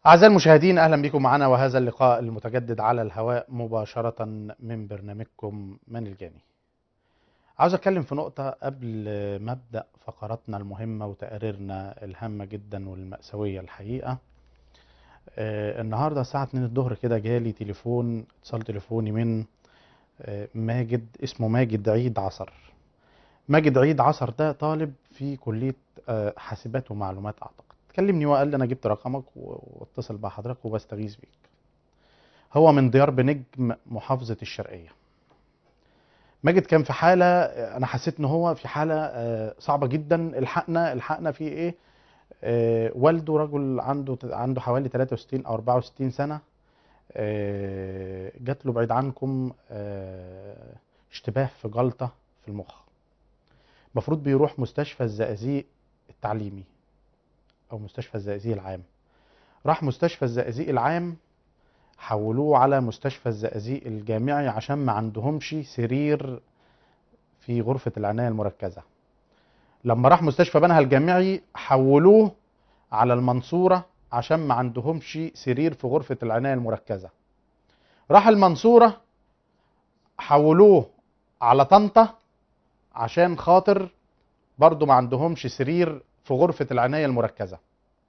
أعزائي المشاهدين أهلا بكم معنا وهذا اللقاء المتجدد على الهواء مباشرة من برنامجكم من الجاني عاوز أتكلم في نقطة قبل ما أبدأ فقراتنا المهمة وتقاريرنا الهامة جدا والمأساوية الحقيقة آه النهاردة الساعة 2 الظهر كده جالي تليفون اتصال تليفوني من آه ماجد اسمه ماجد عيد عصر ماجد عيد عصر ده طالب في كلية آه حاسبات ومعلومات أعتقد كلمني وقال لي انا جبت رقمك واتصل بحضرتك وبستغيث بيك هو من ديار بنجم محافظة الشرقية ماجد كان في حالة انا حسيت ان هو في حالة صعبة جدا الحقنا الحقنا في ايه آه والده رجل عنده عنده حوالي 63 او 64 سنة آه جات له بعيد عنكم آه اشتباه في جلطة في المخ المفروض بيروح مستشفى الزقازيق التعليمي او مستشفى الزقازيق العام راح مستشفى الزقازيق العام حولوه على مستشفى الزقازيق الجامعي عشان ما عندهمش سرير في غرفة العناية المركزة لما راح مستشفى بنها الجامعي حولوه على المنصورة عشان ما عندهمش سرير في غرفة العناية المركزة راح المنصورة حولوه على طنطا عشان خاطر برضو ما عندهمش سرير في غرفة العناية المركزة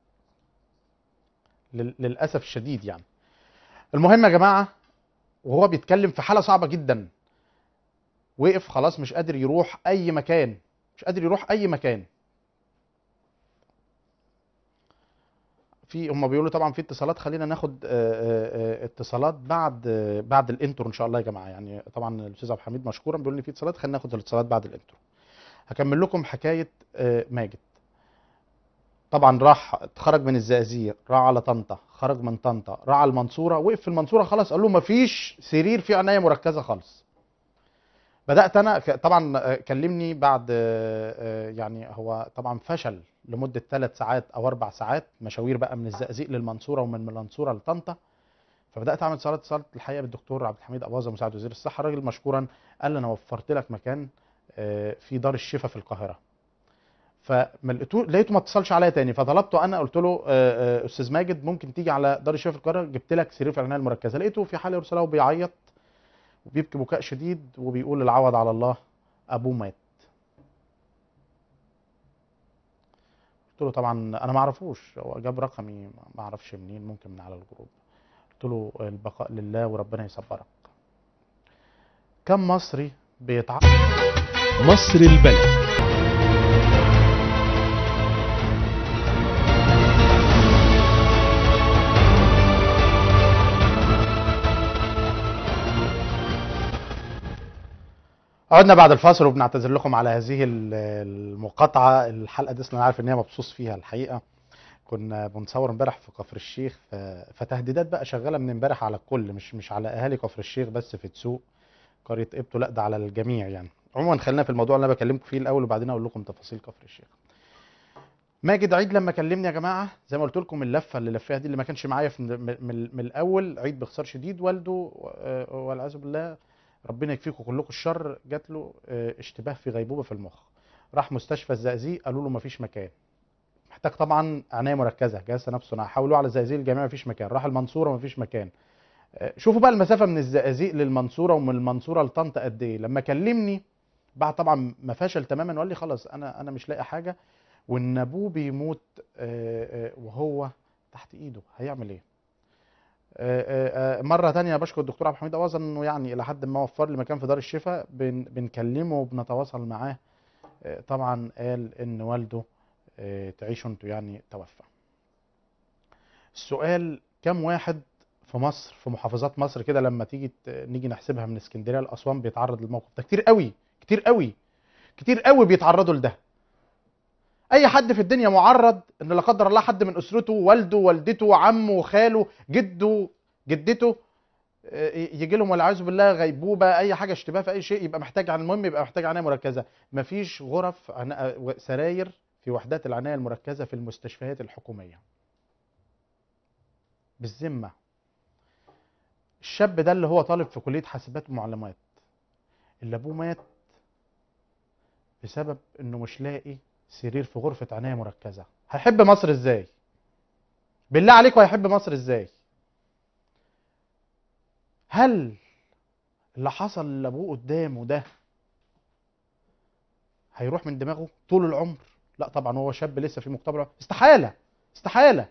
للأسف الشديد يعني المهم يا جماعة وهو بيتكلم في حالة صعبة جدا وقف خلاص مش قادر يروح أي مكان مش قادر يروح أي مكان في هم بيقولوا طبعا في اتصالات خلينا ناخد اتصالات بعد بعد الانترو ان شاء الله يا جماعه يعني طبعا الاستاذ عبد الحميد مشكورا بيقول لي في اتصالات خلينا ناخد الاتصالات بعد الانترو هكمل لكم حكايه ماجد طبعا راح اتخرج من الزقازيق راح على طنطا خرج من طنطا راح على المنصوره وقف في المنصوره خلاص قال له مفيش سرير في عنايه مركزه خالص بدات انا طبعا كلمني بعد يعني هو طبعا فشل لمده ثلاث ساعات او اربع ساعات مشاوير بقى من الزقازيق للمنصوره ومن المنصوره لطنطا فبدات اعمل اتصالات اتصلت الحقيقه بالدكتور عبد الحميد اباظه مساعد وزير الصحه الراجل مشكورا قال لي انا وفرت لك مكان في دار الشفاء في القاهره فما لقيته لقيته ما اتصلش عليا تاني فطلبته انا قلت له استاذ ماجد ممكن تيجي على دار الشفاء في القاهره جبت لك سرير في العنايه المركزه لقيته في حاله ارساله وبيعيط وبيبكي بكاء شديد وبيقول العوض على الله ابوه مات قلت له طبعا انا ما اعرفوش هو جاب رقمي ما اعرفش منين ممكن من على الجروب قلت له البقاء لله وربنا يصبرك كم مصري بيتعرض مصر البلد عدنا بعد الفاصل وبنعتذر لكم على هذه المقاطعة الحلقة دي انا عارف ان هي مبسوط فيها الحقيقة كنا بنصور امبارح في كفر الشيخ فتهديدات بقى شغالة من امبارح على الكل مش مش على اهالي كفر الشيخ بس في تسوق قرية قبطه لا ده على الجميع يعني عموما خلينا في الموضوع اللي انا بكلمكم فيه الاول وبعدين اقول لكم تفاصيل كفر الشيخ ماجد عيد لما كلمني يا جماعه زي ما قلت لكم اللفه اللي لفيها دي اللي ما كانش معايا من, من الاول عيد باختصار شديد والده والعياذ بالله ربنا يكفيكم كلكم الشر جات له اشتباه في غيبوبه في المخ راح مستشفى الزقازيق قالوا له مفيش مكان محتاج طبعا عنايه مركزه جهاز تنفس صناعي حولوه على الزقازيق الجامعي مفيش مكان راح المنصوره مفيش مكان شوفوا بقى المسافه من الزقازيق للمنصوره ومن المنصوره لطنطا قد ايه لما كلمني بعد طبعا ما فشل تماما وقال لي خلاص انا انا مش لاقي حاجه وان ابوه بيموت وهو تحت ايده هيعمل ايه مرة تانية بشكر الدكتور عبد الحميد أوازن إنه يعني إلى حد ما وفر لي مكان في دار الشفاء بن بنكلمه وبنتواصل معاه طبعا قال إن والده تعيشوا أنتوا يعني توفى. السؤال كم واحد في مصر في محافظات مصر كده لما تيجي نيجي نحسبها من اسكندرية لأسوان بيتعرض للموقف ده كتير قوي كتير قوي كتير قوي بيتعرضوا لده. اي حد في الدنيا معرض ان لا قدر الله حد من اسرته والده والدته عمه خاله جده جدته يجي لهم والعياذ بالله غيبوبه اي حاجه اشتباه في اي شيء يبقى محتاج عن المهم يبقى محتاج عنايه مركزه مفيش غرف سراير في وحدات العنايه المركزه في المستشفيات الحكوميه بالذمه الشاب ده اللي هو طالب في كليه حاسبات ومعلومات اللي ابوه مات بسبب انه مش لاقي سرير في غرفة عناية مركزة هيحب مصر ازاي بالله عليكم هيحب مصر ازاي هل اللي حصل لابوه قدامه ده هيروح من دماغه طول العمر لا طبعا هو شاب لسه في مقتبل العمر. استحاله استحاله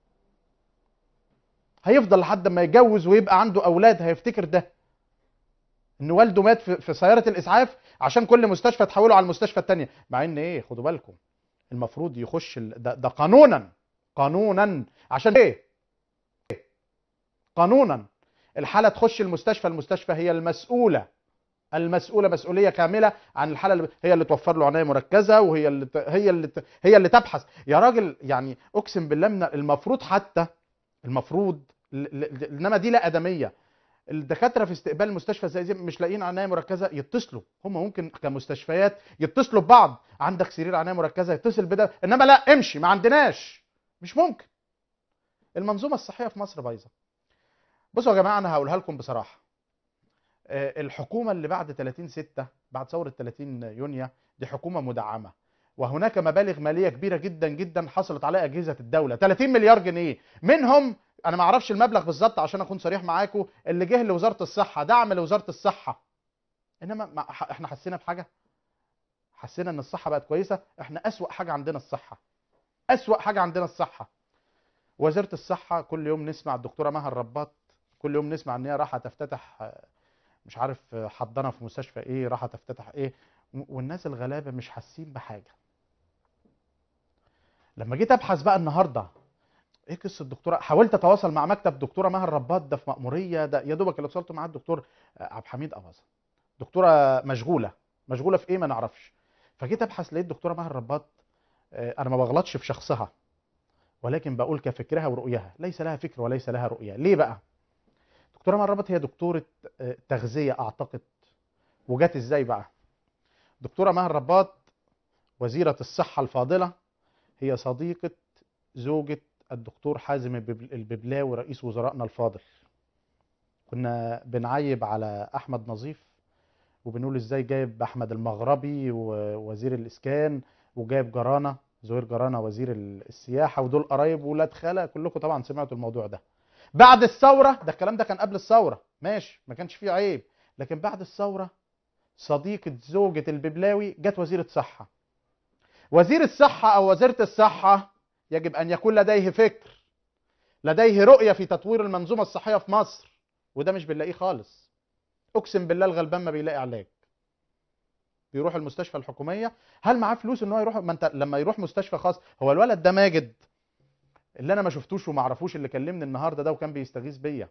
هيفضل لحد ما يتجوز ويبقى عنده اولاد هيفتكر ده ان والده مات في في سياره الاسعاف عشان كل مستشفى تحوله على المستشفى الثانيه مع ان ايه خدوا بالكم المفروض يخش ال- ده, ده قانونا قانونا عشان ايه قانونا الحاله تخش المستشفى المستشفى هي المسؤوله المسؤوله مسؤوليه كامله عن الحاله اللي هي اللي توفر له عنايه مركزه وهي اللي ت- هي اللي ت- هي اللي تبحث يا راجل يعني اقسم بالله من المفروض حتى المفروض ل- ل- انما دي لا ادميه الدكاتره في استقبال المستشفى زي دي مش لاقيين عنايه مركزه يتصلوا هم ممكن كمستشفيات يتصلوا ببعض عندك سرير عنايه مركزه يتصل بده انما لا امشي ما عندناش مش ممكن المنظومه الصحيه في مصر بايظه بصوا يا جماعه انا هقولها لكم بصراحه آه، الحكومه اللي بعد 30 6 بعد ثوره 30 يونيو دي حكومه مدعمه وهناك مبالغ ماليه كبيره جدا جدا حصلت عليها اجهزه الدوله 30 مليار جنيه منهم انا ما اعرفش المبلغ بالظبط عشان اكون صريح معاكم اللي جه لوزاره الصحه دعم لوزاره الصحه انما ما ح- احنا حسينا بحاجه حسينا ان الصحه بقت كويسه احنا اسوا حاجه عندنا الصحه اسوا حاجه عندنا الصحه وزاره الصحه كل يوم نسمع الدكتوره مها الرباط كل يوم نسمع ان هي راح تفتتح آه، مش عارف آه، حضانه في مستشفى ايه راح تفتتح ايه و- والناس الغلابه مش حاسين بحاجه لما جيت ابحث بقى النهارده ايه قصه الدكتوره حاولت اتواصل مع مكتب دكتوره مها الرباط ده في مأموريه ده يا دوبك اللي وصلت مع الدكتور آه، عبد الحميد اباظه دكتوره مشغوله مشغوله في ايه ما نعرفش فجيت ابحث لقيت دكتوره مها الرباط آه، انا ما بغلطش في شخصها ولكن بقول كفكرها ورؤيها ليس لها فكر وليس لها رؤيه ليه بقى دكتوره مها الرباط هي دكتوره آه، تغذيه اعتقد وجات ازاي بقى دكتوره مها الرباط وزيره الصحه الفاضله هي صديقه زوجة الدكتور حازم البب- الببلاوي رئيس وزرائنا الفاضل كنا بنعيب على احمد نظيف وبنقول ازاي جايب احمد المغربي ووزير الاسكان وجايب جرانه زهير جرانه وزير ال- السياحه ودول قرايب ولاد خاله كلكم طبعا سمعتوا الموضوع ده بعد الثوره ده الكلام ده كان قبل الثوره ماشي ما كانش فيه عيب لكن بعد الثوره صديقه زوجة الببلاوي جت وزيره صحه وزير الصحه او وزيره الصحه يجب ان يكون لديه فكر لديه رؤيه في تطوير المنظومه الصحيه في مصر وده مش بنلاقيه خالص اقسم بالله الغلبان ما بيلاقي علاج بيروح المستشفى الحكوميه هل معاه فلوس ان هو يروح ما انت لما يروح مستشفى خاص هو الولد ده ماجد اللي انا ما شفتوش وما اعرفوش اللي كلمني النهارده ده وكان بيستغيث بيا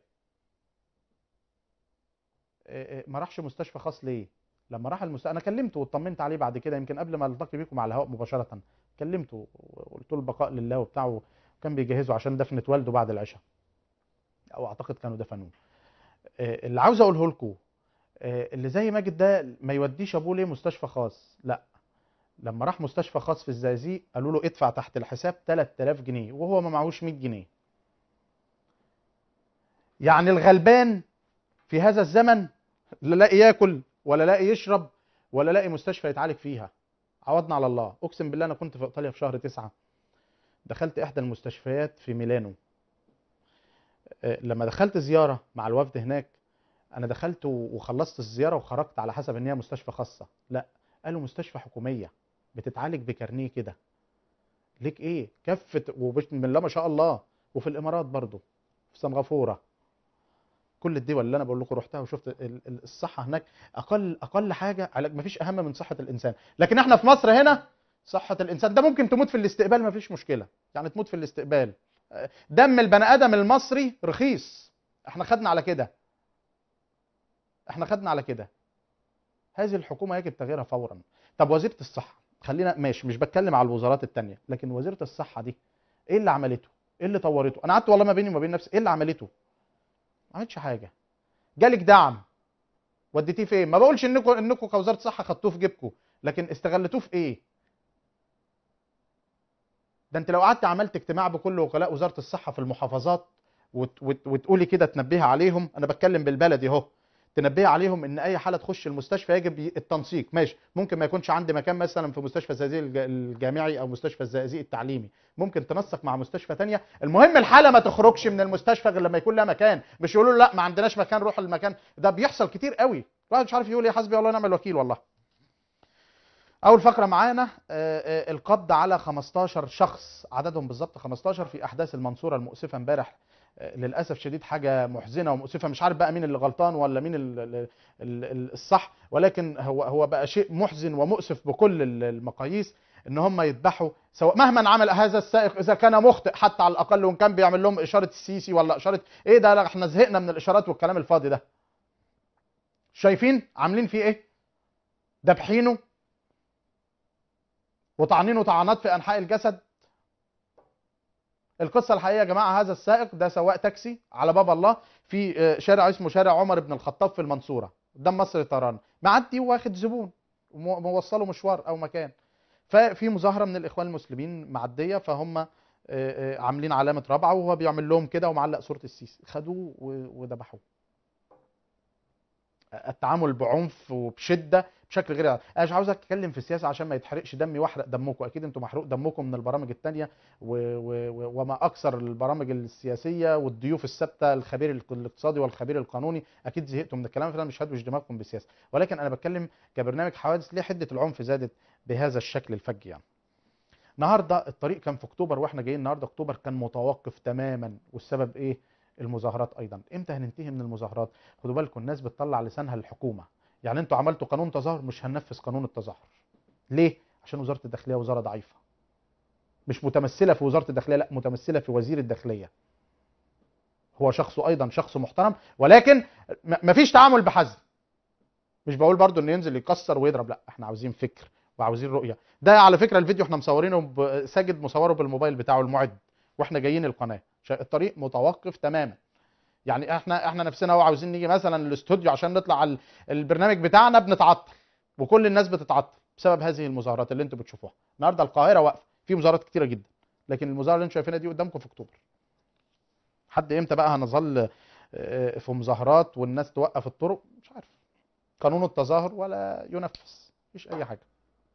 إيه إيه، ما راحش مستشفى خاص ليه لما راح المستشفى انا كلمته واطمنت عليه بعد كده يمكن قبل ما التقي بيكم على الهواء مباشره كلمته وقلت له البقاء لله وبتاع وكان بيجهزوا عشان دفنه والده بعد العشاء او اعتقد كانوا دفنوه آه، اللي عاوز اقوله لكم اللي زي ماجد ده ما يوديش ابوه ليه مستشفى خاص لا لما راح مستشفى خاص في الزقازيق قالوا له ادفع تحت الحساب 3000 جنيه وهو ما معهوش 100 جنيه يعني الغلبان في هذا الزمن لا لاقي ياكل ولا لاقي يشرب ولا لاقي مستشفى يتعالج فيها عوضنا على الله اقسم بالله انا كنت في ايطاليا في شهر تسعة دخلت احدى المستشفيات في ميلانو آه، لما دخلت زياره مع الوفد هناك انا دخلت و- وخلصت الزياره وخرجت على حسب ان هي مستشفى خاصه لا قالوا مستشفى حكوميه بتتعالج بكارنيه كده ليك ايه كفه وبسم الله ما شاء الله وفي الامارات برضو في سنغافوره كل الدول اللي انا بقول لكم رحتها وشفت ال- ال- الصحه هناك اقل اقل حاجه علاج مفيش اهم من صحه الانسان لكن احنا في مصر هنا صحه الانسان ده ممكن تموت في الاستقبال مفيش مشكله يعني تموت في الاستقبال آه، دم البني ادم المصري رخيص احنا خدنا على كده احنا خدنا على كده هذه الحكومه يجب تغييرها فورا طب وزيره الصحه خلينا ماشي مش بتكلم على الوزارات التانية لكن وزيره الصحه دي ايه اللي عملته ايه اللي طورته انا قعدت والله ما بيني وما بين نفسي ايه اللي عملته ما عملتش حاجه جالك دعم وديتيه فين ما بقولش انكم انكم كوزاره صحه خدتوه في جيبكم لكن استغلتوه في ايه ده انت لو قعدت عملت اجتماع بكل وكلاء وزاره الصحه في المحافظات وت وت وتقولي كده تنبهي عليهم انا بتكلم بالبلدي اهو تنبه عليهم ان اي حاله تخش المستشفى يجب التنسيق ماشي ممكن ما يكونش عندي مكان مثلا في مستشفى الزقازيق الج- الجامعي او مستشفى الزقازيق التعليمي ممكن تنسق مع مستشفى تانية المهم الحاله ما تخرجش من المستشفى غير لما يكون لها مكان مش يقولوا له لا ما عندناش مكان روح المكان ده بيحصل كتير قوي الواحد مش عارف يقول ايه حسبي الله ونعم الوكيل والله اول فقره معانا آه، آه، القبض على 15 شخص عددهم بالظبط 15 في احداث المنصوره المؤسفه امبارح آه، للاسف شديد حاجه محزنه ومؤسفه مش عارف بقى مين اللي غلطان ولا مين ال- ال- ال- ال- الصح ولكن هو هو بقى شيء محزن ومؤسف بكل ال- المقاييس ان هم يذبحوا سواء مهما عمل هذا السائق اذا كان مخطئ حتى على الاقل وان كان بيعمل لهم اشاره السيسي ولا اشاره ايه ده لا احنا زهقنا من الاشارات والكلام الفاضي ده شايفين عاملين فيه ايه دبحينه وطعنينه طعنات في انحاء الجسد القصه الحقيقيه يا جماعه هذا السائق ده سواق تاكسي على باب الله في آه، شارع اسمه شارع عمر بن الخطاب في المنصوره قدام مصر طيران معدي واخد زبون ومو- موصله مشوار او مكان ففي مظاهره من الاخوان المسلمين معديه فهم آه، آه، عاملين علامه رابعه وهو بيعمل لهم كده ومعلق صوره السيسي خدوه و- وذبحوه التعامل بعنف وبشده بشكل غير عادي. انا مش عاوز اتكلم في السياسه عشان ما يتحرقش دمي واحرق دمكم اكيد انتم محروق دمكم من البرامج التانية و... و... و- وما اكثر البرامج السياسيه والضيوف الثابته الخبير الاقتصادي والخبير القانوني اكيد زهقتوا من الكلام فانا مش هدوش دماغكم بالسياسه ولكن انا بتكلم كبرنامج حوادث ليه حده العنف زادت بهذا الشكل الفج يعني النهارده الطريق كان في اكتوبر واحنا جايين النهارده اكتوبر كان متوقف تماما والسبب ايه المظاهرات ايضا امتى هننتهي من المظاهرات خدوا بالكم الناس بتطلع لسانها للحكومه يعني انتوا عملتوا قانون تظاهر مش هننفذ قانون التظاهر ليه عشان وزاره الداخليه وزاره ضعيفه مش متمثله في وزاره الداخليه لا متمثله في وزير الداخليه هو شخصه ايضا شخص محترم ولكن م- مفيش تعامل بحزم مش بقول برضو انه ينزل يكسر ويضرب لا احنا عاوزين فكر وعاوزين رؤيه ده على فكره الفيديو احنا مصورينه ب- ساجد مصوره بالموبايل بتاعه المعد واحنا جايين القناه شا- الطريق متوقف تماما يعني احنا احنا نفسنا هو عاوزين نيجي مثلا الاستوديو عشان نطلع على البرنامج بتاعنا بنتعطل وكل الناس بتتعطل بسبب هذه المظاهرات اللي انتم بتشوفوها النهارده القاهره واقفه في مظاهرات كتيره جدا لكن المظاهره اللي انتم شايفينها دي قدامكم في اكتوبر حد امتى بقى هنظل آه، في مظاهرات والناس توقف الطرق مش عارف قانون التظاهر ولا ينفذ مفيش اي حاجه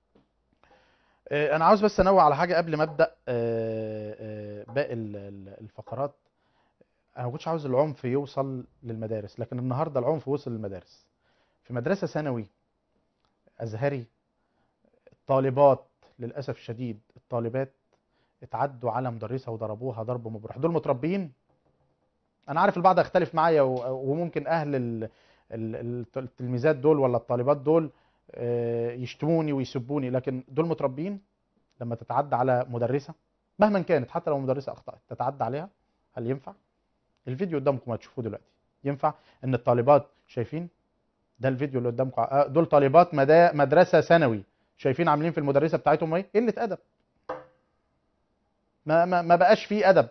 آه، انا عاوز بس انوه على حاجه قبل ما ابدا آه، آه، باقي ال- ال- الفقرات انا ما كنتش عاوز العنف يوصل للمدارس لكن النهارده العنف وصل للمدارس في مدرسه ثانوي ازهري الطالبات للاسف الشديد الطالبات اتعدوا على مدرسه وضربوها ضرب مبرح دول متربيين انا عارف البعض يختلف معايا و- وممكن اهل ال- ال- ال- التلميذات دول ولا الطالبات دول آه، يشتموني ويسبوني لكن دول متربيين لما تتعدى على مدرسه مهما كانت حتى لو مدرسه اخطات تتعدى عليها هل ينفع الفيديو قدامكم هتشوفوه دلوقتي ينفع ان الطالبات شايفين ده الفيديو اللي قدامكم آه، دول طالبات مدا- مدرسه ثانوي شايفين عاملين في المدرسه بتاعتهم ايه قله ادب ما ما ما بقاش فيه ادب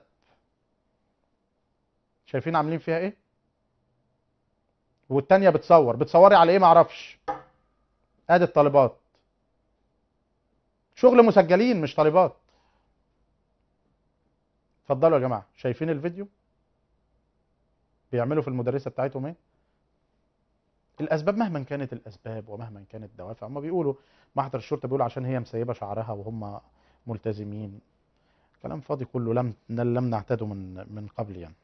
شايفين عاملين فيها ايه والتانية بتصور بتصوري على ايه معرفش ادي الطالبات شغل مسجلين مش طالبات اتفضلوا يا جماعه شايفين الفيديو بيعملوا في المدرسه بتاعتهم ايه الاسباب مهما كانت الاسباب ومهما كانت الدوافع هم بيقولوا محضر الشرطه بيقولوا عشان هي مسيبه شعرها وهم ملتزمين كلام فاضي كله لم لم نعتاده من من قبل يعني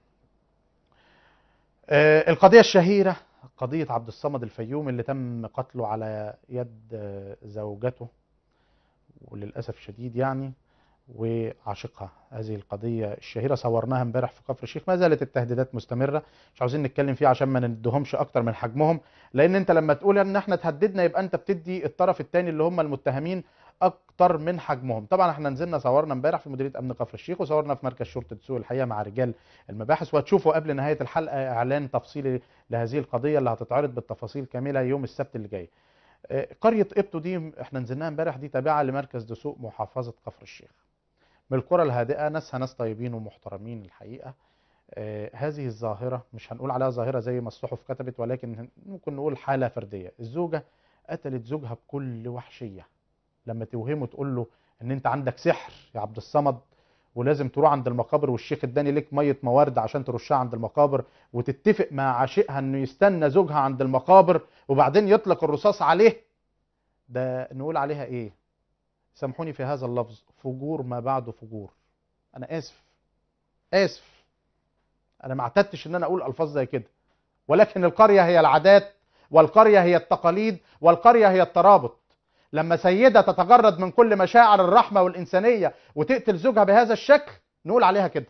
آه، القضيه الشهيره قضيه عبد الصمد الفيوم اللي تم قتله على يد آه، زوجته وللاسف الشديد يعني وعاشقها هذه القضية الشهيرة صورناها امبارح في كفر الشيخ ما زالت التهديدات مستمرة مش عاوزين نتكلم فيها عشان ما ندهمش اكتر من حجمهم لان انت لما تقول ان احنا تهددنا يبقى انت بتدي الطرف الثاني اللي هم المتهمين اكتر من حجمهم طبعا احنا نزلنا صورنا امبارح في مديريه امن كفر الشيخ وصورنا في مركز شرطه سوق الحقيقه مع رجال المباحث وهتشوفوا قبل نهايه الحلقه اعلان تفصيلي لهذه القضيه اللي هتتعرض بالتفاصيل كامله يوم السبت اللي جاي آه، قريه ابتو دي احنا نزلناها امبارح دي تابعه لمركز دسوق محافظه كفر الشيخ من القرى الهادئه ناسها ناس طيبين ومحترمين الحقيقه آه، هذه الظاهره مش هنقول عليها ظاهره زي ما الصحف كتبت ولكن ممكن نقول حاله فرديه الزوجه قتلت زوجها بكل وحشيه لما توهمه تقول له ان انت عندك سحر يا عبد الصمد ولازم تروح عند المقابر والشيخ اداني ليك ميه موارد عشان ترشها عند المقابر وتتفق مع عاشقها انه يستنى زوجها عند المقابر وبعدين يطلق الرصاص عليه ده نقول عليها ايه سامحوني في هذا اللفظ فجور ما بعده فجور انا اسف اسف انا ما اعتدتش ان انا اقول الفاظ زي كده ولكن القريه هي العادات والقريه هي التقاليد والقريه هي الترابط لما سيده تتجرد من كل مشاعر الرحمه والانسانيه وتقتل زوجها بهذا الشكل نقول عليها كده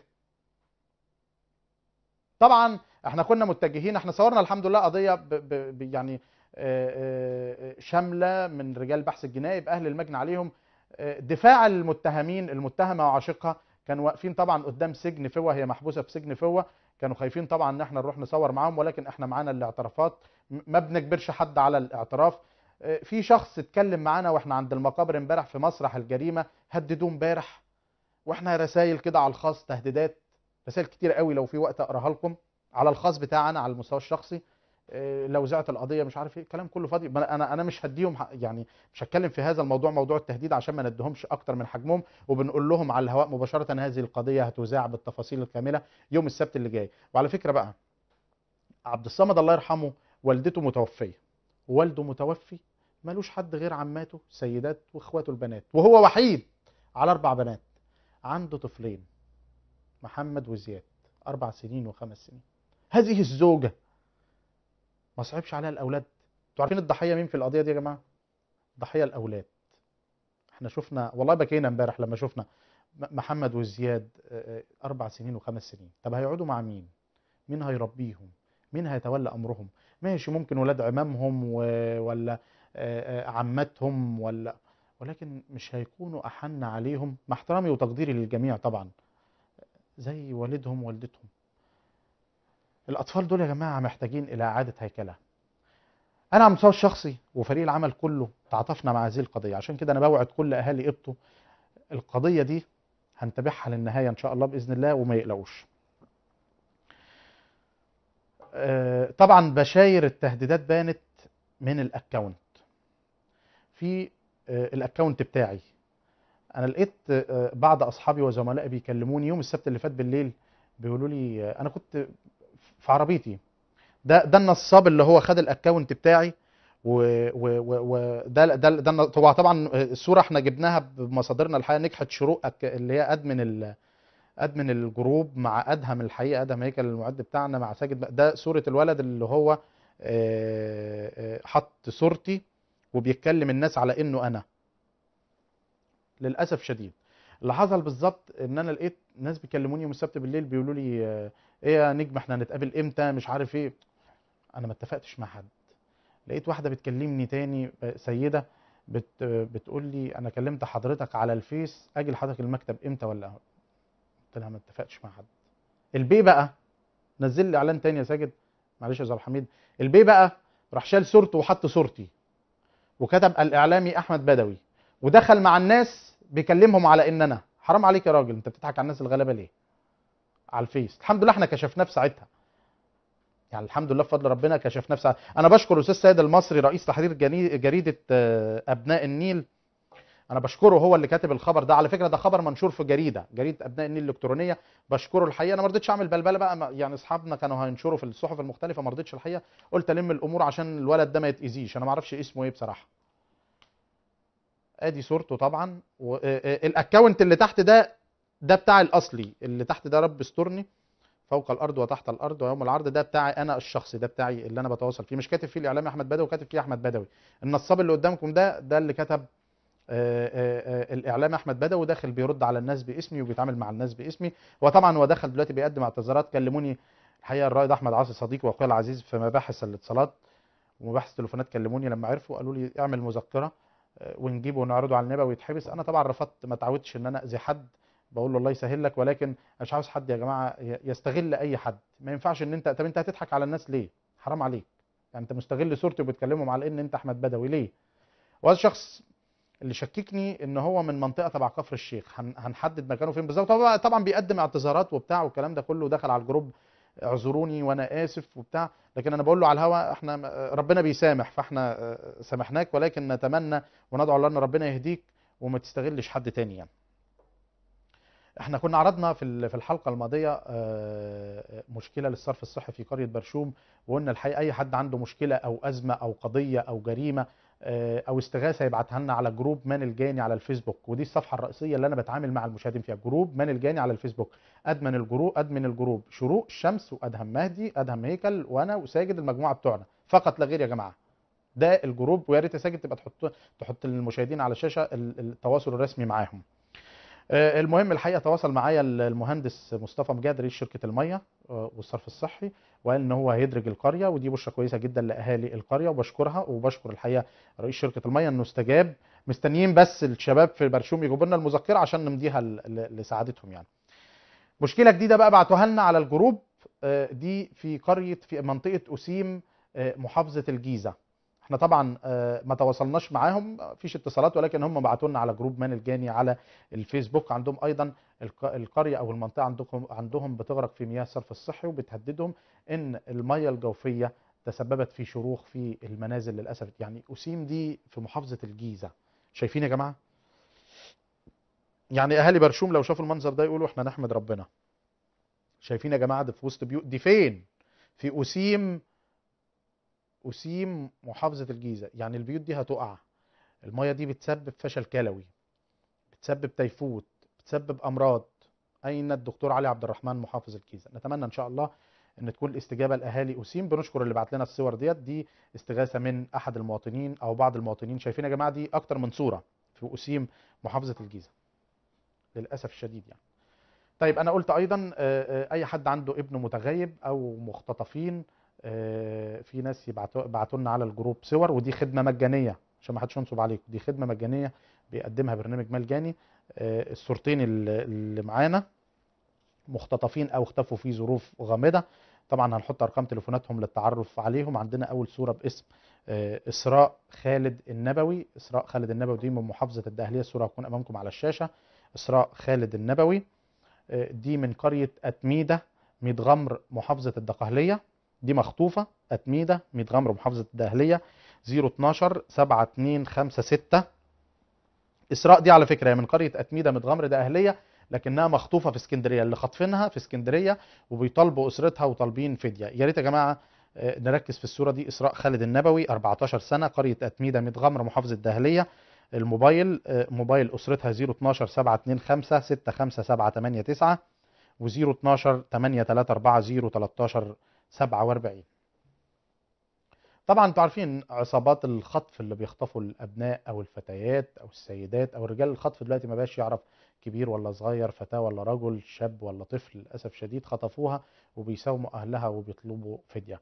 طبعا احنا كنا متجهين احنا صورنا الحمد لله قضيه ب ب ب يعني آه، آه، شامله من رجال البحث الجنائي باهل المجني عليهم آه، دفاع المتهمين المتهمه وعاشقها كانوا واقفين طبعا قدام سجن فوه هي محبوسه في سجن فوه كانوا خايفين طبعا ان احنا نروح نصور معاهم ولكن احنا معانا الاعترافات م- ما بنجبرش حد على الاعتراف آه، في شخص اتكلم معانا واحنا عند المقابر امبارح في مسرح الجريمه هددوه امبارح واحنا رسائل كده على الخاص تهديدات رسائل كتير قوي لو في وقت اقراها لكم على الخاص بتاعنا على المستوى الشخصي إيه، لو زعت القضيه مش عارف ايه الكلام كله فاضي ما انا انا مش هديهم حق- يعني مش هتكلم في هذا الموضوع موضوع التهديد عشان ما نديهمش اكتر من حجمهم وبنقول لهم على الهواء مباشره هذه القضيه هتذاع بالتفاصيل الكامله يوم السبت اللي جاي وعلى فكره بقى عبد الصمد الله يرحمه والدته متوفيه والده متوفي ملوش حد غير عماته سيدات واخواته البنات وهو وحيد على اربع بنات عنده طفلين محمد وزياد اربع سنين وخمس سنين هذه الزوجه ما صعبش عليها الاولاد انتوا عارفين الضحيه مين في القضيه دي يا جماعه الضحيه الاولاد احنا شفنا والله بكينا امبارح لما شفنا م- محمد وزياد آه، آه، اربع سنين وخمس سنين طب هيقعدوا مع مين مين هيربيهم مين هيتولى امرهم ماشي ممكن ولاد عمامهم و... ولا آه، آه، عماتهم ولا ولكن مش هيكونوا احن عليهم مع احترامي وتقديري للجميع طبعا زي والدهم ووالدتهم الاطفال دول يا جماعه محتاجين الى اعاده هيكله انا على المستوى الشخصي وفريق العمل كله تعاطفنا مع هذه القضيه عشان كده انا بوعد كل اهالي قبطه القضيه دي هنتابعها للنهايه ان شاء الله باذن الله وما يقلقوش آه، طبعا بشاير التهديدات بانت من الاكونت في آه، الاكونت بتاعي انا لقيت آه، بعض اصحابي وزملائي بيكلموني يوم السبت اللي فات بالليل بيقولوا لي آه، انا كنت في عربيتي ده ده النصاب اللي هو خد الاكونت بتاعي وده و و و ده ده ده الن- هو طبعا الصوره احنا جبناها بمصادرنا الحقيقه نجحت شروق أك- اللي هي ادمن ال ادمن الجروب مع ادهم الحقيقه ادهم هيكل المعد بتاعنا مع ساجد ده صوره الولد اللي هو آه، آه، حط صورتي وبيتكلم الناس على انه انا للاسف شديد اللي حصل بالظبط ان انا لقيت ناس بيكلموني يوم السبت بالليل بيقولوا لي آه، ايه يا نجم احنا هنتقابل امتى مش عارف ايه انا ما اتفقتش مع حد لقيت واحده بتكلمني تاني آه، سيده بت بتقول لي انا كلمت حضرتك على الفيس اجي لحضرتك المكتب امتى ولا قلت لها ما اتفقتش مع حد البي بقى نزل لي اعلان تاني يا ساجد معلش يا استاذ عبد الحميد البي بقى راح شال صورته وحط صورتي وكتب الاعلامي احمد بدوي ودخل مع الناس بيكلمهم على ان انا حرام عليك يا راجل انت بتضحك على الناس الغلابه ليه على الفيس الحمد لله احنا كشفناه في ساعتها يعني الحمد لله بفضل ربنا كشفناه في ساعتها انا بشكر الاستاذ سيد المصري رئيس تحرير جني- جريده آه، ابناء النيل انا بشكره هو اللي كاتب الخبر ده على فكره ده خبر منشور في جريده جريده ابناء النيل الالكترونيه بشكره الحقيقه انا ما رضيتش اعمل بلبله بقى ما- يعني اصحابنا كانوا هينشروا في الصحف المختلفه ما رضيتش الحقيقه قلت الم الامور عشان الولد ده ما يتاذيش انا ما اعرفش اسمه ايه بصراحه ادي صورته طبعا والاكونت اللي تحت ده ده بتاع الاصلي اللي تحت ده رب استرني فوق الارض وتحت الارض ويوم العرض ده بتاعي انا الشخصي ده بتاعي اللي انا بتواصل فيه مش كاتب فيه الاعلامي احمد بدوي كاتب فيه احمد بدوي النصاب اللي قدامكم ده ده اللي كتب آه، آه، آه، الاعلام احمد بدوي داخل بيرد على الناس باسمي وبيتعامل مع الناس باسمي هو طبعا هو دخل دلوقتي بيقدم اعتذارات كلموني الحقيقه الرائد احمد عاصي صديقي واخويا العزيز في مباحث الاتصالات ومباحث تليفونات كلموني لما عرفوا قالوا لي اعمل مذكره آه، ونجيبه ونعرضه على النيابه ويتحبس انا طبعا رفضت ما تعودتش ان انا اذي حد بقول له الله يسهل لك ولكن مش عاوز حد يا جماعه ي- يستغل اي حد ما ينفعش ان انت طب انت هتضحك على الناس ليه حرام عليك يعني انت مستغل صورتي وبتكلمهم على ان انت احمد بدوي ليه وهذا الشخص اللي شككني ان هو من منطقه تبع كفر الشيخ هن- هنحدد مكانه فين بالظبط طبعا طبعا بيقدم اعتذارات وبتاع والكلام ده كله دخل على الجروب اعذروني وانا اسف وبتاع لكن انا بقول له على الهوا احنا ربنا بيسامح فاحنا آه، سامحناك ولكن نتمنى وندعو الله ان ربنا يهديك وما تستغلش حد تاني يعني احنا كنا عرضنا في ال- في الحلقه الماضيه آه، مشكله للصرف الصحي في قريه برشوم وقلنا الحقيقه اي حد عنده مشكله او ازمه او قضيه او جريمه آه، او استغاثه يبعتها لنا على جروب مان الجاني على الفيسبوك ودي الصفحه الرئيسيه اللي انا بتعامل مع المشاهدين فيها جروب مان الجاني على الفيسبوك ادمن الجروب ادمن الجروب شروق الشمس وادهم مهدي ادهم هيكل وانا وساجد المجموعه بتوعنا فقط لا غير يا جماعه ده الجروب ويا ريت يا ساجد تبقى تحط تحط للمشاهدين على الشاشه ال- التواصل الرسمي معاهم آه، المهم الحقيقه تواصل معايا المهندس مصطفى مجاد رئيس شركه الميه آه، والصرف الصحي وقال ان هو هيدرج القريه ودي بشره كويسه جدا لاهالي القريه وبشكرها وبشكر الحقيقه رئيس شركه الميه انه استجاب مستنيين بس الشباب في برشوم يجيبوا لنا المذكره عشان نمضيها ل- ل- لسعادتهم يعني مشكله جديده بقى بعتوها لنا على الجروب آه، دي في قريه في منطقه اسيم آه، محافظه الجيزه احنا طبعا آه، ما تواصلناش معاهم مفيش اتصالات ولكن هم بعتوا لنا على جروب مان الجاني على الفيسبوك عندهم ايضا الق- القريه او المنطقه عندهم عندهم بتغرق في مياه الصرف الصحي وبتهددهم ان الميه الجوفيه تسببت في شروخ في المنازل للاسف يعني اسيم دي في محافظه الجيزه شايفين يا جماعه يعني اهالي برشوم لو شافوا المنظر ده يقولوا احنا نحمد ربنا شايفين يا جماعه ده في وسط بيوت دي فين في اسيم اسيم محافظه الجيزه يعني البيوت دي هتقع الميه دي بتسبب فشل كلوي بتسبب تيفوت بتسبب امراض اين الدكتور علي عبد الرحمن محافظ الجيزه نتمنى ان شاء الله ان تكون الاستجابه لاهالي اسيم بنشكر اللي بعت لنا الصور ديت دي استغاثه من احد المواطنين او بعض المواطنين شايفين يا جماعه دي اكتر من صوره في اسيم محافظه الجيزه للاسف الشديد يعني طيب انا قلت ايضا آه، آه، اي حد عنده ابن متغيب او مختطفين آه، في ناس يبعتوا بعتوا لنا على الجروب صور ودي خدمه مجانيه عشان ما حدش ينصب عليكم دي خدمه مجانيه بيقدمها برنامج مجاني آه، الصورتين اللي اللي معانا مختطفين او اختفوا في ظروف غامضه طبعا هنحط ارقام تليفوناتهم للتعرف عليهم عندنا اول صوره باسم آه، اسراء خالد النبوي اسراء خالد النبوي دي من محافظه الدقهليه الصوره هتكون امامكم على الشاشه اسراء خالد النبوي آه، دي من قريه اتميده ميتغمر محافظه الدقهليه دي مخطوفه اتميده ميتغمر محافظه الدقهليه 012 7256 اسراء دي على فكره هي من قريه اتميده متغمر ده اهليه لكنها مخطوفه في اسكندريه اللي خاطفينها في اسكندريه وبيطالبوا اسرتها وطالبين فديه يا ريت يا جماعه آه، نركز في الصوره دي اسراء خالد النبوي 14 سنه قريه اتميده متغمر محافظه الدهليه الموبايل آه، موبايل اسرتها 012 725 65789 و 012 834 013 47 طبعا انتوا عارفين عصابات الخطف اللي بيخطفوا الابناء او الفتيات او السيدات او رجال الخطف دلوقتي ما بقاش يعرف كبير ولا صغير فتاه ولا رجل شاب ولا طفل للاسف شديد خطفوها وبيساوموا اهلها وبيطلبوا فديه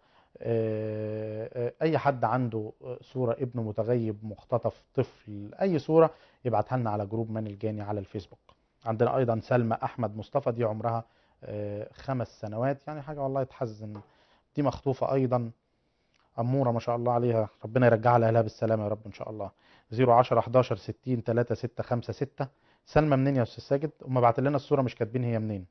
آه، آه، اي حد عنده آه، صوره ابن متغيب مختطف طفل اي صوره يبعتها لنا على جروب مان الجاني على الفيسبوك عندنا ايضا سلمى احمد مصطفى دي عمرها آه، خمس سنوات يعني حاجه والله تحزن دي مخطوفه ايضا أمورة ما شاء الله عليها ربنا يرجعها لأهلها بالسلامة يا رب إن شاء الله 010 11 60 3 6 5 6 سلمى منين يا أستاذ ساجد؟ هم بعت لنا الصورة مش كاتبين هي منين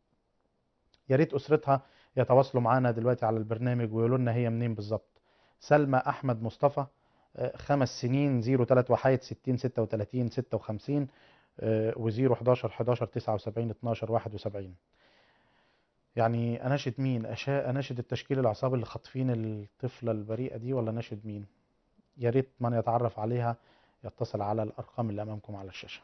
يا ريت أسرتها يتواصلوا معانا دلوقتي على البرنامج ويقولوا لنا هي منين بالظبط سلمى أحمد مصطفى آه، خمس سنين 03 وحيد 60 36 56 و 011 11 79 12 71 يعني اناشد مين أشاء اناشد التشكيل العصابي اللي خاطفين الطفله البريئه دي ولا اناشد مين يا ريت من يتعرف عليها يتصل على الارقام اللي امامكم على الشاشه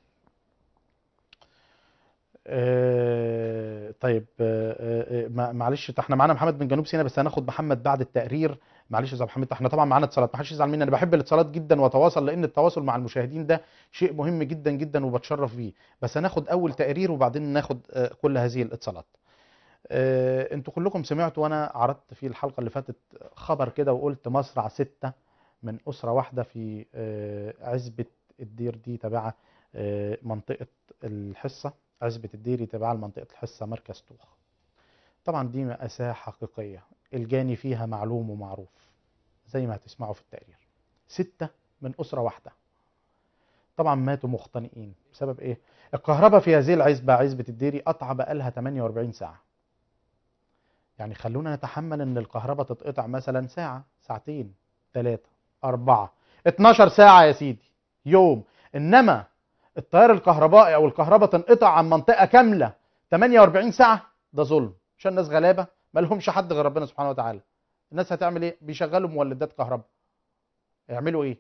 آه، طيب آه، آه، ما- معلش احنا معانا محمد من جنوب سيناء بس هناخد محمد بعد التقرير معلش يا استاذ محمد احنا طبعا معانا اتصالات ما حدش يزعل مني انا بحب الاتصالات جدا واتواصل لان التواصل مع المشاهدين ده شيء مهم جدا جدا وبتشرف بيه بس هناخد اول تقرير وبعدين ناخد آه، كل هذه الاتصالات آه، انتوا كلكم سمعتوا وانا عرضت في الحلقه اللي فاتت خبر كده وقلت مصرع ستة من اسره واحده في آه، عزبه الدير دي تبع آه، منطقه الحصه عزبه الدير تبع منطقه الحصه مركز طوخ طبعا دي مأساة حقيقية الجاني فيها معلوم ومعروف زي ما هتسمعوا في التقرير ستة من أسرة واحدة طبعا ماتوا مختنقين بسبب ايه الكهرباء في هذه العزبة عزبة الديري قطع بقالها 48 ساعة يعني خلونا نتحمل ان الكهرباء تتقطع مثلا ساعة ساعتين ثلاثة أربعة 12 ساعة يا سيدي يوم إنما التيار الكهربائي او الكهرباء تنقطع عن منطقه كامله 48 ساعه ده ظلم عشان الناس غلابه ما لهمش حد غير ربنا سبحانه وتعالى الناس هتعمل ايه بيشغلوا مولدات كهرباء يعملوا ايه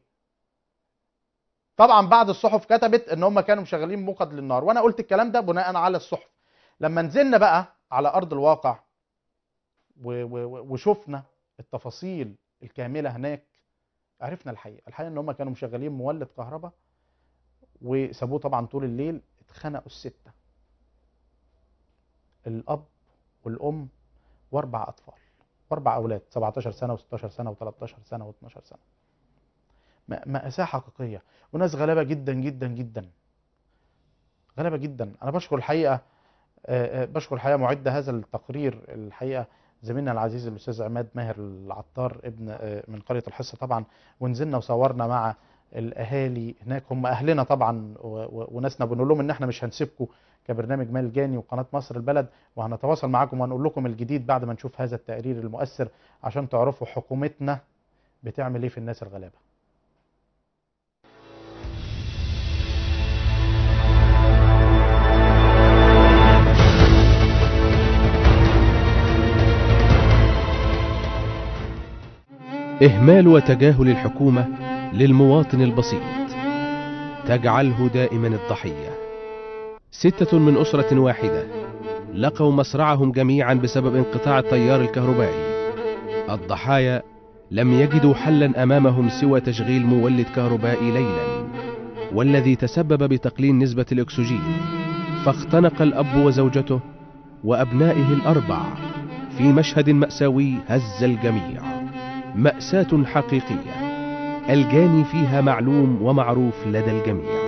طبعا بعد الصحف كتبت ان هم كانوا مشغلين موقد للنار وانا قلت الكلام ده بناء على الصحف لما نزلنا بقى على ارض الواقع و- و- وشفنا التفاصيل الكامله هناك عرفنا الحقيقه الحقيقه ان هم كانوا مشغلين مولد كهرباء وسابوه طبعا طول الليل اتخنقوا السته الاب والام واربع اطفال واربع اولاد 17 سنه و16 سنه و13 سنه و12 سنه م- مأساة حقيقية وناس غلابة جدا جدا جدا غلابة جدا أنا بشكر الحقيقة آه، آه، بشكر الحقيقة معد هذا التقرير الحقيقة زميلنا العزيز الأستاذ عماد ماهر العطار ابن آه، من قرية الحصة طبعا ونزلنا وصورنا مع الأهالي هناك هم أهلنا طبعا و- و- وناسنا بنقول لهم إن إحنا مش هنسيبكم كبرنامج مال جاني وقناة مصر البلد وهنتواصل معاكم وهنقول لكم الجديد بعد ما نشوف هذا التقرير المؤثر عشان تعرفوا حكومتنا بتعمل إيه في الناس الغلابة إهمال وتجاهل الحكومة للمواطن البسيط تجعله دائما الضحية ستة من أسرة واحدة لقوا مصرعهم جميعا بسبب انقطاع التيار الكهربائي الضحايا لم يجدوا حلا أمامهم سوى تشغيل مولد كهربائي ليلا والذي تسبب بتقليل نسبة الأكسجين فاختنق الأب وزوجته وأبنائه الأربع في مشهد مأساوي هز الجميع مأساة حقيقية الجاني فيها معلوم ومعروف لدى الجميع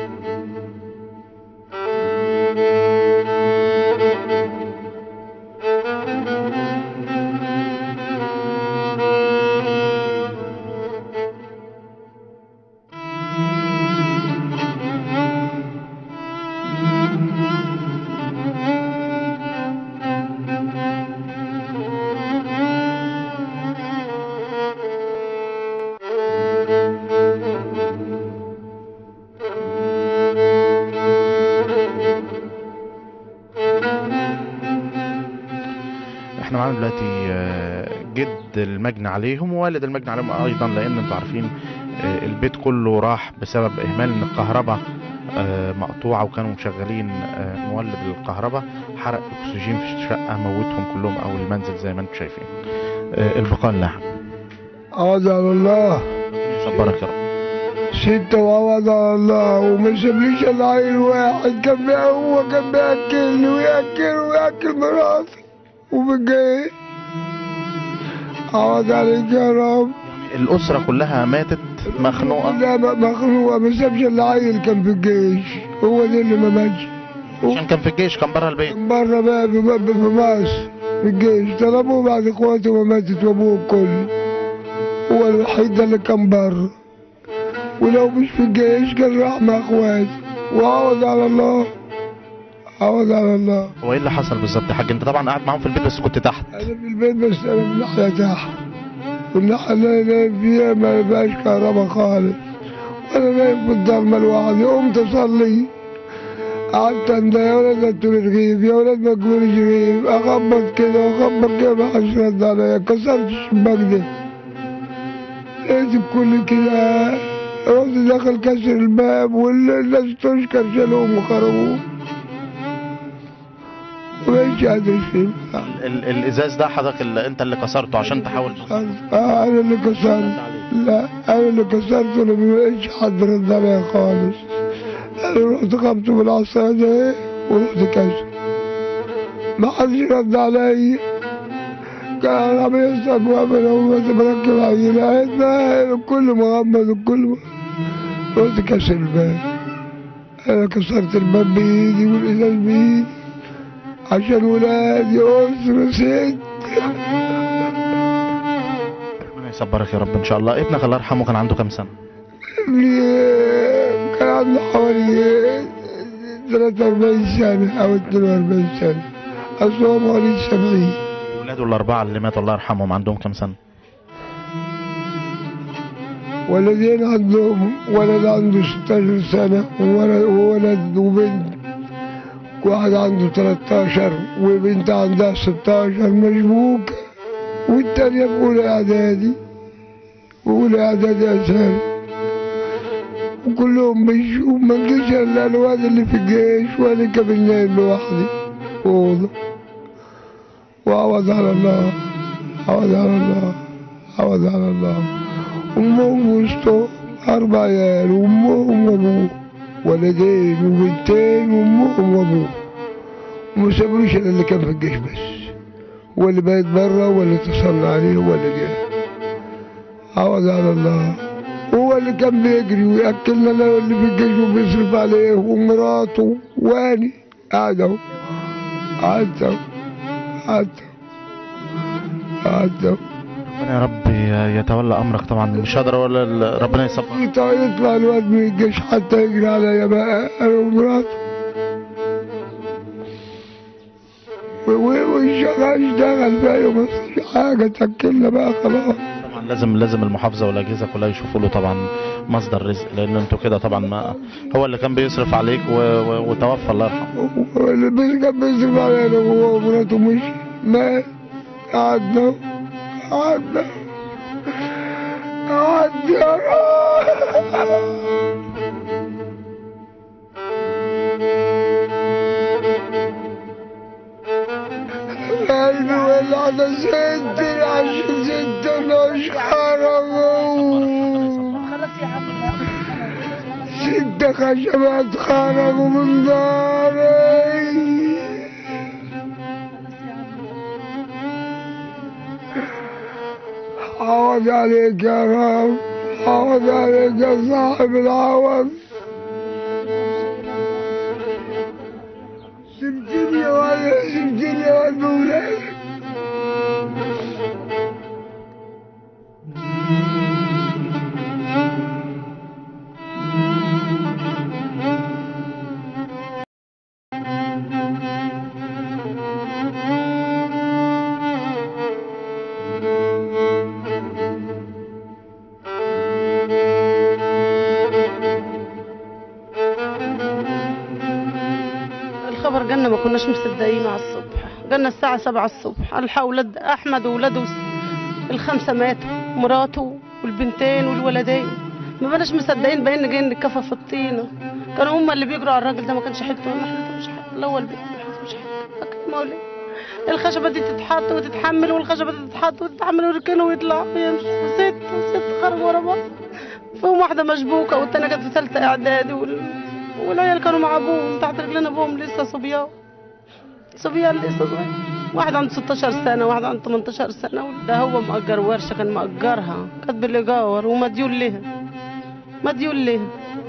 احنا معانا دلوقتي آه، جد المجني عليهم ووالد المجني عليهم ايضا لان انتوا عارفين آه، البيت كله راح بسبب اهمال ان الكهرباء آه، مقطوعه وكانوا مشغلين آه، مولد الكهرباء حرق اكسجين في الشقه موتهم كلهم او المنزل زي ما انتم شايفين آه، البقاء لله عوض على الله صبرك يا رب ستة وعوض على الله وما سابليش الا عيل واحد كان بي- هو كان بياكلني وياكل وياكل مراتي وبجاي عوض عليك يا رب يعني الاسره كلها ماتت مخنوقه لا م- مخنوقة ما سابش الا عيل كان في الجيش هو ده اللي ما ماتش عشان كان في الجيش كان بره البيت كان بره بقى في في- في مصر في الجيش طلبوه بعد اخواته ما ماتت وابوه الكل هو الوحيد اللي كان بره ولو مش في الجيش كان راح مع اخواته وعوض على الله عوض على الله هو ايه اللي حصل بالظبط يا حاج انت طبعا قاعد معاهم في البيت بس كنت تحت انا في البيت بس انا في الناحيه تحت والناحيه اللي نايم فيها ما فيهاش كهرباء خالص وانا نايم في الضلمه لوحدي قمت اصلي قعدت انده يا ولد انتوا رغيف يا ولد ما تقولش رغيف اخبط كده واخبط كده ما حدش رد عليا كسرت الشباك ده لقيت الكل كده رحت داخل كسر الباب والناس تشكر شالوهم وخرجوه ومش قادر اشيل ال- الازاز ده حضرتك اللي انت اللي كسرته عشان تحاول آه، انا اللي كسرت لا انا اللي كسرت ولا مبقتش حد رد عليا خالص انا رحت خبطه بالعصايه ده ورحت كسر ما حدش رد عليا كان عم يسرق وعمل هو بس بركب عينة الكل مغمض الكل رحت كسر الباب انا كسرت الباب بايدي والازاز بايدي عشان ولادي اسره ست ربنا يصبرك يا رب ان شاء الله ابنك الله يرحمه كان عنده كام سنه ابني كان عنده حوالي 43 سنة أو 42 سنة أصل هو مواليد 70 ولاده الاربعه اللي ماتوا الله يرحمهم عندهم كام سنه ولدين عندهم ولد عنده 16 سنة وولد وولد وبنت واحد عنده 13 وبنت عندها 16 مشبوكة والتانية في أولى إعدادي وأولى إعدادي أزهري وكلهم مشوا ما نجيش إلا الواد اللي في الجيش وأنا كمان نايم لوحدي في أوضة وعوض على الله عوض على الله عوض على الله أمهم وسطهم أربع عيال وأمهم وأبوه ولدين وبنتين وأمهم وأبوه وما سابلوش إلا اللي كان في الجيش بس هو اللي بقيت بره هو اللي اتصلنا عليه هو اللي جه عوض على الله هو اللي كان بيجري ويأكلنا لو اللي في الجيش وبيصرف عليه ومراته واني قاعد اهو قعدت اهو قعدت اهو قعدت اهو ربنا يا رب يتولى امرك طبعا مش هقدر اقول ال- ربنا يصبر يطلع يطلع الواد من الجيش حتى يجري عليا بقى انا ومراته و- و- والشغال اشتغل بقى وما فيش حاجة تأكلنا بقى خلاص طبعا لازم لازم المحافظه والاجهزه كلها يشوفوا له طبعا مصدر رزق لان انتوا كده طبعا ما هو اللي كان بيصرف عليك و... و... وتوفى الله يرحمه واللي بس كان بيصرف علينا وهو ومراته مشي مات قعدنا قعدنا قعد يا رب قلبي ولعنا ست عشان ست مش خرجوا ست خشبات خرجوا من داري عوض عليك يا رب عوض عليك يا صاحب العوض سبتني يا ولد سبتني يا ولد بولادك الخبر جالنا ما كناش مصدقين على الصبح جالنا الساعة سبعة الصبح الحق ولاد أحمد وولاده الخمسة ماتوا مراته والبنتين والولدين ما بقناش مصدقين باين جايين نتكفى في الطينة كانوا هما اللي بيجروا على الراجل ده ما كانش حيلته ولا حيلته مش حيلته لا هو البيت ما حيلته مش حيلته لكن مولي الخشبة دي تتحط وتتحمل والخشبة دي تتحط وتتحمل ويركنوا ويطلعوا ويمشوا ست ست خرجوا ورا بعض فيهم واحدة مشبوكة والتانية كانت في ثالثة إعدادي وال... والعيال كانوا مع ابوهم تحت رجلنا ابوهم لسه صبيان صبيان لسه صغير واحد عنده 16 سنة واحد عنده 18 سنة ده هو مأجر ورشة كان مأجرها كانت بالإيجار ومديون لها مديون لها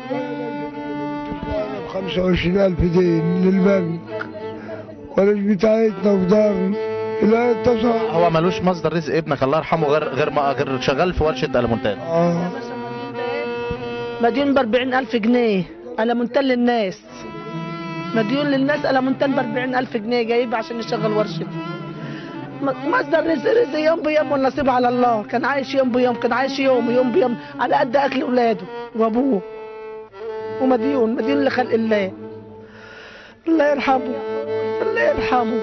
خمسة وعشرين ألف دين للبنك ولا بتاعتنا في دارنا لا اتصل هو ملوش مصدر رزق ابنك الله يرحمه غير غير ما غير شغال في ورشه المونتاج آه مديون ب 40000 جنيه على منتل للناس مديون للناس على منتل ب 40000 جنيه جايبها عشان يشغل ورشته م- مصدر رزق رزق يوم بيوم والنصيب على الله كان عايش يوم بيوم كان عايش يوم يوم بيوم على قد اكل اولاده وابوه ومديون مديون لخلق الله الله يرحمه الله يرحمه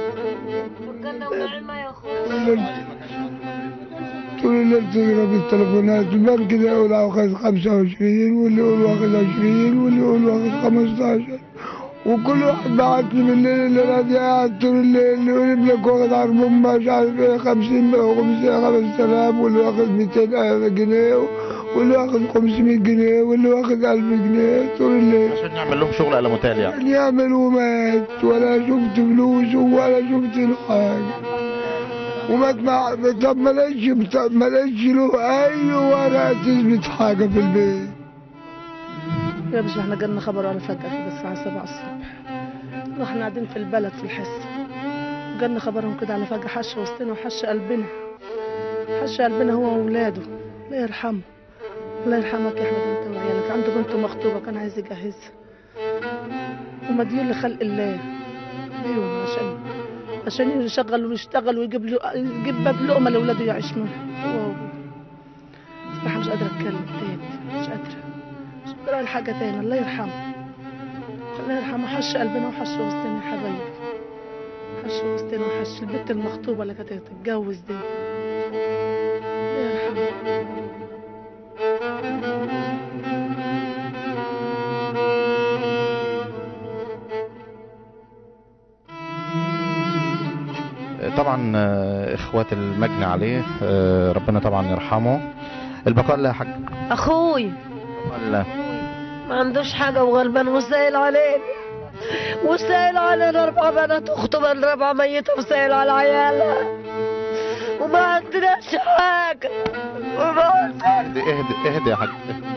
طول الليل تضرب التليفونات البنك ده يقول واخد 25 واللي يقول واخد 20 واللي يقول واخد 15 وكل واحد بعت لي من الليل اللي انا دي قاعد طول الليل يقول ابنك واخد عربون مش عارف ايه 50 500 5000 واللي واخد 200 جنيه واللي واخد 500 جنيه واللي واخد 1000 جنيه طول الليل عشان يعمل لهم شغل المونتاج يعني كان يعمل ومات ولا شفت فلوسه ولا شفت له حاجة ومات مع طب ما لقيتش ما لقيتش له أي ورقة تثبت حاجة في البيت يا باشا احنا جالنا خبر على فجأة كده الساعة 7 الصبح واحنا قاعدين في البلد في الحصة جالنا خبرهم كده على فجأة حش وسطنا وحش قلبنا حش قلبنا هو وولاده الله يرحمه الله يرحمك يا احمد انت وعيالك عنده بنته مخطوبة كان عايز يجهزها ومديون لخلق الله ديون عشان عشان يشغل ويشتغل ويجيب له يجيب باب لقمة لأولاده يعيش منها هو وأبوه. بصراحة مش قادرة أتكلم تاني مش قادرة مش قادرة أقول حاجة تاني الله يرحمه الله يرحمه حش قلبنا وحش وسطنا يا حبايبي حش وسطنا وحش البنت المخطوبة اللي كانت تتجوز دي الله يرحمه طبعا آه، اخوات المجني عليه آه، ربنا طبعا يرحمه البقاء لله يا حاج اخوي البقاء لله ما عندوش حاجة وغلبان وسائل علينا وسائل علينا أربع بنات أخته من ربع ميتة وسائل على عيالها وما عندناش حاجة وما عندناش اهدي اهدي اهدي يا حاج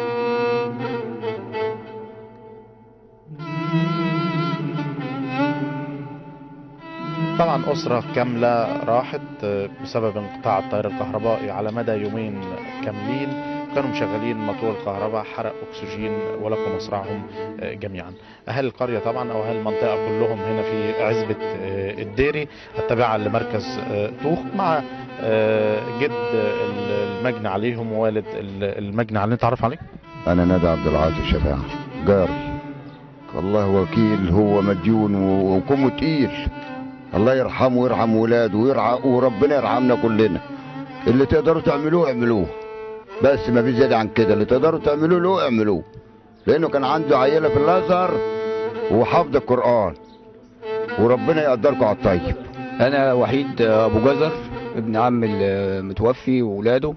طبعا أسرة كاملة راحت آه، بسبب انقطاع التيار الكهربائي على مدى يومين كاملين كانوا مشغلين موتور الكهرباء حرق أكسجين ولقوا مصرعهم آه، جميعا أهل القرية طبعا أو أهل المنطقة كلهم هنا في عزبة آه، الديري التابعة لمركز آه، طوخ مع آه، جد ال- المجني عليهم ووالد ال- المجني عليه تعرف عليه؟ انا نادي عبد العاطي شفاعة جاري والله وكيل هو مديون و- وكمه تقيل الله يرحمه ويرحم ولاده ويرعى وربنا يرحمنا كلنا اللي تقدروا تعملوه اعملوه بس ما في زيادة عن كده اللي تقدروا تعملوه له اعملوه لانه كان عنده عيله في الازهر وحافظ القران وربنا يقدركم على الطيب انا وحيد ابو جزر ابن عم المتوفي وولاده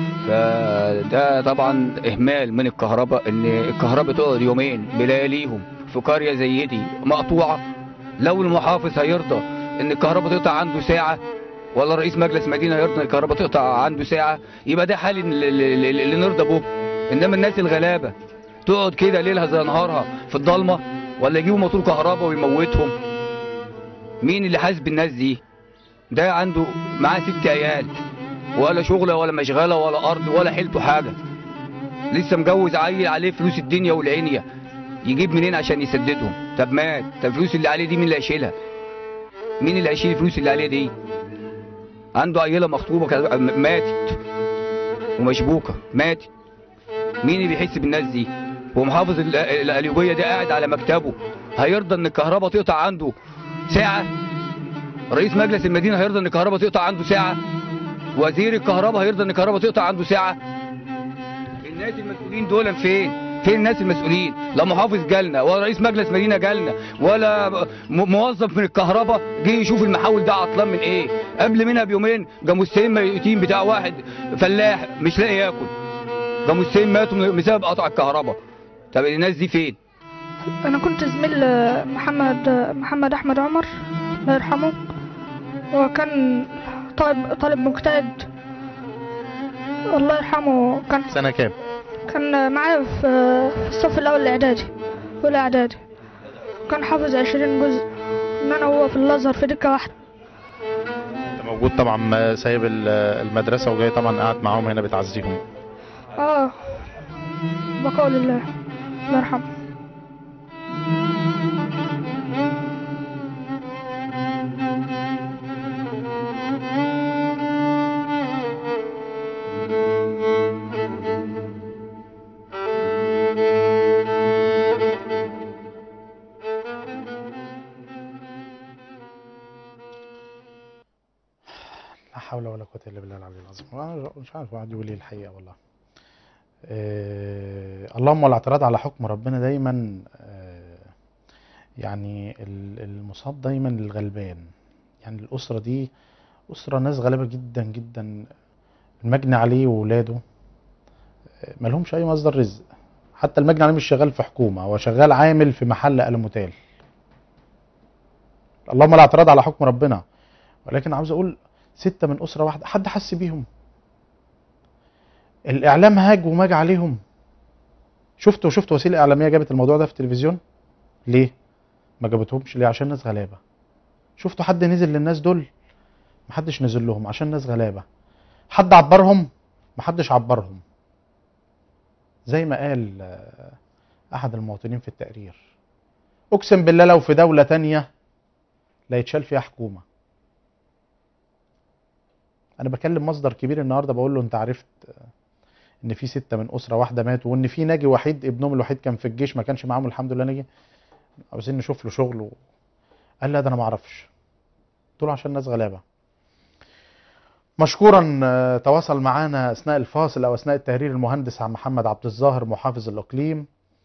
فده طبعا اهمال من الكهرباء ان الكهرباء تقعد يومين بلياليهم في قريه زي دي مقطوعه لو المحافظ هيرضى ان الكهرباء تقطع عنده ساعه ولا رئيس مجلس مدينه هيرضى ان الكهرباء تقطع عنده ساعه يبقى ده حال اللي, اللي اللي نرضى به انما الناس الغلابه تقعد كده ليلها زي نهارها في الضلمه ولا يجيبوا موتور كهرباء ويموتهم مين اللي حاسب الناس دي ده عنده معاه ست عيال ولا شغله ولا مشغله ولا ارض ولا حيلته حاجه لسه مجوز عيل عليه فلوس الدنيا والعينيه يجيب منين عشان يسددهم طب مات طب الفلوس اللي عليه دي مين اللي هيشيلها مين اللي هيشيل الفلوس اللي عليه دي عنده عيله مخطوبه كانت- م- ماتت ومشبوكه ماتت مين اللي بيحس بالناس دي هو محافظ ال- ال- القليوبيه ده قاعد على مكتبه هيرضى ان الكهرباء تقطع عنده ساعه رئيس مجلس المدينه هيرضى ان الكهرباء تقطع عنده ساعه وزير الكهرباء هيرضى ان الكهرباء تقطع عنده ساعه الناس المسؤولين دول فين فين الناس المسؤولين لا محافظ جالنا ولا رئيس مجلس مدينه جالنا ولا م- موظف من الكهرباء جه يشوف المحاول ده عطلان من ايه قبل منها بيومين جاموسين ميتين بتاع واحد فلاح مش لاقي ياكل جاموسين ماتوا من- بسبب قطع الكهرباء طب الناس دي فين انا كنت زميل محمد محمد احمد عمر الله يرحمه وكان طالب طالب مجتهد الله يرحمه كان سنة كام؟ كان معايا في في الصف الاول الاعدادي اولى اعدادي كان حافظ عشرين جزء ان انا وهو في الازهر في دكه واحده انت موجود طبعا ما سايب ال- المدرسة وجاي طبعا قاعد معاهم هنا بتعزيهم اه بقول الله الله يرحمه لا حول ولا قوة إلا بالله العلي العظيم وأنا مش عارف واحد يقول إيه الحقيقة والله آه اللهم الاعتراض على حكم ربنا دايما آه يعني ال- المصاب دايما للغلبان يعني الأسرة دي أسرة ناس غلابة جدا جدا المجني عليه وولاده آه، ملهمش أي مصدر رزق حتى المجني عليه مش شغال في حكومة هو شغال عامل في محل ألموتال اللهم لا اعتراض على حكم ربنا ولكن عاوز أقول ستة من أسرة واحدة حد حس بيهم الإعلام هاج وماج عليهم شفتوا شفتوا وسيلة إعلامية جابت الموضوع ده في التلفزيون ليه ما جابتهمش ليه عشان ناس غلابة شفتوا حد نزل للناس دول محدش نزل لهم عشان ناس غلابة حد عبرهم محدش عبرهم زي ما قال آه، أحد المواطنين في التقرير أقسم بالله لو في دولة تانية لا يتشال فيها حكومة انا بكلم مصدر كبير النهارده بقول له انت عرفت آه، ان في ستة من اسرة واحدة ماتوا وان في ناجي وحيد ابنهم الوحيد كان في الجيش ما كانش معاهم الحمد لله نجي عاوزين نشوف له شغل و... قال لا ده انا ما اعرفش قلت له عشان الناس غلابة مشكورا آه، تواصل معانا اثناء الفاصل او اثناء التهرير المهندس عم محمد عبد الظاهر محافظ الاقليم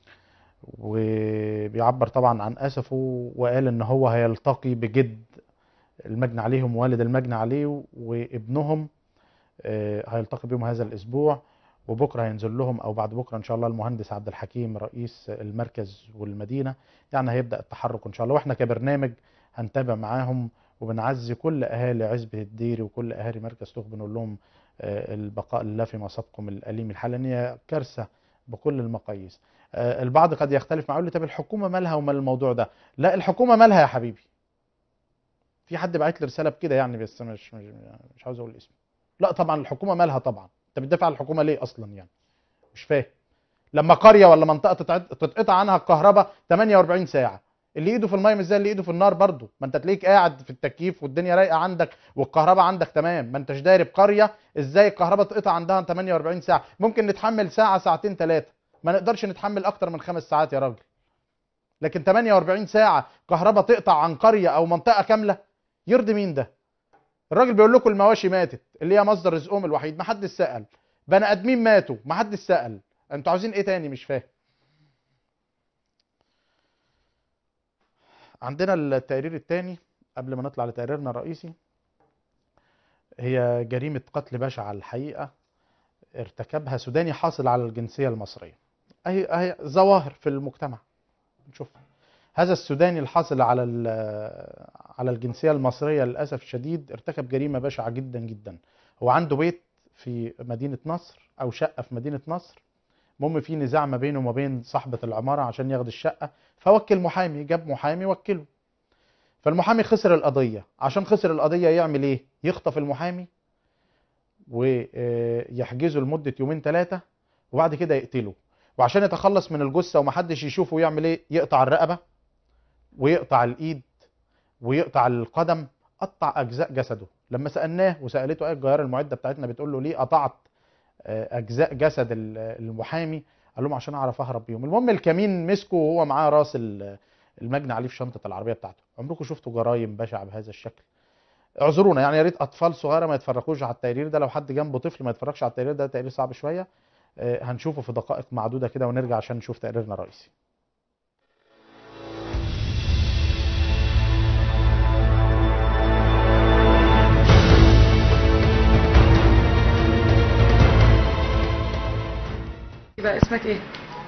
وبيعبر طبعا عن اسفه وقال ان هو هيلتقي بجد المجني عليهم والد المجني عليه وابنهم آه، هيلتقي بهم هذا الاسبوع وبكره هينزل لهم او بعد بكره ان شاء الله المهندس عبد الحكيم رئيس المركز والمدينه يعني هيبدا التحرك ان شاء الله واحنا كبرنامج هنتابع معاهم وبنعزي كل اهالي عزبه الديري وكل اهالي مركز توخ بنقول لهم آه، البقاء لله في مصابكم الاليم الحال لان هي كارثه بكل المقاييس آه، البعض قد يختلف معه يقول لي طب الحكومه مالها ومال الموضوع ده لا الحكومه مالها يا حبيبي في حد بعت لي رساله بكده يعني بس مش مش, مش عاوز اقول اسمه لا طبعا الحكومه مالها طبعا انت بتدافع عن الحكومه ليه اصلا يعني مش فاهم لما قريه ولا منطقه تتعد- تتقطع عنها الكهرباء 48 ساعه اللي ايده في الميه مش زي اللي ايده في النار برضه ما انت تلاقيك قاعد في التكييف والدنيا رايقه عندك والكهرباء عندك تمام ما انتش داري بقريه ازاي الكهرباء تقطع عندها 48 ساعه ممكن نتحمل ساعه ساعتين ثلاثه ما نقدرش نتحمل اكتر من خمس ساعات يا راجل لكن 48 ساعه كهرباء تقطع عن قريه او منطقه كامله يرضي مين ده الراجل بيقول لكم المواشي ماتت اللي هي مصدر رزقهم الوحيد ما حدش سأل بني ادمين ماتوا ما حدش سأل انتوا عاوزين ايه تاني مش فاهم عندنا التقرير التاني قبل ما نطلع لتقريرنا الرئيسي هي جريمة قتل بشعة الحقيقة ارتكبها سوداني حاصل على الجنسية المصرية اهي اهي ظواهر في المجتمع نشوف هذا السوداني الحاصل على ال- على الجنسية المصرية للأسف الشديد ارتكب جريمة بشعة جدا جدا هو عنده بيت في مدينة نصر أو شقة في مدينة نصر المهم في نزاع ما بينه وما بين صاحبة العمارة عشان ياخد الشقة فوكل محامي جاب محامي وكله فالمحامي خسر القضية عشان خسر القضية يعمل ايه يخطف المحامي ويحجزه لمدة يومين ثلاثة وبعد كده يقتله وعشان يتخلص من الجثة ومحدش يشوفه يعمل ايه يقطع الرقبة ويقطع الايد ويقطع القدم قطع اجزاء جسده لما سالناه وسالته ايه الجيار المعده بتاعتنا بتقول له ليه قطعت آه، اجزاء جسد ال- المحامي قال لهم عشان اعرف اهرب بيهم المهم الكمين مسكه وهو معاه راس ال- المجني عليه في شنطه العربيه بتاعته عمركم شفتوا جرايم بشعه بهذا الشكل اعذرونا يعني يا ريت اطفال صغيره ما يتفرجوش على التقرير ده لو حد جنبه طفل ما يتفرجش على التقرير ده تقرير صعب شويه آه، هنشوفه في دقائق معدوده كده ونرجع عشان نشوف تقريرنا الرئيسي يبقى اسمك ايه؟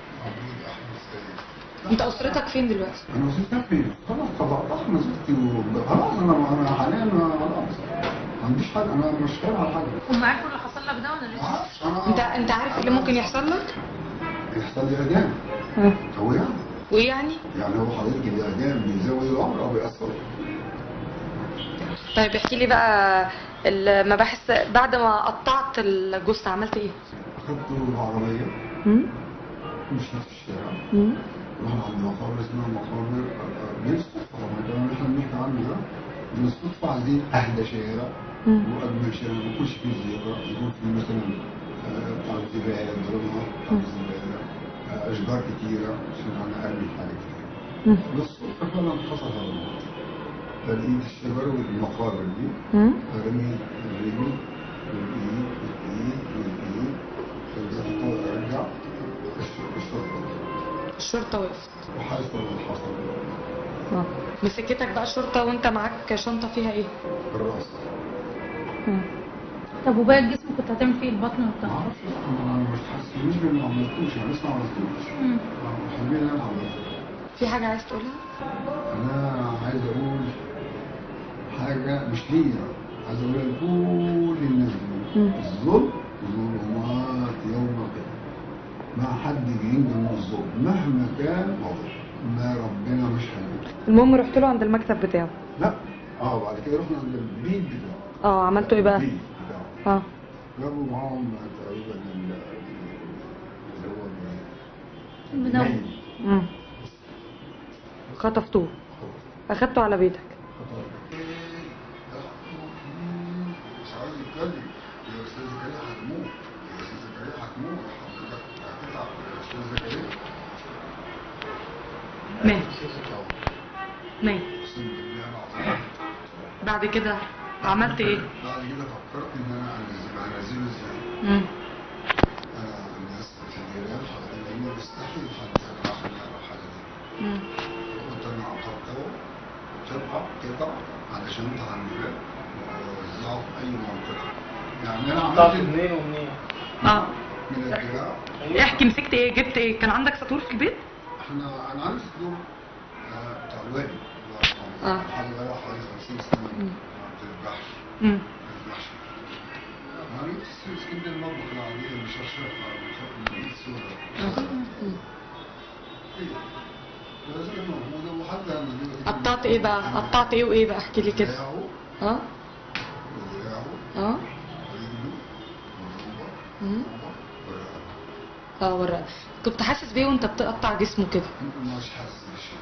انت اسرتك فين دلوقتي؟ انا وصلت فين؟ خلاص طبعا احنا زوجتي خلاص انا انا حاليا أنا خلاص ما عنديش حاجه انا مش فاهم على حاجه ومعاك اللي حصل لك ده ولا لسه؟ انا انت انت عارف اللي ممكن يحصل لك؟ يحصل لي اعدام هو يعني وايه يعني؟ يعني هو حضرتك الاعدام بيزود العمر او بيأثر طيب احكي لي بقى المباحث بعد ما قطعت الجثه عملت ايه؟ اخدته العربيه مم؟ مشيت في الشارع مم؟ رحنا عند مقابر اسمها مقابر بالصدفه طبعا الكلام اللي احنا بنحكي عنه ده بالصدفه عايزين اهدى شارع مم. واجمل شارع ما يكونش فيه زيارة يكون فيه مثلا آه، بتاع الزباله ضربها بتاع الزباله آه، اشجار كتيره عشان انا ارمي حاجه كتير مم. بالصدفه فعلا حصل هذا الموضوع فلقيت الشجر والمقابر دي مم؟ ارمي الرجل والايد والايد والايد فبدات ارجع الش- الشرطه الشرطه وقفت وحصل اللي حصل اه مسكتك بقى الشرطه وانت معاك شنطه فيها ايه؟ الراس مم. طب وباقي الجسم كنت هتعمل فيه البطن ما والظهر اعرفش انا مش حاسس مش باللي ما عملتوش يعني لسه ما عملتوش مم. حبيبي انا عملته في حاجه عايز تقولها؟ انا عايز اقول حاجه مش ليا عايز اقولها لكل الناس دي مم. الظلم ظلمات يوم القيامه ما حد بينجي من الظلم مهما كان وضع ما ربنا مش هينجي المهم رحت له عند المكتب بتاعه لا اه بعد كده رحنا عند البيت بتاعه اه عملتوا ايه بقى؟ البيت بتاعه اه جابوا معاهم تقريبا ال- اللي هو منور. النايم. مم. خطفتوه اخدته على بيتك مش عايز يتكلم يا استاذ زكريا هتموت يا استاذ زكريا هتموت مات مات بعد كده عملت ايه؟ بعد كده فكرت ان انا انزله انزله ازاي مم. انا الناس في الجيران حوالين مني بيستحيل حد يعرف يعمل حاجه دي مم. قلت انا هقطعه قطع قطع علشان تعملات ووزعه في اي منطقه يعني انا عملت منين ومنين اه من الدراع احكي مسكت ايه جبت ايه كان عندك سطور في البيت؟ احنا انا عندي صدور آه، بتاع الوادي اه. حاجه بقى حوالي 50 سنه مم. ما بتذبحش مم. ما بتذبحش انا في اسكندريه المطبخ العاديه مش هشرب بخاف من الايد السوداء مم. لازم موجوده وحتى لما جيت قطعت ايه بقى؟ قطعت ايه وايه بقى؟ احكي لي كده اه اه مم. اه ورا كنت حاسس بيه وانت بتقطع جسمه كده مش حاسس بشيء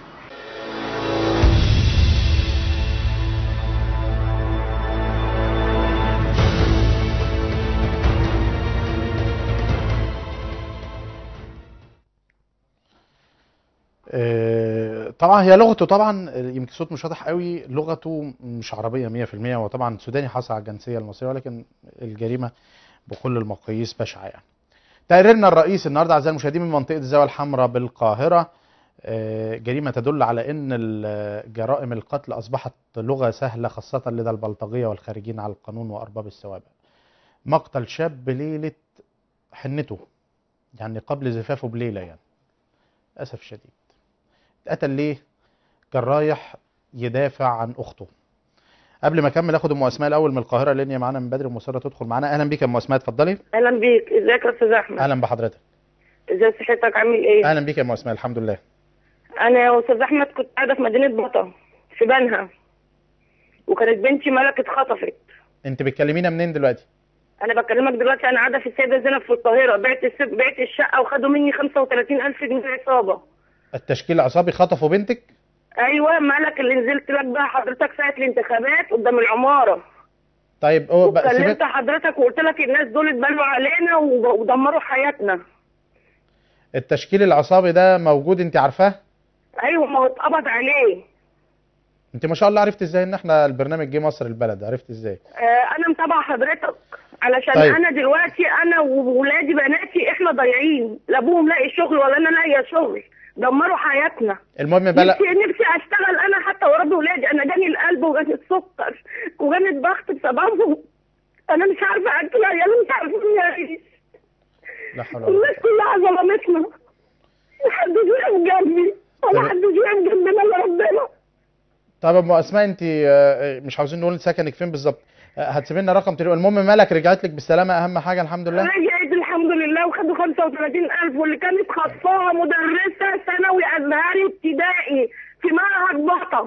آه، طبعا هي لغته طبعا آه، يمكن صوت مش واضح قوي لغته مش عربيه 100% هو طبعا سوداني حصل على الجنسيه المصريه ولكن الجريمه بكل المقاييس بشعه يعني. تقريرنا الرئيس النهارده اعزائي المشاهدين من منطقه الزاويه الحمراء بالقاهره آه، جريمه تدل على ان ال- جرائم القتل اصبحت لغه سهله خاصه لدى البلطجيه والخارجين على القانون وارباب السوابق. مقتل شاب ليله حنته يعني قبل زفافه بليله يعني. للاسف شديد. اتقتل ليه؟ كان رايح يدافع عن اخته. قبل ما اكمل اخد ام اسماء الاول من القاهره لان هي معانا من بدري ومصره تدخل معانا اهلا بيك يا ام اسماء اتفضلي اهلا بيك ازيك يا استاذ احمد اهلا بحضرتك ازاي صحتك عامل ايه اهلا بيك يا ام اسماء الحمد لله انا يا استاذ احمد كنت قاعده في مدينه بطا في بنها وكانت بنتي ملك اتخطفت انت بتكلمينا منين دلوقتي انا بكلمك دلوقتي انا قاعده في السيده زينب في القاهره بعت الس- بعت الشقه وخدوا مني 35000 جنيه عصابه التشكيل العصابي خطفوا بنتك ايوه ملك اللي نزلت لك بقى حضرتك ساعه الانتخابات قدام العماره طيب هو بقى سيبك كلمت حضرتك وقلت لك الناس دول اتبلوا علينا وب- ودمروا حياتنا التشكيل العصابي ده موجود انت عارفاه ايوه ما هو اتقبض عليه انت ما شاء الله عرفت ازاي ان احنا البرنامج جه مصر البلد عرفت ازاي آه، انا متابعه حضرتك علشان طيب. انا دلوقتي انا وولادي بناتي احنا ضايعين لا ابوهم لاقي شغل ولا انا لاقيه شغل دمروا حياتنا المهم بلا نفسي نفسي اشتغل انا حتى واربي ولادي انا جاني القلب وجاني السكر وجاني الضغط بسببهم انا مش عارفه اكل عيالي مش عارفين يعيش لا حول ولا الناس كلها ظلمتنا محدش واقف جنبي ولا طب- حدش واقف جنبنا الا ربنا طب ام اسماء انت آه، مش عاوزين نقول سكنك فين بالظبط آه، هتسيب لنا رقم تليفون المهم مالك رجعت لك بالسلامه اهم حاجه الحمد لله رجعت الحمد لله وخدوا 35000 واللي كانت خطاها مدرسة ثانوي أزهري ابتدائي في معهد بطة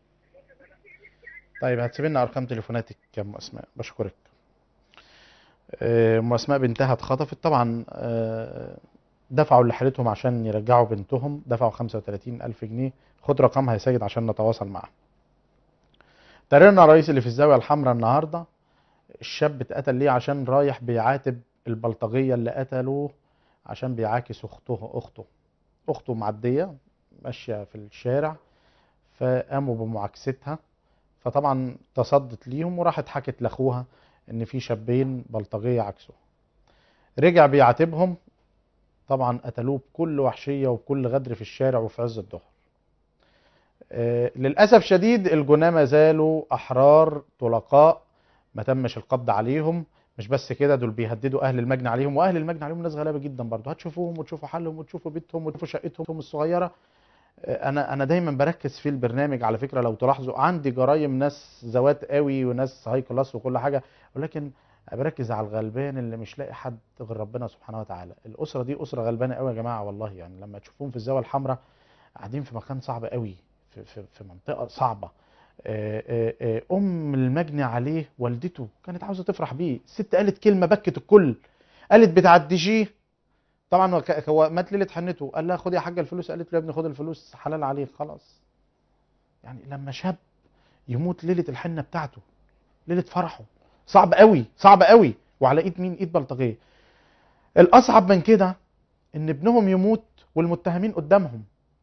طيب هتسيب لنا ارقام تليفوناتك يا ام اسماء بشكرك آه، ام اسماء بنتها اتخطفت طبعا آه، دفعوا اللي حالتهم عشان يرجعوا بنتهم دفعوا 35 ألف جنيه خد رقمها يا سيد عشان نتواصل معاها تقريرنا الرئيس اللي في الزاوية الحمراء النهاردة الشاب اتقتل ليه عشان رايح بيعاتب البلطجية اللي قتلوه عشان بيعاكس أخته أخته أخته معدية ماشية في الشارع فقاموا بمعاكستها فطبعا تصدت ليهم وراحت حكت لاخوها ان في شابين بلطجيه عكسه رجع بيعاتبهم طبعا قتلوه بكل وحشيه وبكل غدر في الشارع وفي عز الظهر آه، للاسف شديد الجناه ما زالوا احرار طلقاء ما تمش القبض عليهم مش بس كده دول بيهددوا اهل المجني عليهم واهل المجني عليهم ناس غلابه جدا برضه هتشوفوهم وتشوفوا حالهم وتشوفوا بيتهم وتشوفوا شقتهم الصغيره انا انا دايما بركز في البرنامج على فكره لو تلاحظوا عندي جرايم ناس ذوات قوي وناس هاي كلاس وكل حاجه ولكن بركز على الغلبان اللي مش لاقي حد غير ربنا سبحانه وتعالى الاسره دي اسره غلبانه قوي يا جماعه والله يعني لما تشوفوهم في الزاويه الحمراء قاعدين في مكان صعب قوي في في, في منطقه صعبه آه، آه، آه، ام المجني عليه والدته كانت عاوزه تفرح بيه الست قالت كلمه بكت الكل قالت بتعدجيه طبعا هو ك- هو مات ليله حنته قال لها خد يا حاجه الفلوس قالت له يا ابني خد الفلوس حلال عليك خلاص يعني لما شاب يموت ليله الحنه بتاعته ليله فرحه صعب قوي صعب قوي وعلى ايد مين ايد بلطجيه الاصعب من كده ان ابنهم يموت والمتهمين قدامهم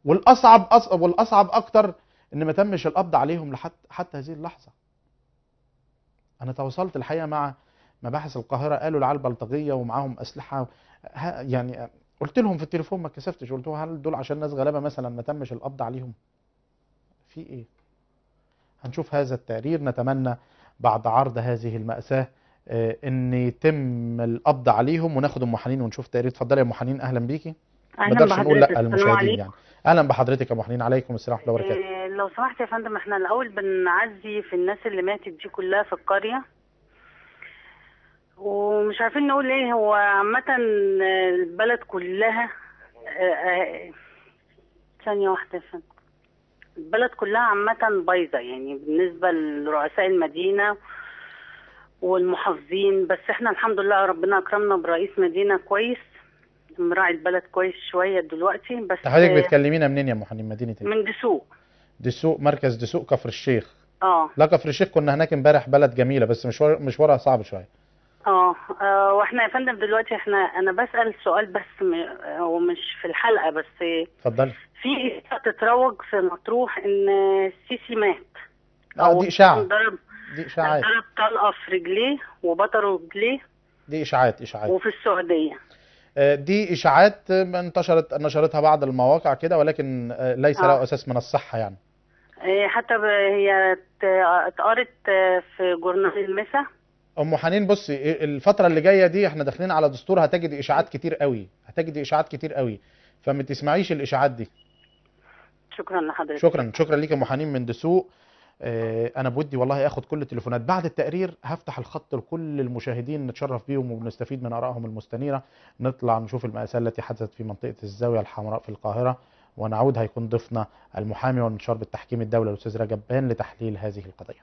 والاصعب أصعب والاصعب اكتر ان ما تمش القبض عليهم لحد حتى هذه اللحظه انا تواصلت الحقيقه مع مباحث القاهره قالوا العيال بلطجيه ومعاهم اسلحه ها يعني قلت لهم في التليفون ما كسفتش قلت لهم هل دول عشان ناس غلابه مثلا ما تمش القبض عليهم في ايه هنشوف هذا التقرير نتمنى بعد عرض هذه المأساة آه، ان يتم القبض عليهم وناخد ام حنين ونشوف تقرير اتفضلي يا ام حنين اهلا بيكي ما اهلا نقدرش نقول بحضرتك لا السلام للمشاهدين عليكم يعني اهلا بحضرتك يا ام حنين عليكم السلام ورحمه الله وبركاته إيه، لو سمحت يا فندم احنا الاول بنعزي في الناس اللي ماتت دي كلها في القريه ومش عارفين نقول ايه هو عامه البلد كلها آه، آه، ثانيه واحده يا فندم البلد كلها عامه بايظه يعني بالنسبه لرؤساء المدينه والمحافظين بس احنا الحمد لله ربنا اكرمنا برئيس مدينه كويس مراعي البلد كويس شويه دلوقتي بس حضرتك آه، بتكلمينا منين يا ام حنين مدينه ايه من دسوق دسوق مركز دسوق كفر الشيخ اه لا كفر الشيخ كنا هناك امبارح بلد جميله بس مشوار مشوارها صعب شويه اه آه، واحنا يا فندم دلوقتي احنا انا بسأل سؤال بس م... هو مش في الحلقة بس اتفضلي في تتروج في مطروح ان السيسي مات اه دي اشاعه ضرب دي اشاعات ضرب طلقة في رجليه وبطروا رجليه دي اشاعات اشاعات وفي السعودية آه، دي اشاعات آه، انتشرت نشرتها بعض المواقع كده ولكن آه، ليس آه. له اساس من الصحه يعني إيه، حتى ب... هي ات- اتقرت آه، في جورنال المسا ام حنين بصي الفتره اللي جايه دي احنا داخلين على دستور هتجد اشاعات كتير قوي هتجد اشاعات كتير قوي فما تسمعيش الاشاعات دي شكرا لحضرتك شكرا شكرا ليك يا ام حنين من دسوق آه، انا بودي والله اخد كل التليفونات بعد التقرير هفتح الخط لكل المشاهدين نتشرف بيهم وبنستفيد من ارائهم المستنيره نطلع نشوف المأساة التي حدثت في منطقه الزاويه الحمراء في القاهره ونعود هيكون ضيفنا المحامي والمستشار بالتحكيم الدولي الاستاذ رجب بان لتحليل هذه القضيه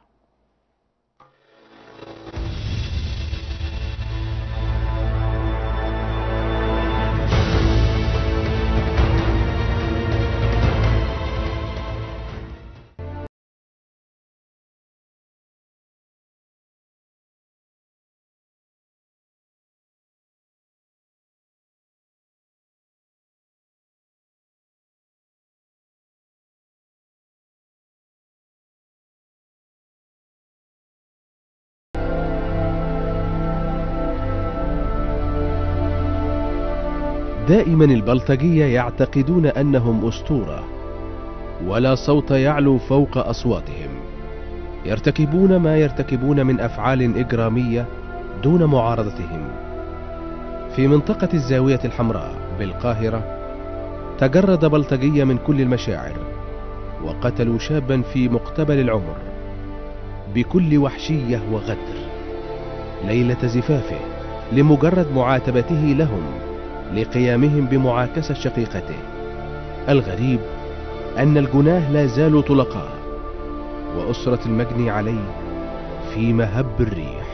دائما البلطجية يعتقدون أنهم أسطورة ولا صوت يعلو فوق أصواتهم يرتكبون ما يرتكبون من أفعال إجرامية دون معارضتهم في منطقة الزاوية الحمراء بالقاهرة تجرد بلطجية من كل المشاعر وقتلوا شابا في مقتبل العمر بكل وحشية وغدر ليلة زفافه لمجرد معاتبته لهم لقيامهم بمعاكسة شقيقته الغريب أن الجناه لا زالوا طلقاء وأسرة المجني عليه في مهب الريح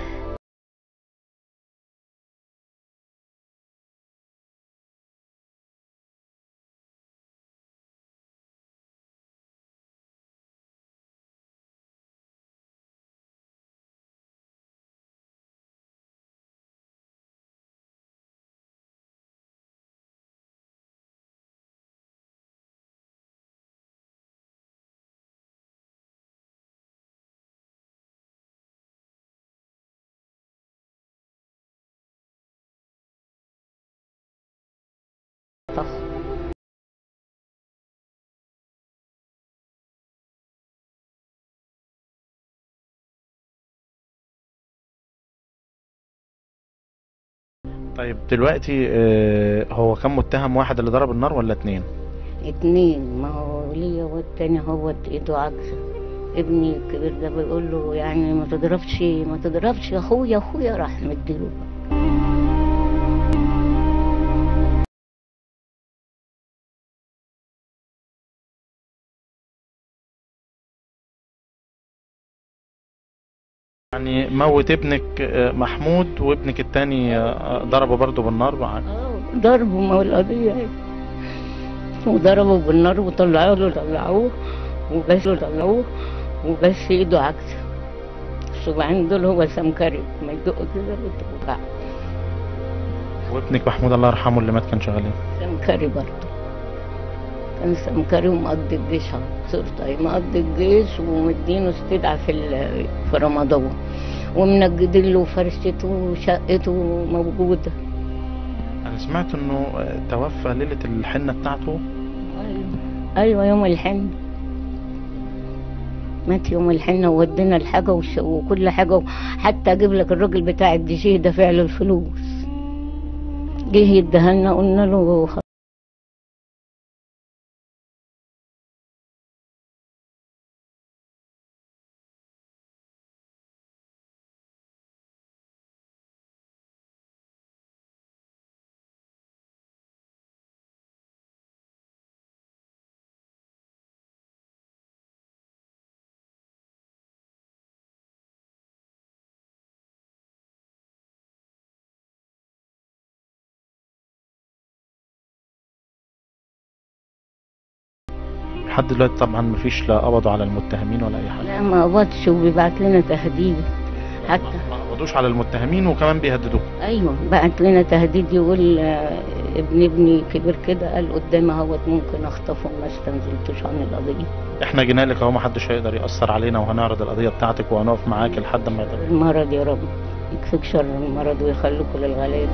طيب دلوقتي آه، هو كان متهم واحد اللي ضرب النار ولا اتنين اتنين ما هو ليا والتاني هو ايده عكسه ابني الكبير ده بيقول له يعني ما تضربش ما تضربش يا اخويا اخويا راح مديله يعني موت ابنك آه، محمود وابنك التاني آه، ضربه برضه بالنار معاك ضربوا ما هو القضية اهي وضربوا بالنار وطلعوا له طلعوه وبس طلعوه وبس ايده عكسه الصباعين دول هو سمكري ما يدق كده بتوجع وابنك محمود الله يرحمه اللي مات كان شغال ايه سمكري برضه كان سمكري ومقضي الجيش اهو صرت اهي مقضي الجيش ومدينه استدعاء في ال- في رمضان ومنجدين له فرشته وشقته موجوده انا سمعت انه آه، توفى ليله الحنه بتاعته ايوه يوم الحنه مات يوم الحنه وودينا الحاجه وش- وكل حاجه حتى اجيب لك الراجل بتاع الدي جي دافع له الفلوس جه يديها لنا قلنا له خ- لحد دلوقتي طبعا مفيش لا قبضوا على المتهمين ولا اي حاجه لا ما قبضش وبيبعت لنا تهديد حتى ما قبضوش على المتهمين وكمان بيهددوهم ايوه بعت لنا تهديد يقول آه، ابن ابني كبر كده قال قدامي اهوت ممكن اخطفه ما استنزلتوش عن القضيه احنا جينا لك اهو محدش هيقدر ياثر علينا وهنعرض القضيه بتاعتك وهنقف معاك لحد ما يقدر المرض يا رب يكفيك شر المرض ويخليكوا للغلابه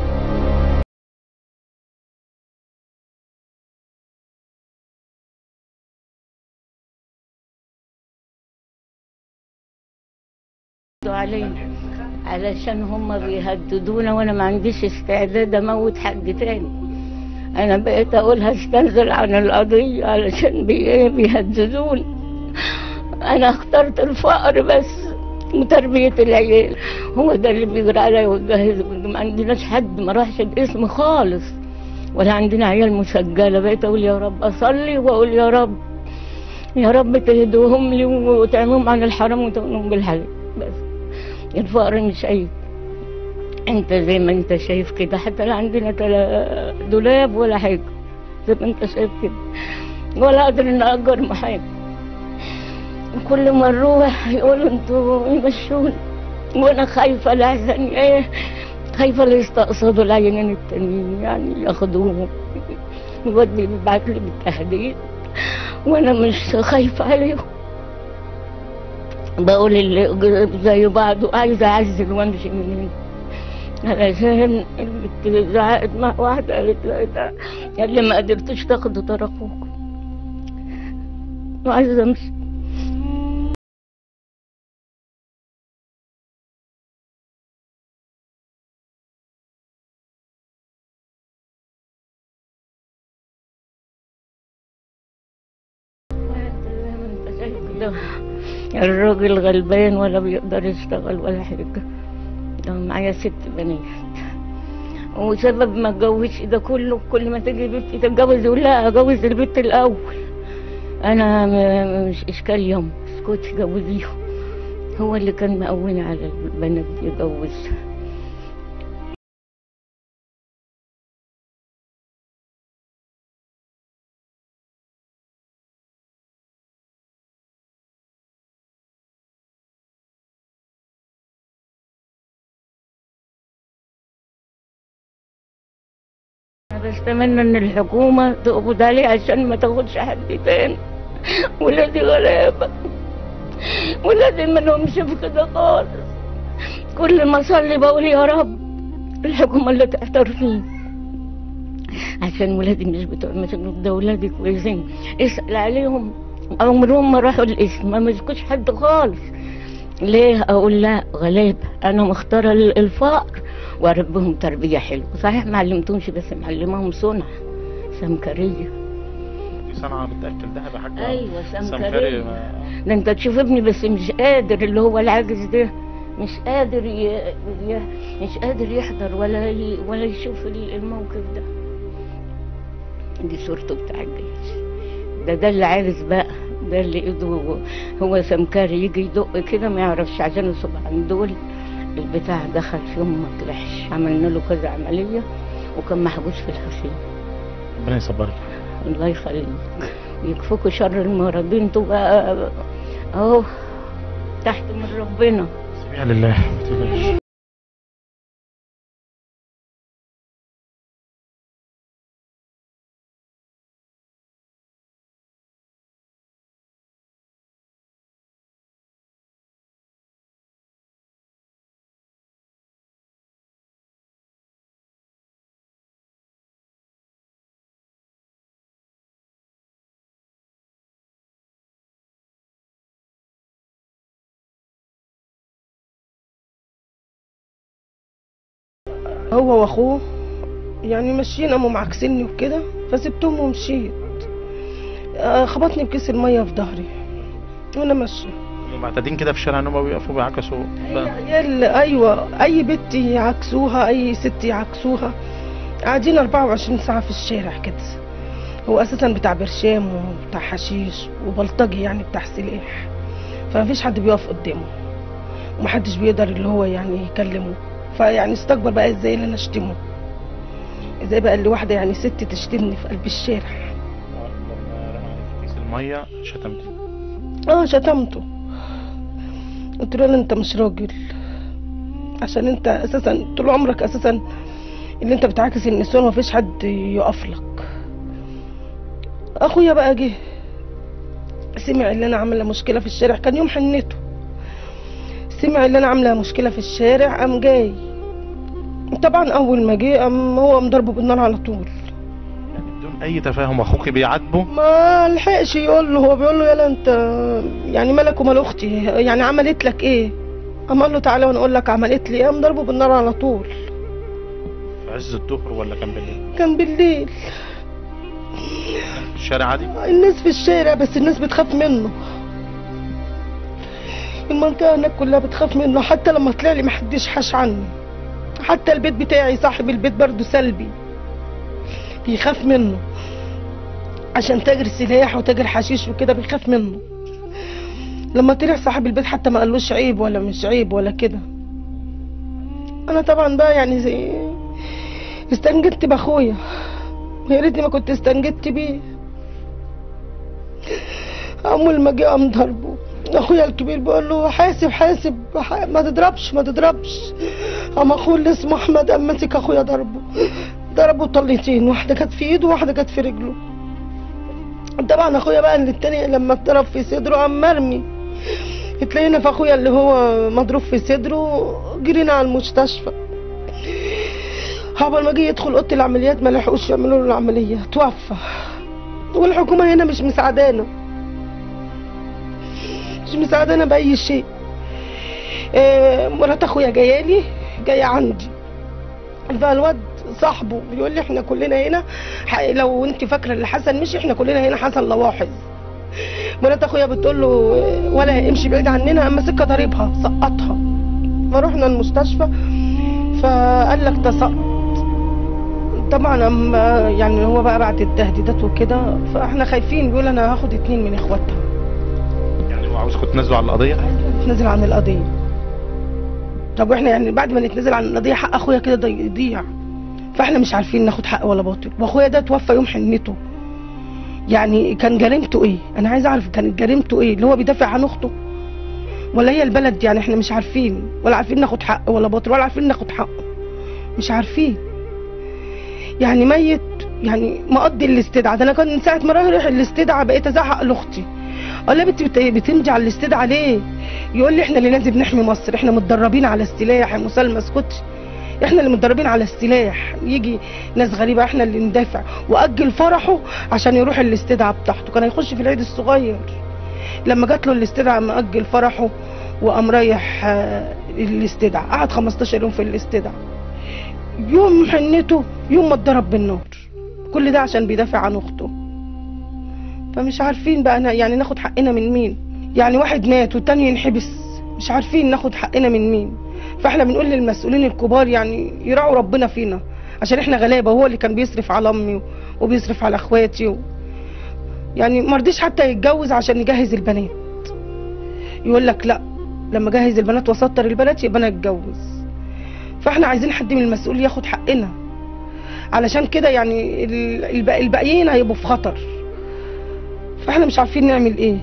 علينا علشان هم بيهددونا وانا ما عنديش استعداد اموت حد تاني انا بقيت اقول هستنزل عن القضية علشان بي- إيه بيهددوني انا اخترت الفقر بس وتربية العيال هو ده اللي بيجري عليا ويجهز ما عندناش حد ما راحش الاسم خالص ولا عندنا عيال مسجلة بقيت اقول يا رب اصلي واقول يا رب يا رب تهدوهم لي وتعمهم عن الحرام وتغنهم بالحلال بس الفقر مش عيب انت زي ما انت شايف كده حتى لا عندنا تلا دولاب ولا حاجه زي ما انت شايف كده ولا قادر نأجر محل كل ما نروح يقولوا انتوا يمشوني وانا خايفه لحسن ايه خايفه لا يستقصدوا العيانين التانيين يعني ياخدوهم الواد بيبعت لي بالتهديد وانا مش خايفه عليهم بقول اللي زي بعض وعايزه اعزل وامشي من هنا علشان البت زعقت مع واحدة قالت لها اللي ما قدرتوش تاخدوا طرفكم وعايزة امشي كده الراجل غلبان ولا بيقدر يشتغل ولا حاجة ده معايا ست بنات وسبب ما اتجوزش ده كله كل ما تيجي بنتي تتجوز يقول لا اجوز البنت الاول انا م- مش اشكال يوم اسكتي جوزيهم هو اللي كان مقويني على البنات دي يجوزها أنا بستمنى ان الحكومة تقبض عليه عشان ما تاخدش حد تاني ولادي غلابة ولادي ما لهمش في كده خالص كل ما اصلي بقول يا رب الحكومة اللي تحتار فيه عشان ولادي مش بتوع مسجون ده ولادي كويسين اسأل عليهم عمرهم ما راحوا الاسم ما مسكوش حد خالص ليه اقول لا غلابة انا مختارة الفقر واربهم تربية حلوة صحيح ما علمتهمش بس معلمهم صنع سمكرية دي صنعه بتاكل دهب يا حاج ايوه سمكري سمكرية ما- ده انت تشوف ابني بس مش قادر اللي هو العاجز ده مش قادر ي... ي... مش قادر يحضر ولا ي... ولا يشوف ال- الموقف ده دي صورته بتاع الجيش ده ده اللي عاجز بقى ده اللي ايده هو سمكري يجي يدق كده ما يعرفش عشان الصبعين دول البتاع دخل فيهم ما طلعش عملنا له كذا عملية وكان محبوس في الحسين ربنا يصبرك الله يخليك يكفوكوا شر المرض انتوا بقى اهو تحت من ربنا سيبيها لله ما تقلقش. هو واخوه يعني ماشيين قاموا معاكسيني وكده فسبتهم ومشيت آه، خبطني بكيس الميه في ظهري وانا ماشيه هم معتادين كده في الشارع ان هم بيقفوا بيعكسوا لا. عيال ايوه اي بنت يعكسوها اي ست يعكسوها قاعدين 24 ساعه في الشارع كده هو اساسا بتاع برشام وبتاع حشيش وبلطجي يعني بتاع سلاح فمفيش حد بيقف قدامه ومحدش بيقدر اللي هو يعني يكلمه فيعني استكبر بقى ازاي اللي انا اشتمه ازاي بقى اللي واحده يعني ست تشتمني في قلب الشارع كيس الميه شتمتي اه شتمته قلت له انت مش راجل عشان انت اساسا طول عمرك اساسا اللي انت بتعاكس النسوان مفيش حد يقف لك اخويا بقى جه سمع ان انا عامله مشكله في الشارع كان يوم حنته سمع ان انا عامله مشكله في الشارع قام جاي طبعا اول ما جه قام هو مضربه بالنار على طول بدون اي تفاهم اخوك بيعاتبه ما لحقش يقول له هو بيقول له يلا انت يعني مالك ومال اختي يعني عملت لك ايه قام قال له تعالى وانا اقول لك عملت لي ايه قام ضربه بالنار على طول في عز الظهر ولا كان بالليل كان بالليل في الشارع عادي الناس في الشارع بس الناس بتخاف منه المنطقة هناك كلها بتخاف منه حتى لما طلع لي محدش حاش عني حتى البيت بتاعي صاحب البيت برضه سلبي بيخاف منه عشان تاجر سلاح وتاجر حشيش وكده بيخاف منه لما طلع صاحب البيت حتى ما قالوش عيب ولا مش عيب ولا كده انا طبعا بقى يعني زي استنجدت باخويا يا ريتني ما كنت استنجدت بيه اول ما جه قام ضربه اخويا الكبير بيقول له حاسب حاسب ح- ما تضربش ما تضربش قام اخوه اللي اسمه احمد قام ماسك اخويا ضربه ضربه طلتين واحده كانت في ايده وواحده كانت في رجله طبعا اخويا بقى اللي التاني لما اتضرب في صدره قام مرمي اتلاقينا في اخويا اللي هو مضروب في صدره جرينا على المستشفى اول ما جه يدخل اوضه العمليات ما لحقوش يعملوا له العمليه توفى والحكومه هنا مش مساعدانا مش مساعدانا باي شيء آه، مرات اخويا جايه لي جايه عندي فالواد صاحبه بيقول لي احنا كلنا هنا ح- لو انت فاكره اللي حسن مشي احنا كلنا هنا حسن لواحظ مرات اخويا بتقول له آه، ولا امشي بعيد عننا قام ماسكها ضاربها سقطها فروحنا المستشفى فقال لك ده سقط طبعا اما يعني هو بقى بعد التهديدات وكده فاحنا خايفين بيقول انا هاخد اتنين من اخواتها يعني هو عاوزكم تنزلوا على القضيه نتنازل عن القضيه طب واحنا يعني بعد ما نتنازل عن القضيه حق اخويا كده ده يضيع فاحنا مش عارفين ناخد حق ولا باطل واخويا ده توفى يوم حنته يعني كان جريمته ايه انا عايزه اعرف كانت جريمته ايه اللي هو بيدافع عن اخته ولا هي البلد يعني احنا مش عارفين ولا عارفين ناخد حق ولا باطل ولا عارفين ناخد حقه مش عارفين يعني ميت يعني مقضي الاستدعاء ده انا كان من ساعه ما رايح الاستدعاء بقيت ازعق لاختي اقول لها بنت بت- بتمضي على الاستدعاء ليه يقول لي احنا اللي لازم نحمي مصر احنا متدربين على السلاح يا مسلمى اسكتي احنا اللي متدربين على السلاح يجي ناس غريبه احنا اللي ندافع واجل فرحه عشان يروح الاستدعاء بتاعته كان هيخش في العيد الصغير لما جات له الاستدعاء مأجل فرحه وقام رايح آه، الاستدعاء قعد 15 يوم في الاستدعاء يوم حنته يوم ما اتضرب بالنار كل ده عشان بيدافع عن اخته فمش عارفين بقى أنا يعني ناخد حقنا من مين يعني واحد مات والتاني ينحبس مش عارفين ناخد حقنا من مين فاحنا بنقول للمسؤولين الكبار يعني يراعوا ربنا فينا عشان احنا غلابه وهو اللي كان بيصرف على امي وبيصرف على اخواتي و... يعني مرضيش حتى يتجوز عشان يجهز البنات يقول لك لا لما اجهز البنات واسطر البنات يبقى انا اتجوز فاحنا عايزين حد من المسؤول ياخد حقنا علشان كده يعني ال- الب- الباقيين هيبقوا في خطر فاحنا مش عارفين نعمل ايه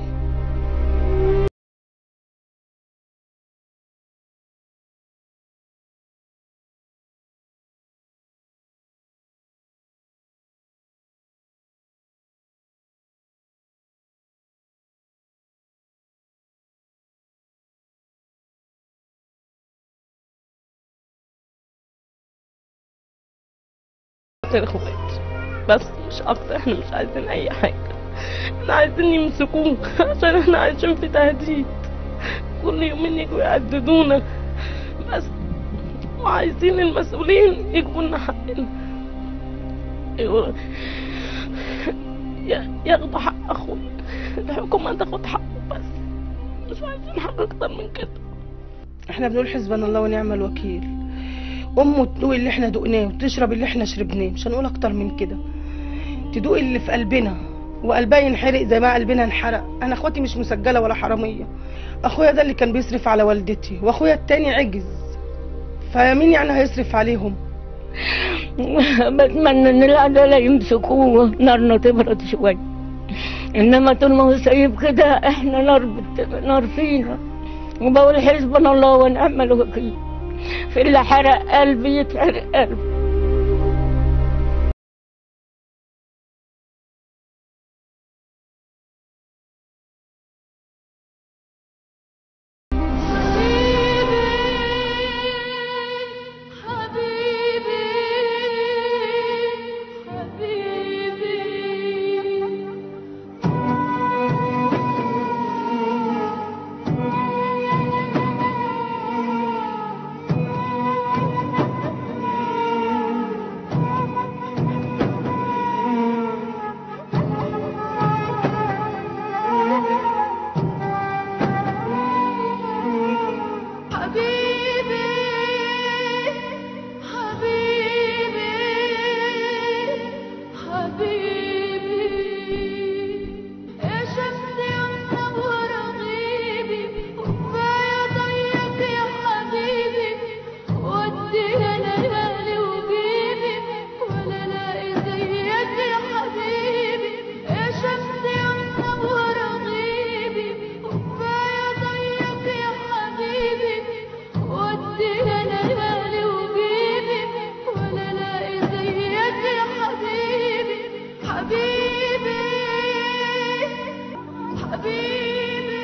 الاخوات بس مش اكتر احنا مش عايزين اي حاجة احنا عايزين يمسكوه عشان احنا عايشين في تهديد كل يومين يجوا يهددونا بس وعايزين المسؤولين يجيبوا لنا حقنا يو- ي- ياخدوا حق اخويا الحكومة تاخد حقه بس مش عايزين حاجة اكتر من كده احنا بنقول حسبنا الله ونعم الوكيل امه تدوق اللي احنا دقناه وتشرب اللي احنا شربناه مش هنقول اكتر من كده تدوق اللي في قلبنا وقلبها ينحرق زي ما قلبنا انحرق انا اخواتي مش مسجله ولا حراميه اخويا ده اللي كان بيصرف على والدتي واخويا التاني عجز فمين يعني هيصرف عليهم بتمنى ان العدالة يمسكوه نارنا تبرد شوية انما طول ما هو سايب كده احنا نار بت... نار فينا وبقول حسبنا الله ونعم الوكيل في اللي حرق قلبي يتحرق قلبي حبيبي حبيبي حبيبي يا شمسي ومنور رغيبي وكفاية ضيق يا حبيبي وديها ليالي وجيبي ولا لاقي زيك يا حبيبي يا شمسي ومنور رغيبي وكفاية ضيق يا حبيبي وديها ليالي وجيبي ولا لاقي زيك يا حبيبي حبيبي حبيبي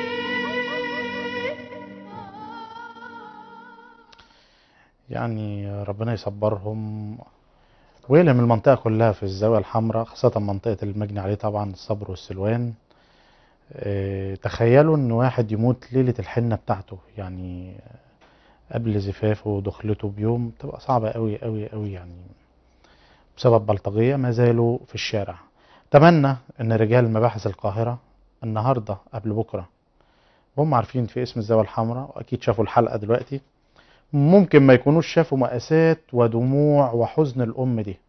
يعني ربنا يصبرهم ويلهم المنطقة كلها في الزاوية الحمراء خاصة منطقة المجني عليه طبعا الصبر والسلوان اه تخيلوا ان واحد يموت ليلة الحنة بتاعته يعني قبل زفافه ودخلته بيوم تبقى صعبة قوي قوي قوي يعني بسبب بلطجية ما زالوا في الشارع اتمنى ان رجال مباحث القاهرة النهاردة قبل بكرة هم عارفين في اسم الزاوية الحمراء واكيد شافوا الحلقة دلوقتي ممكن ما يكونوش شافوا مأساة ودموع وحزن الأم دي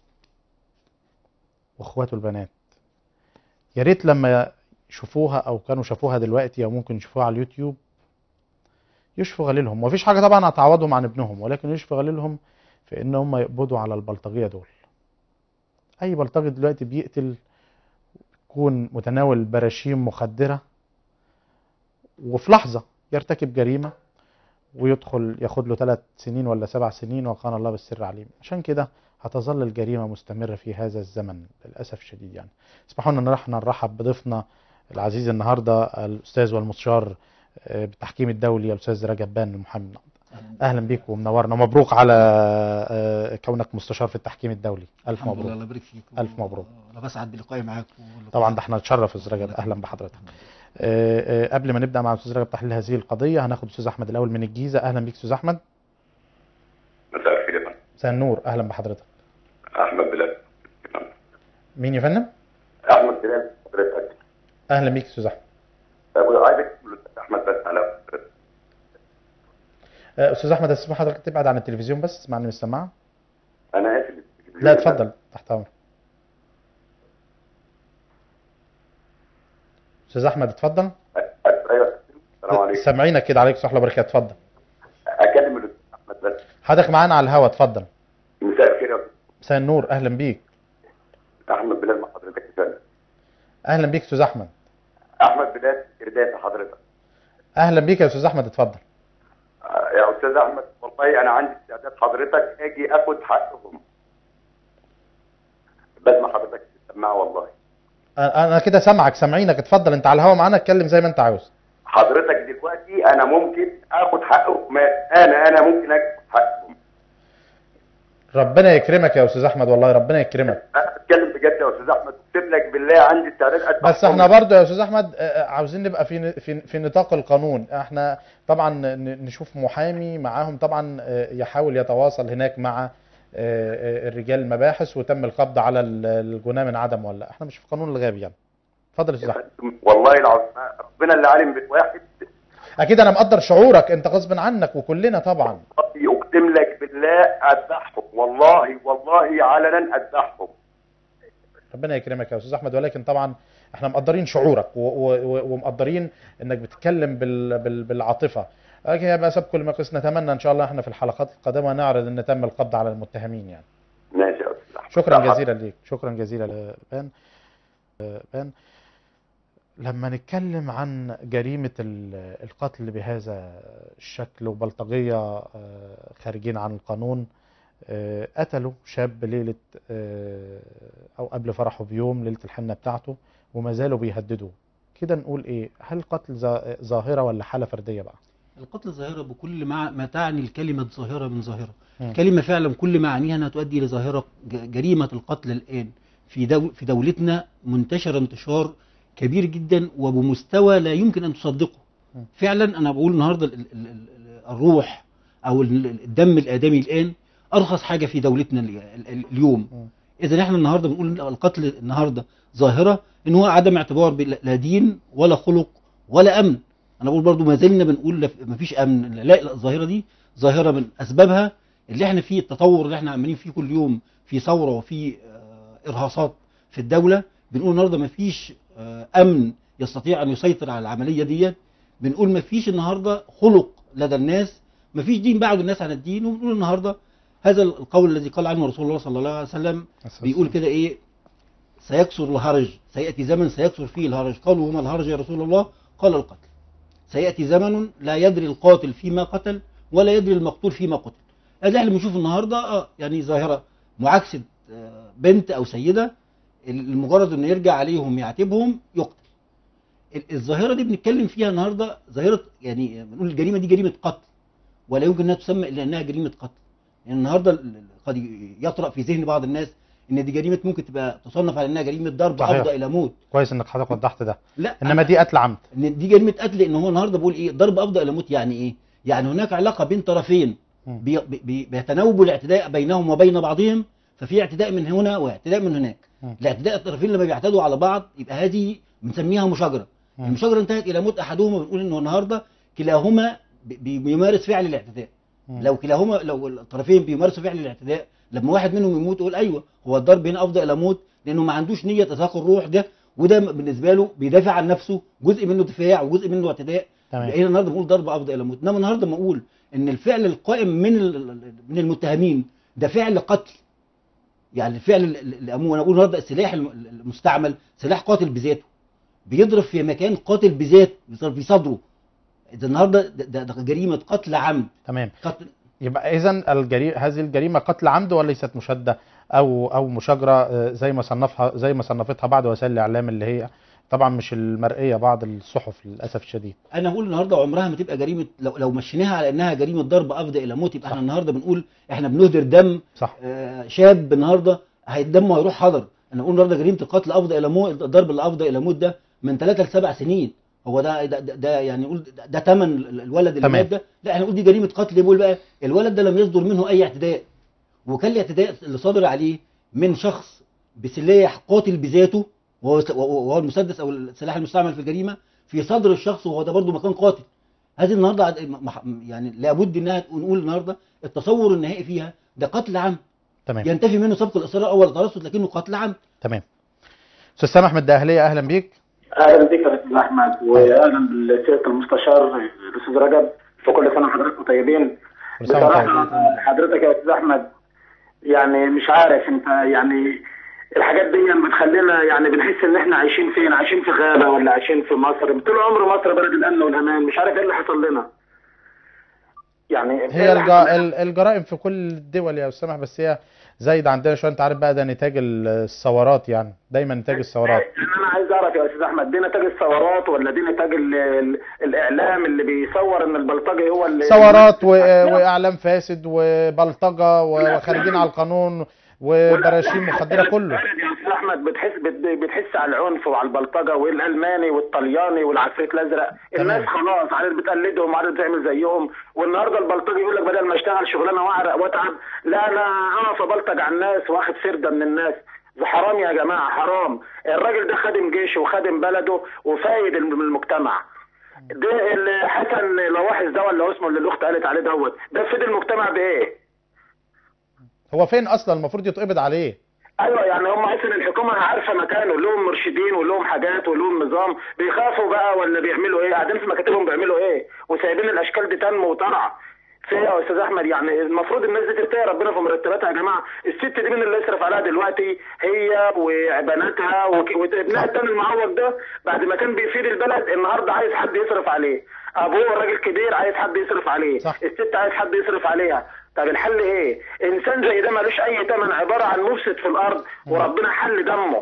واخواته البنات يا ريت لما يشوفوها او كانوا شافوها دلوقتي او ممكن يشوفوها على اليوتيوب يشفوا غليلهم مفيش حاجة طبعا هتعوضهم عن ابنهم ولكن يشفوا غليلهم في ان هم يقبضوا على البلطجية دول اي بلطجي دلوقتي بيقتل يكون متناول براشيم مخدرة وفي لحظة يرتكب جريمة ويدخل ياخد له ثلاث سنين ولا سبع سنين وكان الله بالسر عليم عشان كده هتظل الجريمة مستمرة في هذا الزمن للأسف الشديد يعني اسمحوا لنا ان احنا نرحب بضيفنا العزيز النهاردة الأستاذ والمستشار آه، بالتحكيم الدولي الأستاذ رجب بان المحامي النهضة أهلا بيك ومنورنا مبروك على آه، كونك مستشار في التحكيم الدولي ألف الحمد لله مبروك الله يبارك فيك ألف مبروك انا بسعد بلقائي معاك واللقاء- طبعا ده احنا نتشرف يا استاذ رجب اهلا بحضرتك آه، آه، قبل ما نبدا مع الاستاذ رجب تحليل هذه القضيه هناخد استاذ احمد الاول من الجيزه اهلا بيك استاذ احمد مساء الخير يا فندم مساء النور اهلا بحضرتك احمد بلال مين يا فندم احمد بلال حضرتك اهلا بيك استاذ احمد أبو عايزك تقول للأستاذ احمد بس على آه، استاذ احمد اسمح حضرتك تبعد عن التلفزيون بس اسمعني من السماعه انا اسف لا اتفضل تحت امرك استاذ احمد اتفضل ايوه السلام عليكم سامعينك كده عليك الصحه والبركه اتفضل اكلم الاستاذ احمد بس حضرتك معانا على الهوا اتفضل مساء الخير يا أستاذ. مساء النور اهلا بيك احمد بلال مع حضرتك يا فندم اهلا بيك استاذ احمد احمد بلال ارداس حضرتك اهلا بيك يا استاذ احمد اتفضل آه، يا استاذ احمد والله انا عندي استعداد حضرتك اجي اخد حقهم بسمع حضرتك في السماعه والله انا أنا كده سامعك سامعينك اتفضل انت على الهوا معانا اتكلم زي ما انت عاوز حضرتك دلوقتي انا ممكن اخد حقهم انا انا ممكن اخد حقهم ربنا يكرمك يا استاذ احمد والله ربنا يكرمك بتكلم بجد يا استاذ احمد اقسم لك بالله عندي استعداد ادفع بس احنا برضو يا استاذ احمد آه، عاوزين نبقى في في في نطاق القانون احنا طبعا ن- نشوف محامي معاهم طبعا آه، يحاول يتواصل هناك مع آه، آه، الرجال المباحث وتم القبض على ال- الجناه من عدم ولا احنا مش في قانون الغاب يعني اتفضل يا استاذ احمد والله العظيم ربنا اللي عالم بالواحد اكيد انا مقدر شعورك انت غصب عنك وكلنا طبعا اقسم لك بالله اذبحهم والله والله علنا اذبحهم ربنا يكرمك يا استاذ احمد ولكن طبعا احنا مقدرين شعورك و- و- و- ومقدرين انك بتتكلم بال بال بالعاطفه لكن يا سبب كل ما قس نتمنى ان شاء الله احنا في الحلقات القادمه نعرض ان تم القبض على المتهمين يعني ماشي يا استاذ احمد شكرا لا جزيلا ليك شكرا جزيلا لبان بان لما نتكلم عن جريمة ال- القتل بهذا الشكل وبلطجية آه، خارجين عن القانون آه، قتلوا شاب ليلة آه، أو قبل فرحه بيوم ليلة الحنة بتاعته وما زالوا بيهددوه كده نقول إيه هل قتل ظا- ظاهرة ولا حالة فردية بقى القتل ظاهرة بكل ما, ما تعني الكلمة ظاهرة من ظاهرة مم. الكلمة فعلا كل معانيها أنها تؤدي إلى ظاهرة ج- جريمة القتل الآن في, دول في دولتنا منتشرة انتشار كبير جدا وبمستوى لا يمكن أن تصدقه مم. فعلا أنا بقول النهاردة ال- ال- ال- الروح أو ال- الدم الآدمي الآن أرخص حاجة في دولتنا ال- ال- اليوم مم. إذا احنا النهاردة بنقول القتل النهاردة ظاهرة إن هو عدم اعتبار بلا- لا دين ولا خلق ولا أمن انا بقول برضو ما زلنا بنقول لف- مفيش امن لا لا، الظاهره دي ظاهره من اسبابها اللي احنا فيه التطور اللي احنا عمالين فيه كل يوم في ثوره وفي آه، ارهاصات في الدوله بنقول النهارده مفيش آه، امن يستطيع ان يسيطر على العمليه ديت بنقول مفيش النهارده خلق لدى الناس مفيش دين بعد الناس عن الدين وبنقول النهارده هذا القول الذي قال عنه رسول الله صلى الله عليه وسلم بيقول كده ايه سيكثر الهرج سياتي زمن سيكثر فيه الهرج قالوا وما الهرج يا رسول الله قال القتل سيأتي زمن لا يدري القاتل فيما قتل ولا يدري المقتول فيما قتل اللي احنا بنشوف النهارده اه يعني ظاهره معاكسه آه، بنت او سيده المجرد انه يرجع عليهم يعاتبهم يقتل ال- الظاهره دي بنتكلم فيها النهارده ظاهره يعني بنقول الجريمه دي جريمه قتل ولا يمكن انها تسمى الا انها جريمه قتل يعني النهارده ال- ال- قد يطرأ في ذهن بعض الناس ان دي جريمه ممكن تبقى تصنف على انها جريمه ضرب صحيح. افضى الى موت كويس انك حضرتك وضحت ده لا انما دي قتل عمد ان دي جريمه قتل ان هو النهارده بيقول ايه ضرب افضى الى موت يعني ايه يعني هناك علاقه بين طرفين مم. بي بي- بي بيتناوبوا الاعتداء بينهم وبين بعضهم ففي اعتداء من هنا واعتداء من هناك مم. الاعتداء الطرفين لما بيعتدوا على بعض يبقى هذه بنسميها مشاجره مم. المشاجره انتهت الى موت احدهما بنقول انه النهارده كلاهما بي- بي- بيمارس فعل الاعتداء مم. لو كلاهما لو الطرفين بيمارسوا فعل الاعتداء لما واحد منهم يموت يقول ايوه هو الضرب هنا افضل الى موت لانه ما عندوش نيه اطلاق الروح ده وده بالنسبه له بيدافع عن نفسه جزء منه دفاع وجزء منه اعتداء تمام. بقينا النهارده بنقول ضرب افضل الى موت انما النهارده لما اقول ان الفعل القائم من ال- من المتهمين ده فعل قتل يعني الفعل ال- ال- اللي انا اقول النهارده السلاح الم- المستعمل سلاح قاتل بذاته بيضرب في مكان قاتل بذاته بيضرب في صدره ده النهارده ده, ده, ده جريمه قتل عمد تمام قتل يبقى اذا الجري... هذه الجريمه قتل عمد وليست مشاده او او مشاجره آه، زي ما صنفها زي ما صنفتها بعض وسائل الاعلام اللي هي طبعا مش المرئيه بعض الصحف للاسف الشديد انا اقول النهارده عمرها ما تبقى جريمه لو لو مشيناها على انها جريمه ضرب افضى الى موت يبقى احنا النهارده بنقول احنا بنهدر دم صح آه شاب النهارده هيدمه هيروح حضر انا اقول النهارده جريمه القتل افضى الى موت الضرب الافضى الى موت ده من ثلاثة لسبع سنين هو ده ده, ده, ده يعني نقول ده, ده ثمن الولد اللي تمام. مات ده لا احنا نقول دي جريمه قتل ليه بقول بقى الولد ده لم يصدر منه اي اعتداء وكان الاعتداء اللي صادر عليه من شخص بسلاح قاتل بذاته وهو وهو المسدس او السلاح المستعمل في الجريمه في صدر الشخص وهو ده برضه مكان قاتل هذه النهارده عد- مح- يعني لابد انها نقول النهارده التصور النهائي فيها ده قتل عام تمام ينتفي منه سبق الاصرار اول ترصد لكنه قتل عام تمام استاذ سامح من الدقهليه اهلا بيك اهلا بك يا استاذ احمد واهلا بالسياده المستشار الاستاذ رجب وكل سنه وحضراتكم طيبين كل سنة وأنت بصراحه حضرتك يا استاذ احمد يعني مش عارف انت يعني الحاجات دي بتخلينا يعني بنحس ان احنا عايشين فين عايشين في غابه ولا عايشين في مصر طول عمر مصر بلد الامن والامان مش عارف ايه اللي حصل لنا يعني إيه هي اللي الج... حصل لنا؟ ال- الجرائم في كل الدول يا استاذ سامح بس هي زايد عندنا شويه انت عارف بقى ده نتاج الثورات يعني دايما نتاج الثورات يعني انا عايز اعرف يا استاذ احمد دي نتاج الثورات ولا دي نتاج ال- ال- الاعلام اللي بيصور ان البلطجي هو اللي ثورات و... واعلام فاسد وبلطجه و- وخارجين على القانون وبراشيم مخدره كله بلد يا استاذ احمد بتحس بت- بتحس على العنف وعلى البلطجه والالماني والطلياني والعفريت الازرق الناس خلاص عادت بتقلدهم وعادت بتعمل زيهم والنهارده البلطجي يقول لك بدل ما اشتغل شغلانه واعرق واتعب لا انا اقف ابلطج على الناس واخد فرده من الناس ده حرام يا جماعه حرام الراجل ده خادم جيشه وخادم بلده وفايد الم- المجتمع ده اللي حسن لواحظ ده ولا اسمه اللي الاخت قالت عليه دوت ده فيد المجتمع بايه؟ هو فين اصلا المفروض يتقبض عليه ايوه يعني هم اصلا الحكومه عارفه مكانه لهم مرشدين ولهم حاجات ولهم نظام بيخافوا بقى ولا بيعملوا ايه قاعدين في مكاتبهم بيعملوا ايه وسايبين الاشكال دي تنمو وترعى في إيه يا استاذ احمد يعني المفروض الناس دي تتقي ربنا في مرتباتها يا جماعه الست دي مين اللي يصرف عليها دلوقتي هي وبناتها وك- وابنها التاني المعوض ده بعد ما كان بيفيد البلد النهارده عايز حد يصرف عليه ابوه راجل كبير عايز حد يصرف عليه صح. الست عايز حد يصرف عليها طب الحل ايه انسان زي ده ملوش اي ثمن عباره عن مفسد في الارض وربنا حل دمه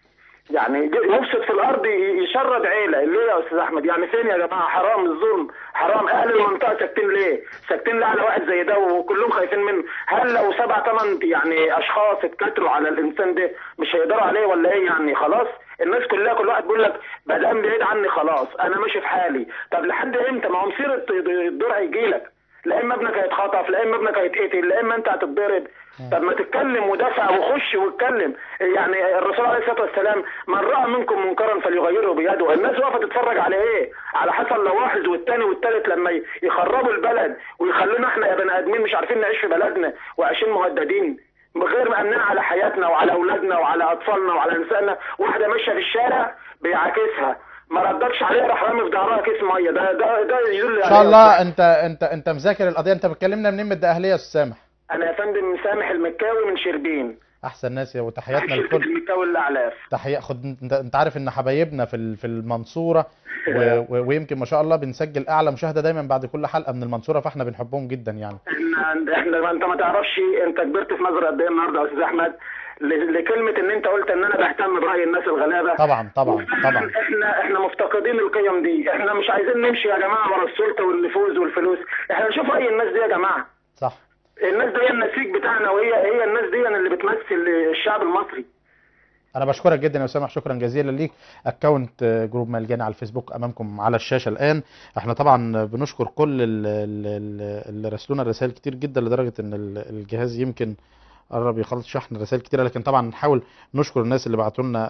يعني ج- مفسد في الارض ي- يشرد عيله ليه يا استاذ احمد يعني فين يا جماعه حرام الظلم حرام اهل المنطقه ساكتين ليه ساكتين ليه على واحد زي ده وكلهم خايفين منه هل لو سبع ثمان يعني اشخاص اتكتروا على الانسان ده مش هيقدروا عليه ولا ايه يعني خلاص الناس كلها كل واحد بيقول لك بدأ بعيد عني خلاص انا ماشي في حالي طب لحد امتى ما هو مصير الت- الدور هيجي لك لا اما ابنك هيتخطف لا اما ابنك هيتقتل لا اما انت هتتضرب طب ما تتكلم ودافع وخش واتكلم يعني الرسول عليه الصلاه والسلام من راى منكم منكرا فليغيره بيده الناس واقفه تتفرج على ايه على حسن لواحظ والتاني والتالت لما ي- يخربوا البلد ويخلونا احنا يا بني ادمين مش عارفين نعيش في بلدنا وعايشين مهددين غير مأمنين على حياتنا وعلى اولادنا وعلى اطفالنا وعلى نسائنا واحده ماشيه في الشارع بيعاكسها ما ردكش عليها راح رامي في ظهرها كيس ميه ده ده ده يدل ان شاء الله انت انت انت مذاكر القضيه انت بتكلمنا منين من الدقهليه يا استاذ سامح انا يا فندم سامح المكاوي من شربين احسن ناس وتحياتنا شركه لكل المكاوي الاعلاف تحية خد انت, انت عارف ان حبايبنا في ال- في المنصوره و... و... ويمكن ما شاء الله بنسجل اعلى مشاهده دايما بعد كل حلقه من المنصوره فاحنا بنحبهم جدا يعني احنا احنا ما انت ما تعرفش انت كبرت في نظري قد ايه النهارده يا استاذ احمد ل- لكلمه ان انت قلت ان انا بهتم براي الناس الغلابه طبعا طبعا طبعا احنا احنا مفتقدين القيم دي احنا مش عايزين نمشي يا جماعه ورا السلطه والنفوذ والفلوس احنا نشوف راي الناس دي يا جماعه صح الناس دي هي النسيج بتاعنا وهي هي الناس دي اللي بتمثل الشعب المصري انا بشكرك جدا يا سامح شكرا جزيلا ليك اكونت آه، جروب ملجاني على الفيسبوك امامكم على الشاشه الان احنا طبعا بنشكر كل ال- ال- ال- اللي راسلونا رسائل كتير جدا لدرجه ان ال- الجهاز يمكن قرب يخلص شحن رسائل كتيره لكن طبعا نحاول نشكر الناس اللي بعتوا لنا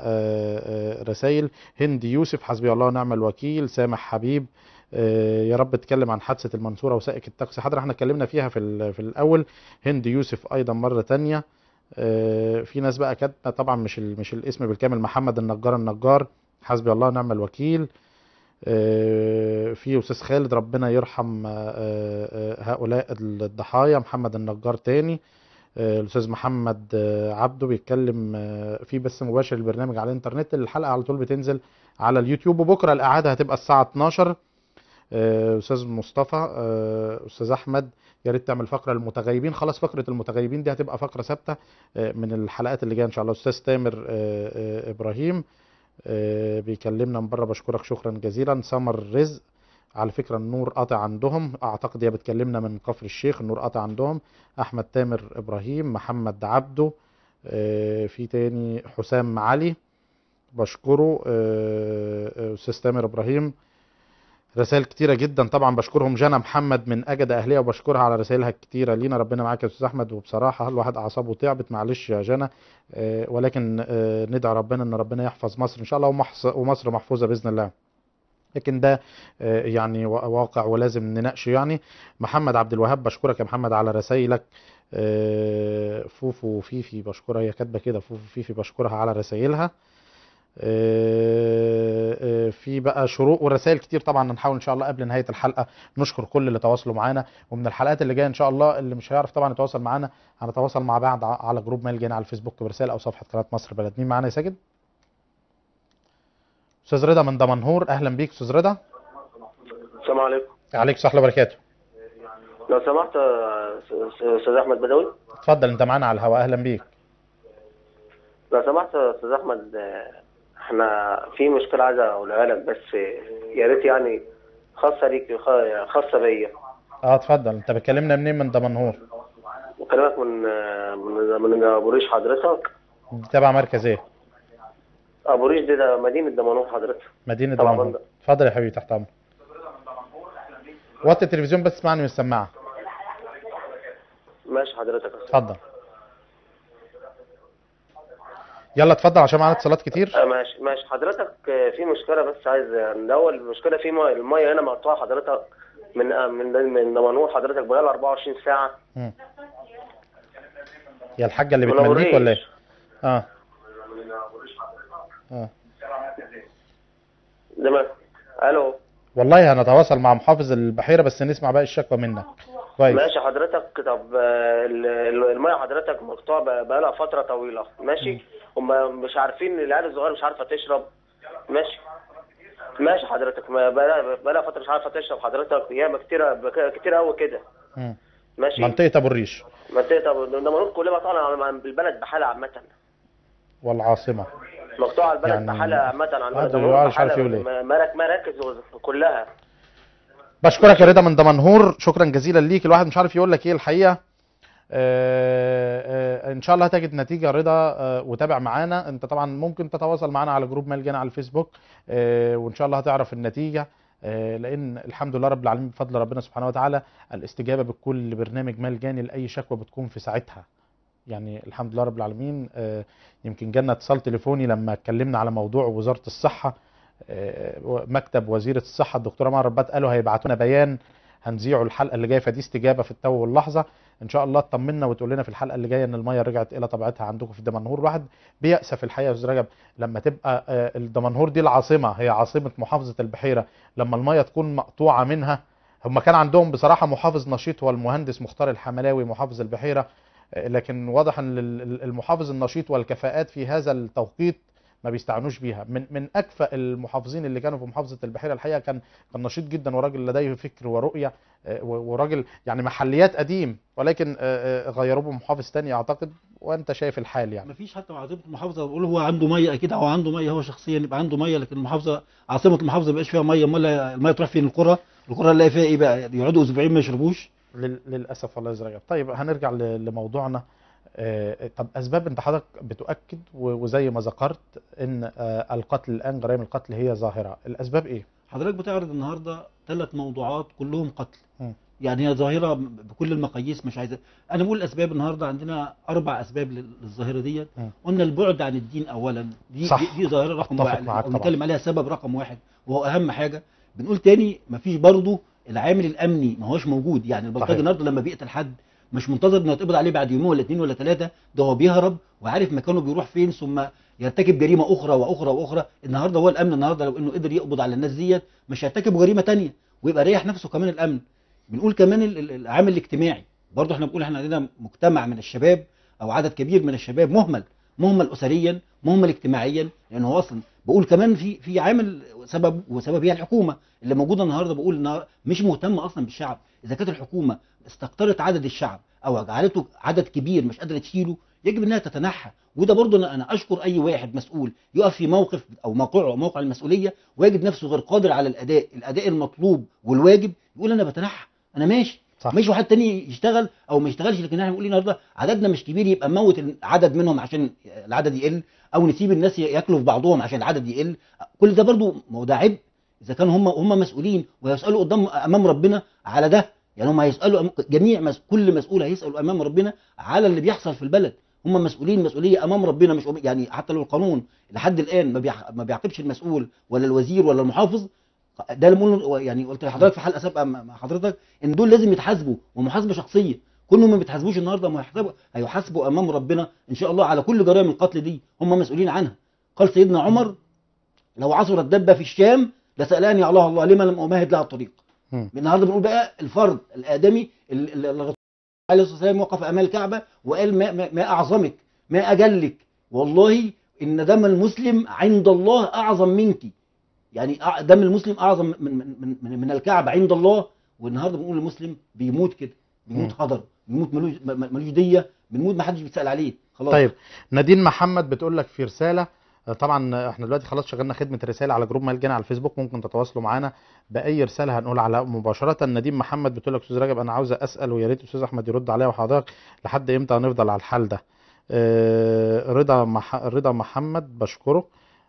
رسائل هند يوسف حسبي الله ونعم الوكيل سامح حبيب آه، يا رب اتكلم عن حادثه المنصوره وسائق التاكسي حاضر احنا اتكلمنا فيها في ال- في الاول هند يوسف ايضا مره تانية آه، في ناس بقى كاتبه طبعا مش ال- مش الاسم بالكامل محمد النجار النجار حسبي الله ونعم الوكيل آه، في استاذ خالد ربنا يرحم آه، آه، هؤلاء الضحايا محمد النجار تاني آه، الاستاذ محمد آه، عبده بيتكلم آه، في بث مباشر البرنامج على الانترنت الحلقه على طول بتنزل على اليوتيوب وبكره الاعاده هتبقى الساعه 12 آه، استاذ مصطفى آه، استاذ احمد يا ريت تعمل فقره للمتغيبين خلاص فقره المتغيبين دي هتبقى فقره ثابته آه، من الحلقات اللي جايه ان شاء الله استاذ تامر آه، آه، ابراهيم آه، بيكلمنا من بره بشكرك شكرا جزيلا سمر رزق على فكره النور قاطع عندهم اعتقد هي بتكلمنا من كفر الشيخ النور قاطع عندهم احمد تامر ابراهيم محمد عبده آه، في تاني حسام علي بشكره آه، آه، استاذ تامر ابراهيم رسائل كتيرة جدا طبعا بشكرهم جنى محمد من أجد أهلية وبشكرها على رسائلها الكتيرة لينا ربنا معاك يا أستاذ أحمد وبصراحة الواحد أعصابه تعبت معلش يا جنى آه، ولكن آه، ندعي ربنا إن ربنا يحفظ مصر إن شاء الله ومحص- ومصر محفوظة بإذن الله لكن ده آه، يعني وا- واقع ولازم نناقشه يعني محمد عبد الوهاب بشكرك يا محمد على رسائلك آه، فوفو وفيفي بشكرها هي كاتبه كده فوفو وفيفي بشكرها على رسائلها آه، آه، في بقى شروق ورسائل كتير طبعا هنحاول ان شاء الله قبل نهايه الحلقه نشكر كل اللي تواصلوا معانا ومن الحلقات اللي جايه ان شاء الله اللي مش هيعرف طبعا يتواصل معانا هنتواصل مع بعض ع- على جروب ميل جانا على الفيسبوك برسائل او صفحه قناه مصر بلد مين معانا يا ساجد استاذ رضا من دمنهور اهلا بيك استاذ رضا السلام عليكم عليك صحة وبركاته لو سمحت يا استاذ احمد بدوي اتفضل انت معانا على الهواء اهلا بيك لو سمحت يا استاذ احمد آه، احنا في مشكله عايز اقولها لك بس يا ريت يعني خاصه ليك خ- خاصه بيا اه اتفضل انت بتكلمنا منين من دمنهور بكلمك من آه، من من ابو ريش حضرتك تبع مركز ايه ابو ريش ده, ده مدينه دمنهور حضرتك مدينه طبعا دمنهور بندق. اتفضل يا حبيبي تحت امرك وطي التلفزيون بس اسمعني من السماعه ماشي حضرتك اتفضل يلا اتفضل عشان معانا اتصالات كتير آه، ماشي ماشي حضرتك آه، في مشكله بس عايز يعني الاول المشكله في ميه الميه هنا مقطوعه حضرتك من آه، من من دمنهور حضرتك بقالها 24 ساعه مم. يا الحاجه اللي من أبو بتمليك ولا ايه ريش. اه اه ده ما الو والله هنتواصل مع محافظ البحيره بس نسمع باقي الشكوى منك كويس ماشي حضرتك طب آه، ال- ال- الميه حضرتك مقطوعه بقى- بقالها فتره طويله ماشي هم مش عارفين العيال الصغيره مش عارفه تشرب ماشي ماشي حضرتك ما بقالها بقالها فتره مش عارفه تشرب حضرتك ياما كتير كتير قوي كده مم. ماشي منطقه ابو الريش منطقه ابو دمنهور كلها طالعه عن البلد بحالها عامه والعاصمه مقطوعه البلد يعني بحالها عامه عن هذا البلد الواحد مش عارف يقول ايه. بحالها مراك- مراكز كلها بشكرك يا رضا من دمنهور شكرا جزيلا ليك الواحد مش عارف يقول لك ايه الحقيقه آه، آه، ان شاء الله هتجد نتيجه رضا آه، وتابع معانا انت طبعا ممكن تتواصل معانا على جروب مالجنا على الفيسبوك آه، وان شاء الله هتعرف النتيجه آه، لان الحمد لله رب العالمين بفضل ربنا سبحانه وتعالى الاستجابه بكل برنامج مالجاني لاي شكوى بتكون في ساعتها يعني الحمد لله رب العالمين آه، يمكن جالنا اتصال تليفوني لما اتكلمنا على موضوع وزاره الصحه آه، مكتب وزيره الصحه الدكتوره مها ربات قالوا هيبعتوا لنا بيان هنذيعه الحلقه اللي جايه فدي استجابه في التو واللحظه ان شاء الله تطمنا وتقول لنا في الحلقه اللي جايه ان الميه رجعت الى طبيعتها عندكم في دمنهور الواحد بيأسف الحقيقه يا استاذ رجب لما تبقى آه، الدمنهور دي العاصمه هي عاصمه محافظه البحيره لما الميه تكون مقطوعه منها هم كان عندهم بصراحه محافظ نشيط هو المهندس مختار الحملاوي محافظ البحيره آه، لكن واضح ان ال- ال- المحافظ النشيط والكفاءات في هذا التوقيت ما بيستعنوش بيها من من اكفأ المحافظين اللي كانوا في محافظه البحيره الحقيقه كان كان نشيط جدا وراجل لديه فكر ورؤيه آه، و- وراجل يعني محليات قديم ولكن آه، آه، غيروه بمحافظ تاني اعتقد وانت شايف الحال يعني مفيش حتى عاصمه المحافظه بقول هو عنده ميه اكيد هو عنده ميه هو شخصيا يبقى عنده ميه لكن المحافظه عاصمه المحافظه ما بيبقاش فيها ميه امال الميه تروح فين القرى القرى نلاقي فيها ايه بقى يقعدوا اسبوعين ما يشربوش لل- للاسف والله يا أستاذ رجب طيب هنرجع ل- لموضوعنا آه، طب اسباب انت حضرتك بتؤكد و- وزي ما ذكرت ان آه، القتل الان جرائم القتل هي ظاهره الاسباب ايه حضرتك بتعرض النهارده ثلاث موضوعات كلهم قتل مم. يعني هي ظاهره بكل المقاييس مش عايزه انا بقول الاسباب النهارده عندنا اربع اسباب لل- للظاهره ديت مم. قلنا البعد عن الدين اولا دي صح. دي, دي ظاهره رقم أتفق واحد معاك أو طبعا. نتكلم عليها سبب رقم واحد وهو اهم حاجه بنقول تاني مفيش برضه العامل الامني ما هوش موجود يعني البلطجي صحيح. النهارده لما بيقتل حد مش منتظر انه يتقبض عليه بعد يومين ولا اثنين ولا ثلاثه ده هو بيهرب وعارف مكانه بيروح فين ثم يرتكب جريمه اخرى واخرى واخرى النهارده هو الامن النهارده لو انه قدر يقبض على الناس ديت مش هيرتكب جريمه تانية ويبقى ريح نفسه كمان الامن بنقول كمان ال- ال- العامل الاجتماعي برضه احنا بنقول احنا عندنا مجتمع من الشباب او عدد كبير من الشباب مهمل مهمل اسريا مهمل اجتماعيا لانه هو اصلا بقول كمان في في عامل سبب وسبب هي الحكومه اللي موجوده النهارده بقول انها مش مهتمه اصلا بالشعب اذا كانت الحكومه استقطرت عدد الشعب او جعلته عدد كبير مش قادره تشيله يجب انها تتنحى وده برضه انا أنا اشكر اي واحد مسؤول يقف في موقف او موقعه موقع المسؤوليه ويجد نفسه غير قادر على الاداء الاداء المطلوب والواجب يقول انا بتنحى انا ماشي صح. مش واحد تاني يشتغل او ما يشتغلش لكن احنا بنقول النهارده عددنا مش كبير يبقى نموت العدد منهم عشان العدد يقل او نسيب الناس ياكلوا في بعضهم عشان العدد يقل كل ده برضو ما هو ده عبء اذا كانوا هم هم مسؤولين ويسالوا قدام امام ربنا على ده يعني هم هيسالوا أم- جميع مس... كل مسؤول هيسالوا امام ربنا على اللي بيحصل في البلد هم مسؤولين مسؤوليه امام ربنا مش يعني حتى لو القانون لحد الان ما, بيع... ما بيعاقبش المسؤول ولا الوزير ولا المحافظ ده اللي بنقول يعني قلت لحضرتك في حلقه سابقه مع حضرتك ان دول لازم يتحاسبوا ومحاسبه شخصيه كلهم ما بيتحاسبوش النهارده ما هيحاسبوا هيحاسبوا امام ربنا ان شاء الله على كل جرائم القتل دي هم مسؤولين عنها قال سيدنا عمر لو عثرت دبه في الشام لسالني الله الله لما لم امهد لها الطريق مم. النهارده بنقول بقى الفرد الادمي ال- ال- الرسول عليه الصلاه والسلام وقف امام الكعبه وقال ما, ما, ما اعظمك ما اجلك والله ان دم المسلم عند الله اعظم منك يعني أع- دم المسلم اعظم من من من, من, من الكعبه عند الله والنهارده بنقول المسلم بيموت كده بيموت مم. قدر بيموت ملوش م- م- ملوش ديه بنموت ما حدش بيتسال عليه خلاص طيب نادين محمد بتقول لك في رساله آه، طبعا احنا دلوقتي خلاص شغلنا خدمه الرسائل على جروب مالجنا على الفيسبوك ممكن تتواصلوا معانا باي رساله هنقول على مباشره نادين محمد بتقول لك استاذ رجب انا عاوزه اسال ويا ريت استاذ احمد يرد عليا وحضرتك لحد امتى هنفضل على الحال ده آه، رضا مح... رضا محمد بشكره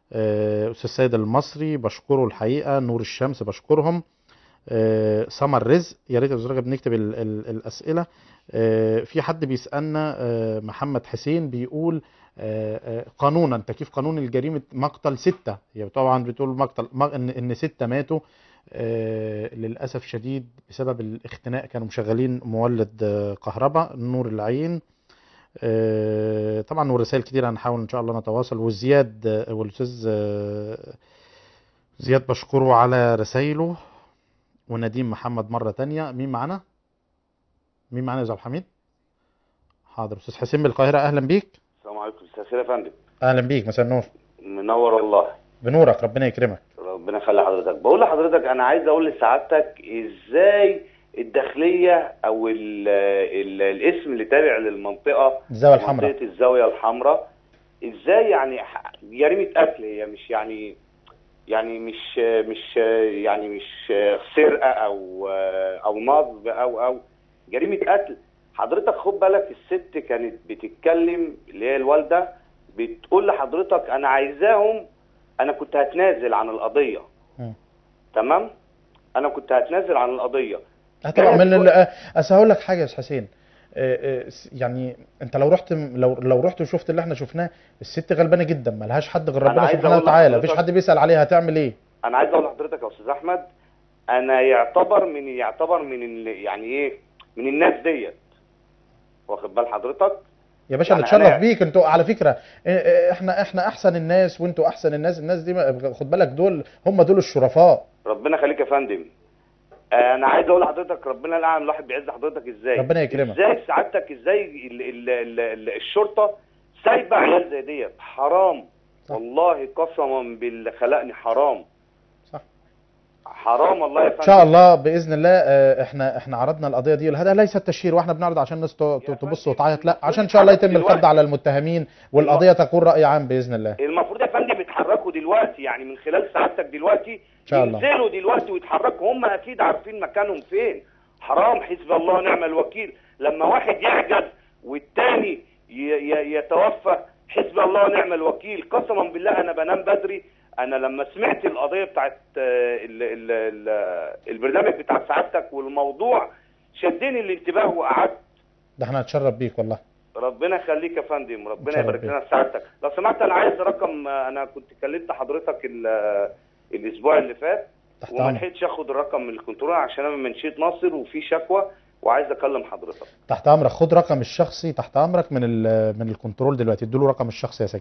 آه، استاذ سيد المصري بشكره الحقيقه نور الشمس بشكرهم آه، سمر رزق يا ريت يا استاذ رجب نكتب ال ال الاسئله آه، في حد بيسالنا آه، محمد حسين بيقول آه، آه، قانونا تكييف قانون الجريمه مقتل سته هي طبعا بتقول مقتل م- ان ان سته ماتوا آه، للاسف شديد بسبب الاختناق كانوا مشغلين مولد آه، كهرباء نور العين آه، طبعا والرسائل كتير هنحاول ان شاء الله نتواصل والزياد آه، والاستاذ آه، زياد بشكره على رسايله ونديم محمد مرة تانية مين معانا؟ مين معانا يا أستاذ عبد الحميد؟ حاضر أستاذ حسين من القاهرة أهلا بيك السلام عليكم استاذ خير يا فندم أهلا بيك مساء النور منور الله بنورك ربنا يكرمك ربنا يخلي حضرتك بقول لحضرتك انا عايز اقول لسعادتك ازاي الداخليه او ال ال الاسم اللي تابع للمنطقه الزاوية الحمراء. منطقه الزاويه الحمراء ازاي يعني ح- جريمه قتل هي مش يعني يعني مش مش يعني مش سرقه او او نصب او او جريمه قتل حضرتك خد بالك الست كانت بتتكلم اللي هي الوالده بتقول لحضرتك انا عايزاهم انا كنت هتنازل عن القضيه مم. تمام انا كنت هتنازل عن القضيه آه طبعا من ال- آه، أصل هقول لك حاجة يا أستاذ حسين آه، آه، س- يعني انت لو رحت لو لو رحت وشفت اللي احنا شفناه الست غلبانه جدا ملهاش حد غير أنا ربنا عايز سبحانه أقول وتعالى لحضرتك- مفيش حد بيسأل عليها هتعمل ايه انا عايز اقول لحضرتك يا استاذ احمد انا يعتبر من يعتبر من ال- يعني ايه من الناس ديت واخد بال حضرتك يا باشا يعني نتشرف أنا- بيك انتوا على فكره اه، اه، احنا احنا احسن الناس وانتوا احسن الناس الناس دي ما- خد بالك دول هم دول الشرفاء ربنا يخليك يا فندم آه، انا عايز اقول لحضرتك ربنا الاعلم الواحد بيعز حضرتك ازاي ربنا يكرمك. ازاي سعادتك ازاي ال ال ال ال الشرطه سايبه عيال زي ديت حرام والله قسما بالله خلقني حرام صح. حرام والله يا فندم ان شاء الله باذن الله اه، احنا احنا عرضنا القضيه دي هذا ليس التشهير واحنا بنعرض عشان الناس ت- ت- تبص وتعيط لا عشان ان شاء الله يتم القبض على المتهمين والقضيه تكون راي عام باذن الله المفروض يا فندم يتحركوا دلوقتي يعني من خلال سعادتك دلوقتي ان شاء الله ينزلوا دلوقتي ويتحركوا هم اكيد عارفين مكانهم فين حرام حسب الله ونعم الوكيل لما واحد يعجز والتاني ي- ي- يتوفى حسب الله ونعم الوكيل قسما بالله انا بنام بدري انا لما سمعت القضيه بتاعت آه، ال ال ال البرنامج بتاع سعادتك والموضوع شدني الانتباه وقعدت ده احنا هنتشرف بيك والله ربنا يخليك يا فندم ربنا شرف يبارك بيك. لنا في سعادتك لو سمحت انا عايز رقم انا كنت كلمت حضرتك ال- الاسبوع اللي فات تحت وما امرك لحقتش اخد الرقم من الكنترول عشان انا من منشيه ناصر وفي شكوى وعايز اكلم حضرتك تحت امرك خد رقم الشخصي تحت امرك من ال من الكنترول دلوقتي ادوا له رقم الشخصي يا ساجد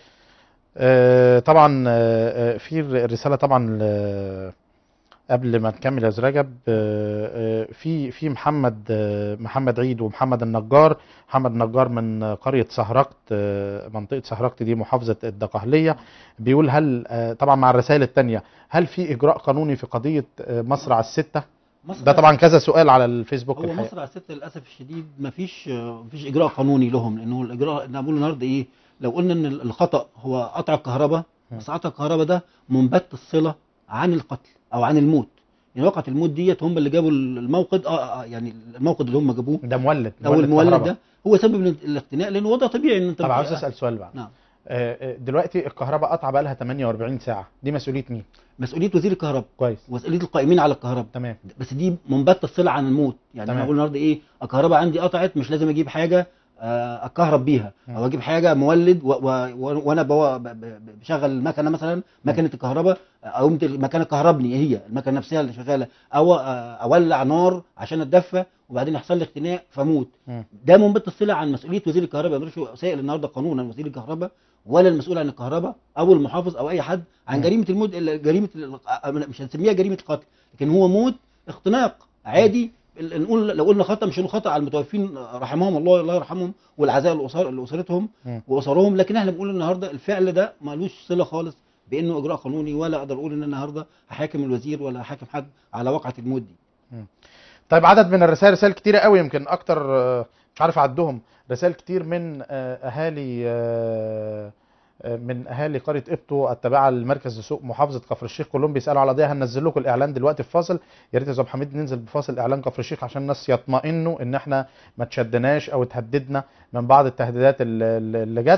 آه، طبعا آه، آه، في الرساله طبعا ل- قبل ما نكمل يا أستاذ رجب آه، آه، في في محمد آه، محمد عيد ومحمد النجار محمد النجار من قريه سهرقت آه، منطقه سهرقت دي محافظه الدقهليه بيقول هل آه، طبعا مع الرسائل الثانيه هل في اجراء قانوني في قضيه آه، مصرع السته مصرع ده طبعا كذا سؤال على الفيسبوك هو الحقيقه مصر على الست للاسف الشديد مفيش مفيش اجراء قانوني لهم لانه الاجراء انا بقول النهارده ايه لو قلنا ان الخطا هو قطع الكهرباء بس قطع الكهرباء ده منبت الصله عن القتل او عن الموت يعني وقعه الموت ديت هم اللي جابوا الموقد اه, آه يعني الموقد اللي هم جابوه ده مولد او مولد المولد كهرباء. ده هو سبب الاختناق لانه وضع طبيعي ان انت طب عاوز اسال سؤال بقى نعم آه، آه، دلوقتي الكهرباء قطع بقى لها 48 ساعه دي مسؤوليه مين مسؤوليه وزير الكهرباء كويس ومسؤوليه القائمين على الكهرباء تمام بس دي منبت الصله عن الموت يعني تمام. انا بقول النهارده ايه الكهرباء عندي قطعت مش لازم اجيب حاجه آه، اكهرب بيها او اجيب حاجه مولد و- و- و- وانا بو- ب- ب- بشغل المكنه مثلا مكنه الكهرباء او قمت المكنه كهربني هي المكنه نفسها اللي شغاله او آه، اولع نار عشان اتدفى وبعدين يحصل لي اختناق فاموت ده منبت الصله عن مسؤوليه وزير الكهرباء ما يقدرش سائل النهارده قانونا وزير الكهرباء ولا المسؤول عن الكهرباء او المحافظ او اي حد عن مم. جريمه الموت جريمه ال- مش هنسميها جريمه قتل لكن هو موت اختناق عادي ال- نقول لو قلنا خطا مش هنقول خطا على المتوفين رحمهم الله الله يرحمهم والعزاء لأسر- لاسرتهم مم. واسرهم لكن احنا بنقول النهارده الفعل ده مالوش صله خالص بانه اجراء قانوني ولا اقدر اقول ان النهارده هحاكم الوزير ولا هحاكم حد على وقعه الموت دي طيب عدد من الرسائل رسائل كتيرة قوي يمكن اكتر آه، مش عارف اعدهم رسائل كتير من آه، اهالي آه، آه، من اهالي قريه ابتو التابعه لمركز سوق محافظه كفر الشيخ كلهم بيسالوا على قضيه هننزل لكم الاعلان دلوقتي في فاصل يا ريت يا استاذ حميد ننزل بفاصل اعلان كفر الشيخ عشان الناس يطمئنوا ان احنا ما تشدناش او تهددنا من بعض التهديدات اللي اللي جت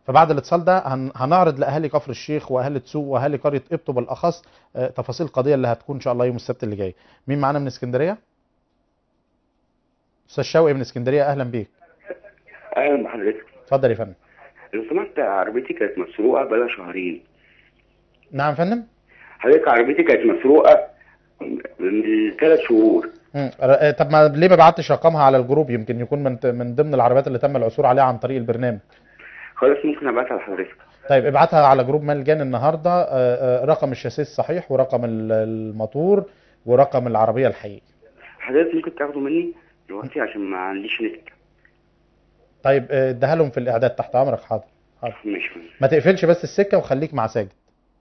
فبعد الاتصال ده هن- هنعرض لاهالي كفر الشيخ واهالي تسوق واهالي قريه قبطه بالاخص آه، تفاصيل القضيه اللي هتكون ان شاء الله يوم السبت اللي جاي مين معانا من اسكندريه استاذ شوقي من اسكندريه اهلا بيك اهلا بحضرتك اتفضل يا فندم لو سمحت عربيتي كانت مسروقه بقالها شهرين نعم يا فندم حضرتك عربيتي كانت مسروقه من ثلاث شهور مم. ر- طب ما ليه ما بعتش رقمها على الجروب يمكن يكون من من ضمن العربيات اللي تم العثور عليها عن طريق البرنامج خلاص ممكن ابعتها لحضرتك طيب ابعتها على جروب ملجان النهارده آه، آه، رقم الشاسيه الصحيح ورقم ال- الموتور ورقم العربيه الحقيقي حضرتك ممكن تاخده مني دلوقتي عشان ما عنديش نت طيب آه، اديها لهم في الاعداد تحت امرك حاضر حاضر ماشي ما تقفلش بس السكه وخليك مع ساجد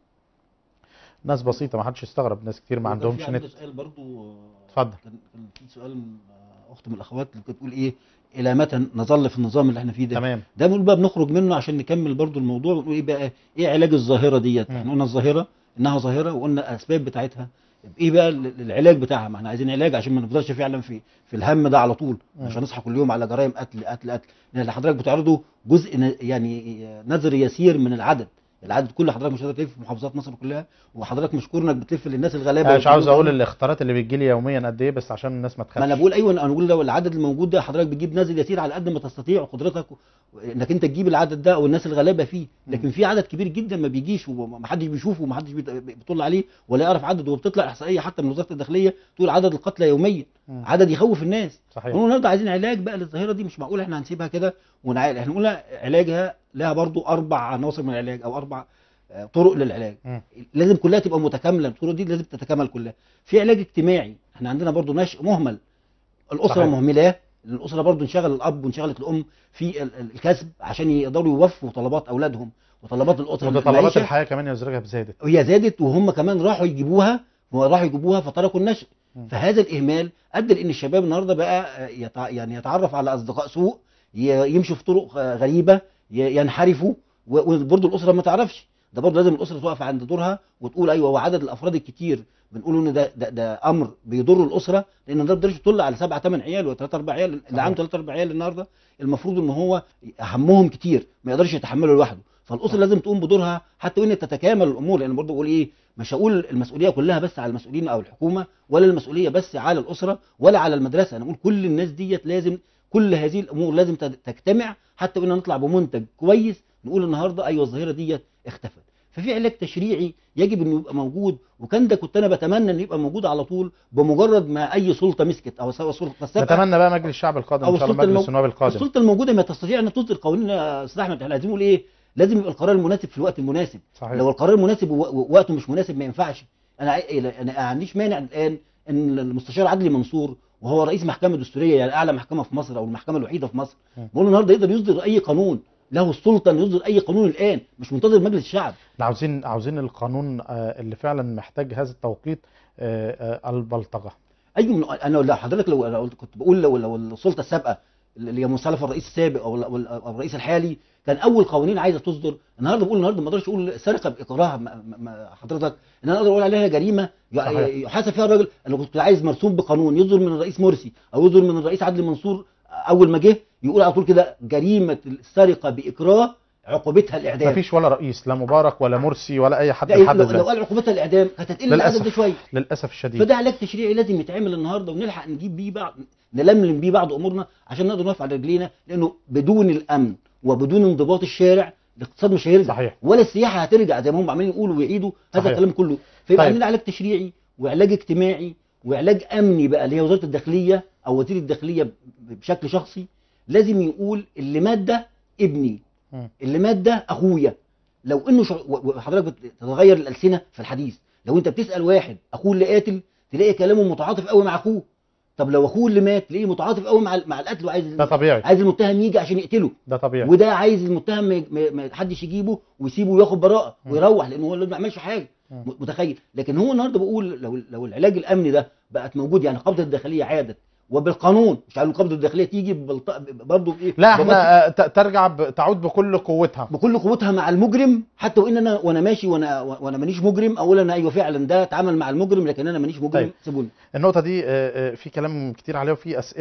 ناس بسيطه ما حدش يستغرب ناس كتير ما وكان عندهمش في عندنا نت سؤال برضو اتفضل كان كان في سؤال من آه، اخت من الاخوات اللي كانت بتقول ايه الى متى نظل في النظام اللي احنا فيه ده تمام ده بنقول بقى بنخرج منه عشان نكمل برضو الموضوع ونقول ايه بقى ايه علاج الظاهره ديت احنا قلنا الظاهره انها ظاهره وقلنا الاسباب بتاعتها ايه بقى ال- العلاج بتاعها ما احنا عايزين علاج عشان ما نفضلش فعلا في في الهم ده على طول مم. مش هنصحى كل يوم على جرائم قتل قتل قتل لان اللي حضرتك بتعرضه جزء ن- يعني نذر يسير من العدد العدد كل حضرتك مش هتلف في محافظات مصر كلها وحضرتك مشكور انك بتلف للناس الغلابه انا مش عاوز والقلوب. اقول الاختارات اللي بتجي لي يوميا قد ايه بس عشان الناس ما تخافش ما انا بقول ايوه انا بقول لو العدد الموجود ده حضرتك بتجيب نازل يسير على قد ما تستطيع وقدرتك و- انك انت تجيب العدد ده او الناس الغلابه فيه لكن في عدد كبير جدا ما بيجيش ومحدش بيشوفه ومحدش بيط- بيطل عليه ولا يعرف عدد وبتطلع احصائيه حتى من وزاره الداخليه تقول عدد القتلى يوميا مم. عدد يخوف الناس صحيح. نقول النهارده عايزين علاج بقى للظاهره دي مش معقول احنا هنسيبها كده ونعالج احنا نقول علاجها لها برضو اربع عناصر من العلاج او اربع آه، طرق للعلاج مم. لازم كلها تبقى متكامله الطرق دي لازم تتكامل كلها في علاج اجتماعي احنا عندنا برضو نشء مهمل الاسره صحيح. مهملاه لأن الاسره برضو انشغل الاب وانشغلت الام في ال- ال- الكسب عشان يقدروا يوفوا طلبات اولادهم وطلبات الاسره متطلبات المعيشة. الحياه كمان يا زرقاء زادت هي زادت وهم كمان راحوا يجيبوها وراحوا يجيبوها فتركوا النشء فهذا الاهمال ادى لان الشباب النهارده بقى يتع... يعني يتعرف على اصدقاء سوء ي... يمشوا في طرق غريبه ي... ينحرفوا و- وبرضه الاسره ما تعرفش ده برضه لازم الاسره تقف عند دورها وتقول ايوه وعدد الافراد الكتير بنقول ان ده ده, ده امر بيضر الاسره لان ده ما بيقدرش يطل على سبعه ثمان عيال وثلاثه اربع عيال اللي صحيح. عنده ثلاثه اربع عيال النهارده المفروض ان هو همهم كتير ما يقدرش يتحمله لوحده فالاسره لازم تقوم بدورها حتى وان تتكامل الامور لان برضه بقول ايه مش هقول المسؤوليه كلها بس على المسؤولين او الحكومه ولا المسؤوليه بس على الاسره ولا على المدرسه انا بقول كل الناس ديت لازم كل هذه الامور لازم تت- تجتمع حتى وان نطلع بمنتج كويس نقول النهارده ايوه الظاهره ديت اختفت ففي علاج تشريعي يجب انه يبقى موجود وكان ده كنت انا بتمنى انه يبقى موجود على طول بمجرد ما اي سلطه مسكت او سواء سلطه السابقه نتمنى بقى مجلس الشعب القادم او ان شاء الله السلطه مجلس المو... النواب القادم السلطه الموجوده ما تستطيع ان تصدر قوانين يا استاذ احمد احنا عايزين نقول ايه لازم يبقى القرار المناسب في الوقت المناسب صحيح. لو القرار المناسب وو- ووقته مش مناسب ما ينفعش انا عاي- انا ما عنديش مانع الان ان المستشار عدلي منصور وهو رئيس محكمه دستوريه يعني اعلى محكمه في مصر او المحكمه الوحيده في مصر م. بقول النهارده يقدر يصدر اي قانون له السلطه انه يصدر اي قانون الان مش منتظر مجلس الشعب احنا عاوزين عاوزين القانون آه، اللي فعلا محتاج هذا التوقيت آه، آه، البلطجه ايوه من انا لو حضرتك لو لو كنت بقول لو لو السلطه السابقه اللي هي مصالح الرئيس السابق او أو- أو الرئيس الحالي كان اول قوانين عايزه تصدر النهارده بقول النهارده ما اقدرش اقول سرقه باكراه ما- ما- ما- حضرتك ان انا اقدر اقول عليها جريمه ي- صحيح. يحاسب فيها الراجل انا كنت عايز مرسوم بقانون يصدر من الرئيس مرسي او يصدر من الرئيس عدلي منصور اول ما جه يقول على طول كده جريمه السرقه باكراه عقوبتها الاعدام مفيش ولا رئيس لا مبارك ولا مرسي ولا اي حد لا لحد لو, لو دلوقتي قال عقوبتها الاعدام كانت هتقل العدد ده للاسف شويه للاسف الشديد فده علاج تشريعي لازم يتعمل النهارده ونلحق نجيب بيه بعض نلملم بيه بعض امورنا عشان نقدر نقف على رجلينا لانه بدون الامن وبدون انضباط الشارع الاقتصاد مش هيرجع صحيح. ولا السياحه هترجع زي ما هم عمالين يقولوا ويعيدوا هذا صحيح. الكلام كله فيبقى طيب. عندنا علاج تشريعي وعلاج اجتماعي وعلاج امني بقى اللي هي وزاره الداخليه او وزير الداخليه ب- بشكل شخصي لازم يقول اللي مات ده ابني مم. اللي مات ده اخويا لو انه شع... و- وحضرتك بتتغير الالسنه في الحديث لو انت بتسال واحد اخوه اللي قاتل تلاقي كلامه متعاطف قوي مع اخوه طب لو اخوه اللي مات تلاقيه متعاطف قوي مع ال- مع القتل وعايز ده طبيعي عايز المتهم يجي عشان يقتله ده طبيعي وده عايز المتهم ما- ما ما حدش يجيبه ويسيبه وياخد براءه مم. ويروح لان هو اللي ما عملش حاجه مم. م- متخيل لكن هو النهارده بقول لو لو العلاج الامني ده بقت موجود يعني قبضه الداخليه عادت وبالقانون مش عارف القبضه الداخليه تيجي ببلط... برضه بايه لا بمثل- احنا آه، ت- ترجع ب- تعود بكل قوتها بكل قوتها مع المجرم حتى وان انا وانا ماشي وانا وانا مانيش مجرم اقول انا ايوه فعلا ده اتعامل مع المجرم لكن انا مانيش مجرم طيب. سيبوني النقطة دي آه، آه، في كلام كتير عليها وفي أسئلة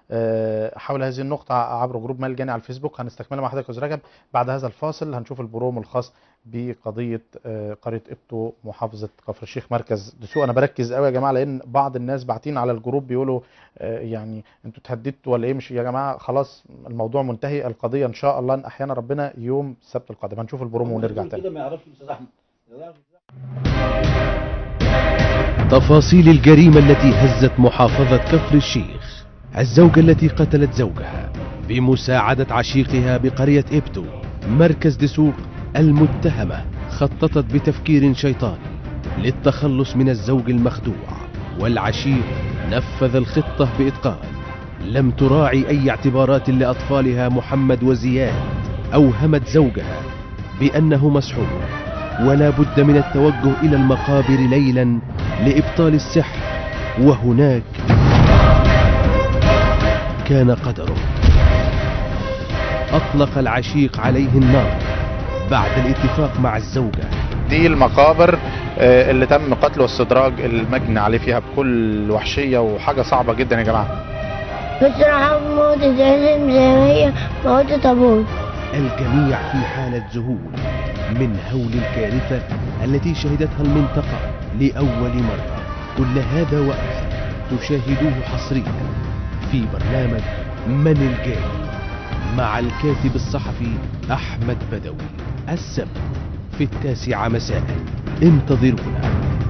آه، حول هذه النقطة عبر جروب مال جاني على الفيسبوك هنستكملها مع حضرتك يا أستاذ رجب بعد هذا الفاصل هنشوف البروم الخاص بقضية آه، قرية إبتو محافظة كفر الشيخ مركز دسوق أنا بركز قوي يا جماعة لأن بعض الناس باعتين على الجروب بيقولوا آه، يعني أنتوا اتهددتوا ولا إيه مش يا جماعة خلاص الموضوع منتهي القضية إن شاء الله إن أحيانا ربنا يوم السبت القادم هنشوف البروم ونرجع كده تاني ما يعرفش الاستاذ احمد لو يعرف تفاصيل الجريمة التي هزت محافظة كفر الشيخ الزوجة التي قتلت زوجها بمساعدة عشيقها بقرية إبتو مركز دسوق المتهمة خططت بتفكير شيطاني للتخلص من الزوج المخدوع والعشيق نفذ الخطة بإتقان لم تراعي أي اعتبارات لأطفالها محمد وزياد أوهمت زوجها بأنه مسحور ولا بد من التوجه إلى المقابر ليلا لإبطال السحر وهناك كان قدره أطلق العشيق عليه النار بعد الاتفاق مع الزوجة دي المقابر آه، اللي تم قتل واستدراج المجني عليه فيها بكل وحشية وحاجة صعبة جدا يا جماعة بصراحة موت لازم زي ما هي موت أبوي الجميع في حالة ذهول من هول الكارثة التي شهدتها المنطقة لأول مرة كل هذا وأكثر تشاهدوه حصريا في برنامج من الجاي مع الكاتب الصحفي أحمد بدوي السبت في التاسعة مساء انتظرونا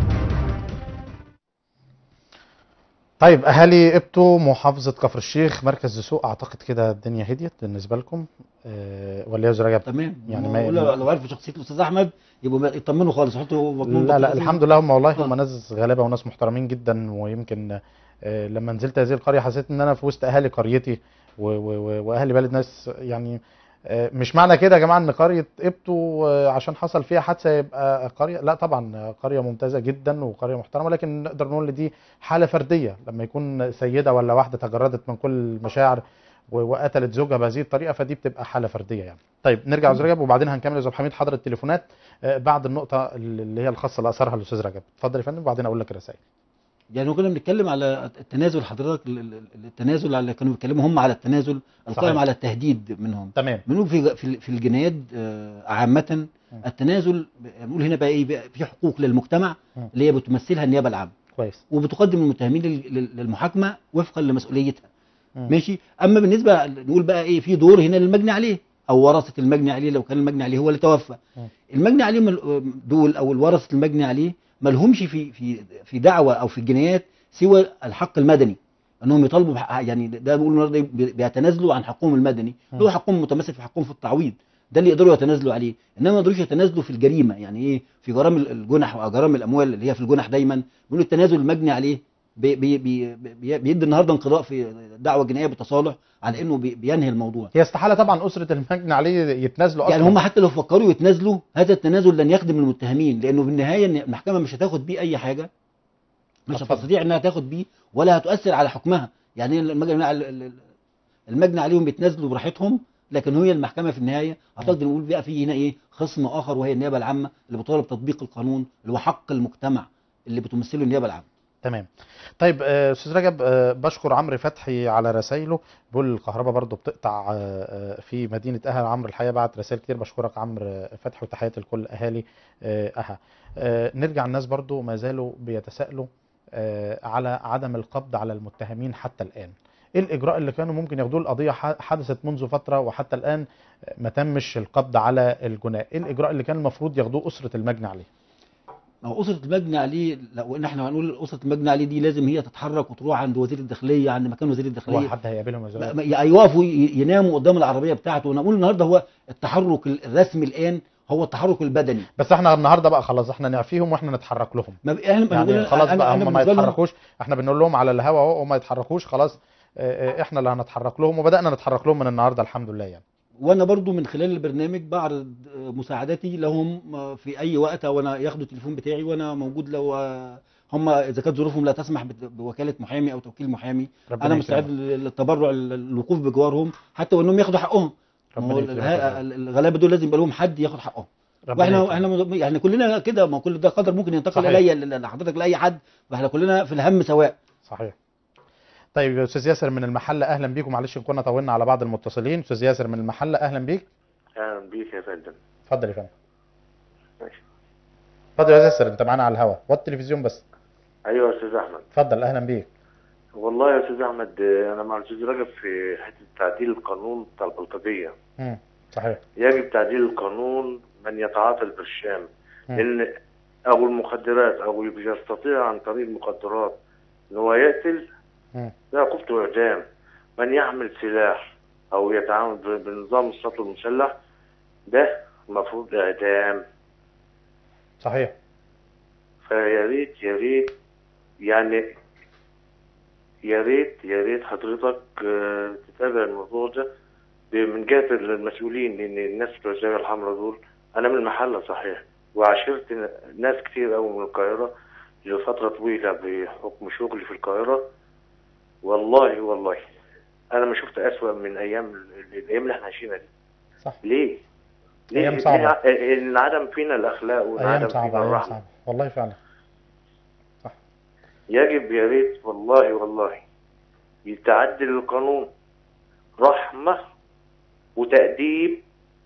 طيب اهالي ابتو محافظه كفر الشيخ مركز دسوق اعتقد كده الدنيا هديت بالنسبه لكم أه ولا يا أستاذ رجب تمام يعني يعني ما لو لو عرفوا شخصيه الاستاذ احمد يبقوا ما- يطمنوا خالص يحطوا مطلوب لا لا الحمد لله هم والله هم ناس غلابه وناس محترمين جدا ويمكن آه، لما نزلت هذه القريه حسيت ان انا في وسط اهالي قريتي و- و- و- واهلي بلد ناس يعني آه، مش معنى كده يا جماعه ان قريه ابتو آه، عشان حصل فيها حادثه يبقى قريه لا طبعا آه، قريه ممتازه جدا وقريه محترمه لكن نقدر نقول ان دي حاله فرديه لما يكون سيده ولا واحده تجردت من كل المشاعر و- وقتلت زوجها بهذه الطريقه فدي بتبقى حاله فرديه يعني طيب نرجع استاذ رجب وبعدين هنكمل يا استاذ حميد حضر التليفونات آه، بعد النقطه اللي هي الخاصه اللي اثرها الاستاذ رجب اتفضل يا فندم وبعدين اقول لك الرسائل يعني كنا بنتكلم على التنازل حضرتك ال- ال- التنازل على كانوا بيتكلموا هم على التنازل القائم صحيح. على التهديد منهم تمام بنقول في في في الجنايات آه، عامة التنازل بنقول هنا بقى ايه بقى في حقوق للمجتمع مم. اللي هي بتمثلها النيابة العامة كويس وبتقدم المتهمين لل- لل- للمحاكمة وفقا لمسؤوليتها مم. ماشي اما بالنسبة نقول بقى ايه في دور هنا للمجني عليه او ورثة المجني عليه لو كان المجني عليه هو اللي توفى مم. المجني عليه مل- دول او الورثة المجني عليه ما لهمش في في في دعوة او في الجنايات سوى الحق المدني انهم يطالبوا بحق يعني ده بيقولوا النهارده بي- بيتنازلوا عن حقهم المدني اللي هو حقهم متمثل في حقهم في التعويض ده اللي يقدروا يتنازلوا عليه انما ما يقدروش يتنازلوا في الجريمه يعني ايه في جرائم الجنح وجرائم الاموال اللي هي في الجنح دايما بيقولوا التنازل المجني عليه بي بي بي بي بيدي النهارده انقضاء في دعوه جنائيه بالتصالح على انه بي بينهي الموضوع هي استحاله طبعا اسره المجني عليه يتنازلوا اصلا يعني هم حتى لو فكروا يتنازلوا هذا التنازل لن يخدم المتهمين لانه في النهايه إن المحكمه مش هتاخد بيه اي حاجه مش هتستطيع انها تاخد بيه ولا هتؤثر على حكمها يعني المجني المجني عليهم بيتنازلوا براحتهم لكن هي المحكمه في النهايه هتقدر نقول بقى في هنا ايه خصم اخر وهي النيابه العامه اللي بتطالب تطبيق القانون اللي هو حق المجتمع اللي بتمثله النيابه العامه تمام طيب آه، استاذ رجب آه، بشكر عمرو فتحي على رسائله بيقول الكهرباء برضو بتقطع آه، آه، في مدينه اها عمرو الحقيقه بعت رسائل كتير بشكرك عمرو فتحي وتحياتي لكل اهالي آه، اها آه، نرجع الناس برضو ما زالوا بيتساءلوا آه، على عدم القبض على المتهمين حتى الان ايه الاجراء اللي كانوا ممكن ياخدوه القضيه ح- حدثت منذ فتره وحتى الان آه، ما تمش القبض على الجناة ايه الاجراء اللي كان المفروض ياخدوه اسره المجني عليه ما هو اسره المجني عليه لو ان احنا هنقول اسره المجني عليه دي لازم هي تتحرك وتروح عند وزير الداخليه عند مكان وزير هو الداخليه حد هيقابلهم يا ما- زلمه ما- يقفوا ي- يناموا قدام العربيه بتاعته ونقول النهارده هو التحرك الرسمي الان هو التحرك البدني بس احنا النهارده بقى خلاص احنا نعفيهم واحنا نتحرك لهم ما احنا ما يعني بنقول- خلاص أنا- بقى أنا هم ما بالنسبة لنا- يتحركوش احنا بنقول لهم على الهوا اهو هم ما يتحركوش خلاص اه، اه، احنا اللي هنتحرك لهم وبدانا نتحرك لهم من النهارده الحمد لله يعني وانا برضو من خلال البرنامج بعرض آه، مساعدتي لهم آه، في اي وقت وانا ياخدوا التليفون بتاعي وانا موجود لو آه، هم اذا كانت ظروفهم لا تسمح بت- بوكاله محامي او توكيل محامي ربنا انا يكرمك. مستعد للتبرع الوقوف بجوارهم حتى وانهم ياخدوا حقهم ربنا ما هو يكرمك الها- يا رب. الغلابه دول لازم يبقى لهم حد ياخد حقهم ربنا واحنا يكرمك. احنا م- يعني كلنا كده ما كل ده قدر ممكن ينتقل صحيح. الي ل- لحضرتك لاي حد فاحنا كلنا في الهم سواء صحيح طيب يا استاذ ياسر من المحله اهلا بيكم معلش إن كنا طولنا على بعض المتصلين استاذ ياسر من المحله اهلا بيك اهلا بيك يا فندم اتفضل يا فندم ماشي. اتفضل يا ياسر انت معانا على الهوا وطي التلفزيون بس ايوه يا استاذ احمد اتفضل اهلا بيك والله يا استاذ احمد آه، انا مع الاستاذ رجب في حته تعديل القانون بتاع البلطجيه مم. صحيح يجب تعديل القانون من يتعاطى البرشام مم. لان او المخدرات او يستطيع عن طريق المخدرات ان هو يقتل مم. ده عقوبته اعدام من يحمل سلاح او يتعامل ب- بنظام السطو المسلح ده المفروض اعدام صحيح فيا ريت يا ريت يعني يا ريت يا ريت حضرتك آه، تتابع الموضوع ده ب- من جهة المسؤولين لأن الناس بتوع الزاوية الحمراء دول أنا من المحلة صحيح وعاشرت ن- ناس كتير أوي من القاهرة لفترة طويلة بحكم شغلي في القاهرة والله والله أنا ما شفت أسوأ من أيام ال- الأيام اللي احنا عايشينها دي صح ليه؟ ليه أيام صعبة. ليه ع- انعدم فينا الأخلاق ايام وانعدم صعبه فينا ايام الرحمة صعبه والله فعلا يجب يا ريت والله والله يتعدل القانون رحمة وتأديب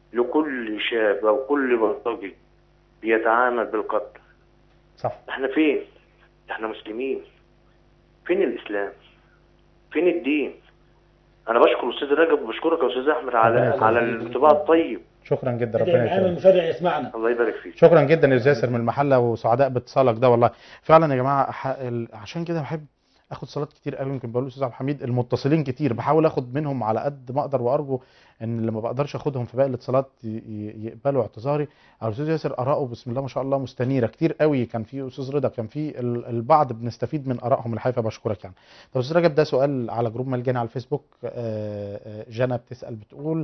لكل شاب أو كل بلطجي بيتعامل بالقتل صح احنا فين؟ احنا مسلمين فين الإسلام؟ فين الدين؟ أنا بشكر أستاذ رجب وبشكرك يا أستاذ أحمد على ربنا يخليك. على الانطباع الطيب شكرا جدا ادعي ربنا معانا يكرمك المشرع يسمعنا الله يبارك فيك شكرا جدا يا استاذ ياسر من المحله وسعداء باتصالك ده والله فعلا يا جماعه ح- ال- عشان كده بحب اخد صلاه كتير قوي يمكن بقول الاستاذ عبد الحميد المتصلين كتير بحاول اخد منهم على قد ما اقدر وارجو ان اللي ما بقدرش اخدهم في باقي الاتصالات ي- ي- يقبلوا اعتذاري او الاستاذ ياسر اراءه بسم الله ما شاء الله مستنيره كتير قوي كان في استاذ رضا كان في ال- البعض بنستفيد من ارائهم الحقيقه بشكرك يعني طب استاذ رجب ده سؤال على جروب ملجاني على الفيسبوك آه، آه، جنى بتسال بتقول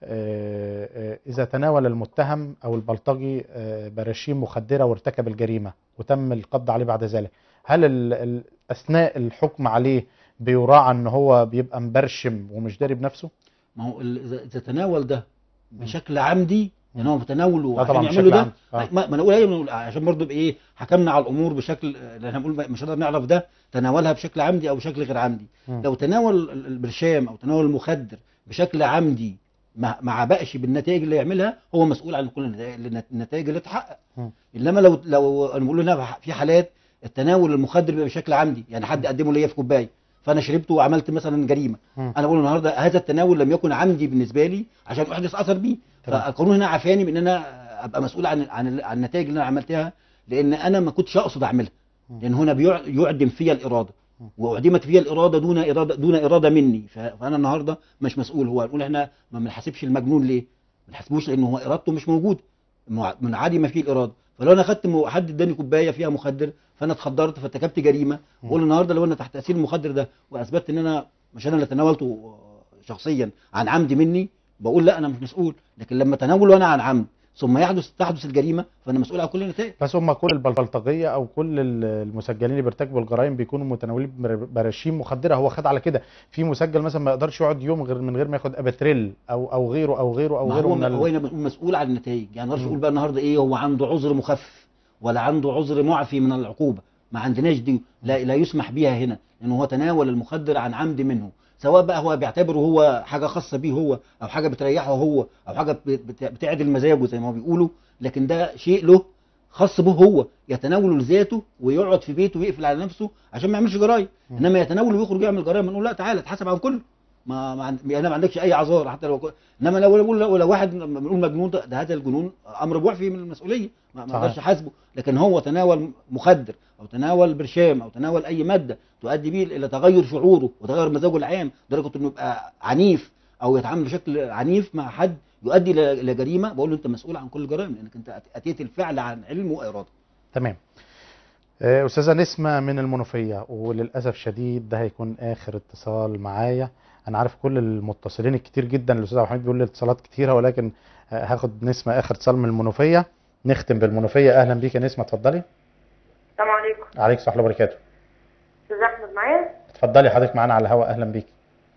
آه، آه، إذا تناول المتهم أو البلطجي آه، براشيم مخدرة وارتكب الجريمة وتم القبض عليه بعد ذلك هل ال- ال- أثناء الحكم عليه بيراعى إن هو بيبقى مبرشم ومش داري بنفسه؟ ما هو ال- اذا إذا تناول ده بشكل عمدي يعني هو متناوله لا طبعا عشان بشكل يعملوا ده عام. آه. ما ما انا اقول ايه بنقول- عشان برضو يبقى ايه حكمنا على الامور بشكل لان بنقول مش هنقدر نعرف ده تناولها بشكل عمدي او بشكل غير عمدي مم. لو تناول ال- البرشام او تناول المخدر بشكل عمدي ما ما عبأش بالنتائج اللي يعملها هو مسؤول عن كل النتائج- النتائج اللي تحقق مم. انما لو لو انا بقول هنا في حالات التناول المخدر بيبقى بشكل عمدي يعني حد قدمه ليا في كوبايه فانا شربته وعملت مثلا جريمه مم. انا بقول النهارده هذا التناول لم يكن عمدي بالنسبه لي عشان احدث اثر بيه تمام. فالقانون هنا عافاني من ان انا ابقى مسؤول عن عن عن النتائج اللي انا عملتها لان انا ما كنتش اقصد اعملها لان هنا بيع- يعدم فيا الاراده واعدمت فيا الاراده دون اراده دون اراده مني ف- فانا النهارده مش مسؤول هو نقول احنا ما بنحاسبش المجنون ليه؟ ما بنحاسبوش لان هو ارادته مش موجوده مع- منعدمه فيه الاراده فلو انا خدت م- حد اداني كوبايه فيها مخدر فانا اتخدرت فارتكبت جريمه بقول النهارده لو انا تحت تاثير المخدر ده واثبتت ان انا مش انا اللي تناولته شخصيا عن عمد مني بقول لا انا مش مسؤول لكن لما تناوله انا عن عمد ثم يحدث تحدث الجريمه فانا مسؤول عن كل النتائج بس هم كل البلطجية أو كل ال- المسجلين اللي بيرتكبوا الجرائم بيكونوا متناولين بر- براشيم مخدرة هو خد على كده في مسجل مثلا ما يقدرش يقعد يوم غير من غير ما ياخد أباتريل أو أو غيره أو غيره أو ما غيره هو من ال... هو هنا بنقول مسؤول عن النتائج يعني ما نقدرش مم. نقول بقى النهارده ايه هو عنده عذر مخفف ولا عنده عذر معفي من العقوبه ما عندناش دي لا, لا يسمح بها هنا لانه هو تناول المخدر عن عمد منه سواء بقى هو بيعتبره هو حاجه خاصه بيه هو او حاجه بتريحه هو او حاجه بت- بت- بتعدل مزاجه زي ما هو بيقولوا لكن ده شيء له خاص به هو يتناوله لذاته ويقعد في بيته ويقفل على نفسه عشان ما يعملش جرايم انما يتناوله ويخرج يعمل جرايم نقول لا تعالى اتحاسب عن كله ما ما عند... انا ما عندكش اي اعذار حتى لو كو- انما لو لو, لو, لو واحد لما بنقول مجنون ده, ده هذا الجنون امر معفي من المسؤوليه ما ما صحيح. اقدرش احاسبه لكن هو تناول مخدر او تناول برشام او تناول اي ماده تؤدي به الى تغير شعوره وتغير مزاجه العام لدرجه انه يبقى عنيف او يتعامل بشكل عنيف مع حد يؤدي الى إلى جريمه بقول له انت مسؤول عن كل الجرائم لانك انت اتيت الفعل عن علم واراده تمام آه، أستاذة نسمة من المنوفية وللأسف شديد ده هيكون آخر اتصال معايا أنا عارف كل المتصلين الكتير جدا الأستاذ عبد الحميد بيقول لي اتصالات كتيرة ولكن آه، هاخد نسمة آخر اتصال من المنوفية نختم بالمنوفية أهلا بيك يا نسمة اتفضلي السلام عليكم عليك الصحة الله وبركاته استاذ احمد معايا اتفضلي حضرتك معانا على الهواء أهلا بيك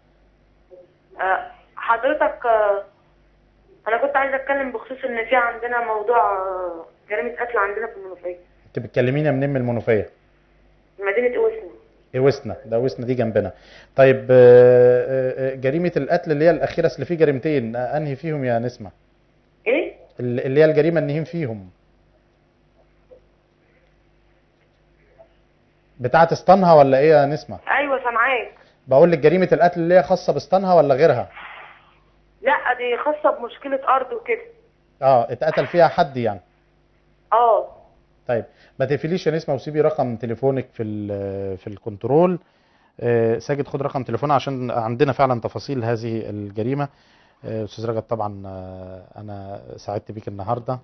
آه، حضرتك آه، انا كنت عايزه اتكلم بخصوص ان في عندنا موضوع آه، جريمه قتل عندنا في المنوفيه أنت بتكلمينا منين من المنوفية في مدينه اوسنا إيه وسنة ده وسنة دي جنبنا طيب آه، آه، جريمة القتل اللي هي الأخيرة أصل في جريمتين آه، أنهي فيهم يا نسمة ايه اللي هي الجريمة النهين فيهم بتاعة اسطنها ولا ايه يا نسمة ايوه سامعاك بقول لك جريمة القتل اللي هي خاصة باسطنها ولا غيرها لا دي خاصه بمشكله ارض وكده اه اتقتل فيها حد يعني اه طيب ما تقفليش يا نسمة وسيبي رقم تليفونك في ال- في الكنترول آه، ساجد خد رقم تليفونه عشان عندنا فعلا تفاصيل هذه الجريمة آه، استاذ رجب طبعا آه، انا سعدت بيك النهارده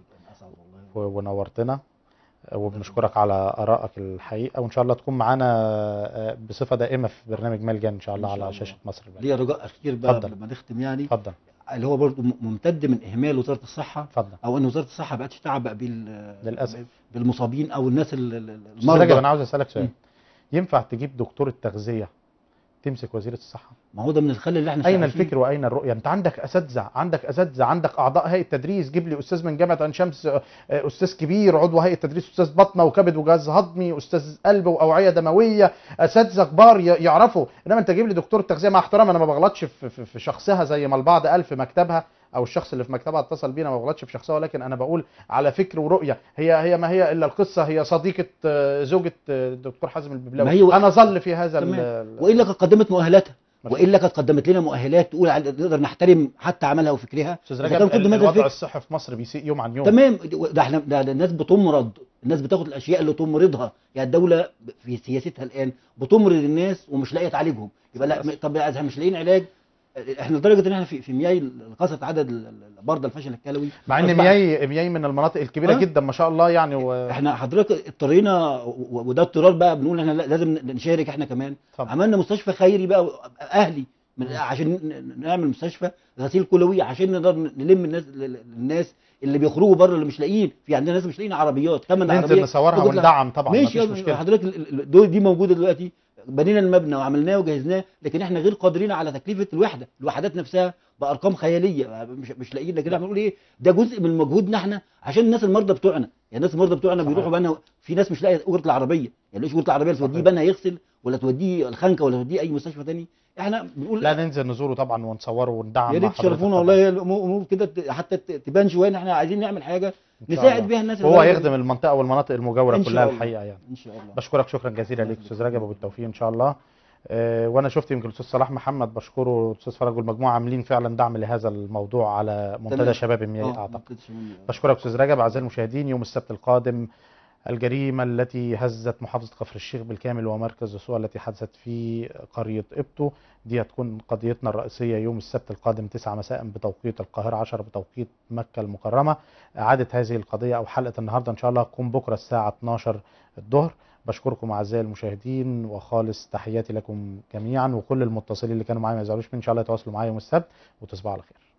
و- ونورتنا آه، وبنشكرك على ارائك الحقيقه وان شاء الله تكون معانا آه، بصفه دائمه في برنامج ملجان ان شاء الله إن شاء على الله. شاشه مصر البلد. ليا رجاء اخير بقى اتفضل. قبل ما نختم يعني اتفضل اللي هو برضو م- ممتد من اهمال وزاره الصحه اتفضل او ان وزاره الصحه بقتش تعبأ بال للاسف بالمصابين او الناس ال- ال- استاذ رجب المرضى انا عاوز اسالك سؤال ينفع تجيب دكتور التغذيه تمسك وزيره الصحه ما هو ده من الخلل اللي احنا اين شايفينه. الفكر واين الرؤيه انت عندك اساتذه عندك اساتذه عندك اعضاء هيئه تدريس جيب لي استاذ من جامعه عين شمس آه، استاذ كبير عضو هيئه تدريس استاذ بطنه وكبد وجهاز هضمي استاذ قلب واوعيه دمويه اساتذه كبار ي- يعرفوا انما انت جيب لي دكتور التغذيه مع احترام انا ما بغلطش في, في, في شخصها زي ما البعض قال في مكتبها او الشخص اللي في مكتبها اتصل بينا ما بغلطش في شخصها ولكن انا بقول على فكر ورؤيه هي هي ما هي الا القصه هي صديقه آه، زوجة آه، الدكتور حازم الببلاوي ما هي- انا ظل في هذا ال- تمام. والا قد قدمت مؤهلاتها والا قد قدمت لنا مؤهلات تقول على- نقدر نحترم حتى عملها وفكرها استاذ إذا رجب كان قدم هذا الوضع الفكر. الصحي في مصر بيسيء يوم عن يوم تمام ده احنا ده, ده الناس بتمرض الناس بتاخد الاشياء اللي تمرضها يعني الدوله في سياستها الان بتمرض الناس ومش لاقيه تعالجهم يبقى لا م- طب اذا مش لاقيين علاج احنا لدرجه ان احنا في في مياه قصت عدد ال- ال- مرضى الفشل الكلوي مع ان أصبح- مياي مياي من المناطق الكبيره آه. جدا ما شاء الله يعني و... احنا حضرتك اضطرينا و- وده اضطرار بقى بنقول احنا لا- لازم نشارك احنا كمان طبعا. عملنا مستشفى خيري بقى اهلي من عشان ن- نعمل مستشفى غسيل كلوي عشان نقدر نلم الناس الناس اللي بيخرجوا بره اللي مش لاقيين في عندنا ناس مش لاقيين عربيات ثمن ننزل عربيه نصورها تاخد لها- وندعم طبعا ماشي مفيش يلا، مشكلة. حضرتك ال- ال- دول دي موجوده دلوقتي بنينا المبنى وعملناه وجهزناه لكن احنا غير قادرين على تكلفه الوحده الوحدات نفسها بارقام خياليه مش مش لاقيين لكن احنا بنقول ايه ده جزء من مجهودنا احنا عشان الناس المرضى بتوعنا يعني الناس المرضى بتوعنا بيروحوا بنا في ناس مش لاقيه اجره العربيه يعني مش اجره العربيه اللي توديه بنا يغسل ولا توديه الخنكه ولا توديه اي مستشفى تاني احنا بنقول لا ننزل نزوره طبعا ونصوره وندعم يا مع ريت حضرتك تشرفونا طبعاً. والله هي الامور أمور كده ت- حتى ت- تبان شويه ان احنا عايزين نعمل حاجه إن شاء نساعد الله. بيها الناس وهو اللي- هيخدم المنطقه والمناطق المجاوره إن شاء كلها الله. الحقيقه يعني ان شاء الله بشكرك شكرا جزيلا ليك استاذ رجب ابو التوفيق ان شاء الله آه، وانا شفت يمكن الاستاذ صلاح محمد بشكره والاستاذ فرج والمجموعه عاملين فعلا دعم لهذا الموضوع على منتدى تمام. شباب المياه آه، اعتقد منتدى شباب المياه. بشكرك استاذ رجب اعزائي المشاهدين يوم السبت القادم الجريمة التي هزت محافظة كفر الشيخ بالكامل ومركز السوء التي حدثت في قرية إبتو دي هتكون قضيتنا الرئيسية يوم السبت القادم 9 مساء بتوقيت القاهرة 10 بتوقيت مكة المكرمة إعادة هذه القضية أو حلقة النهاردة إن شاء الله هتكون بكرة الساعة 12 الظهر بشكركم أعزائي المشاهدين وخالص تحياتي لكم جميعا وكل المتصلين اللي كانوا معايا ما يزعلوش مني إن شاء الله يتواصلوا معايا يوم السبت وتصبحوا على خير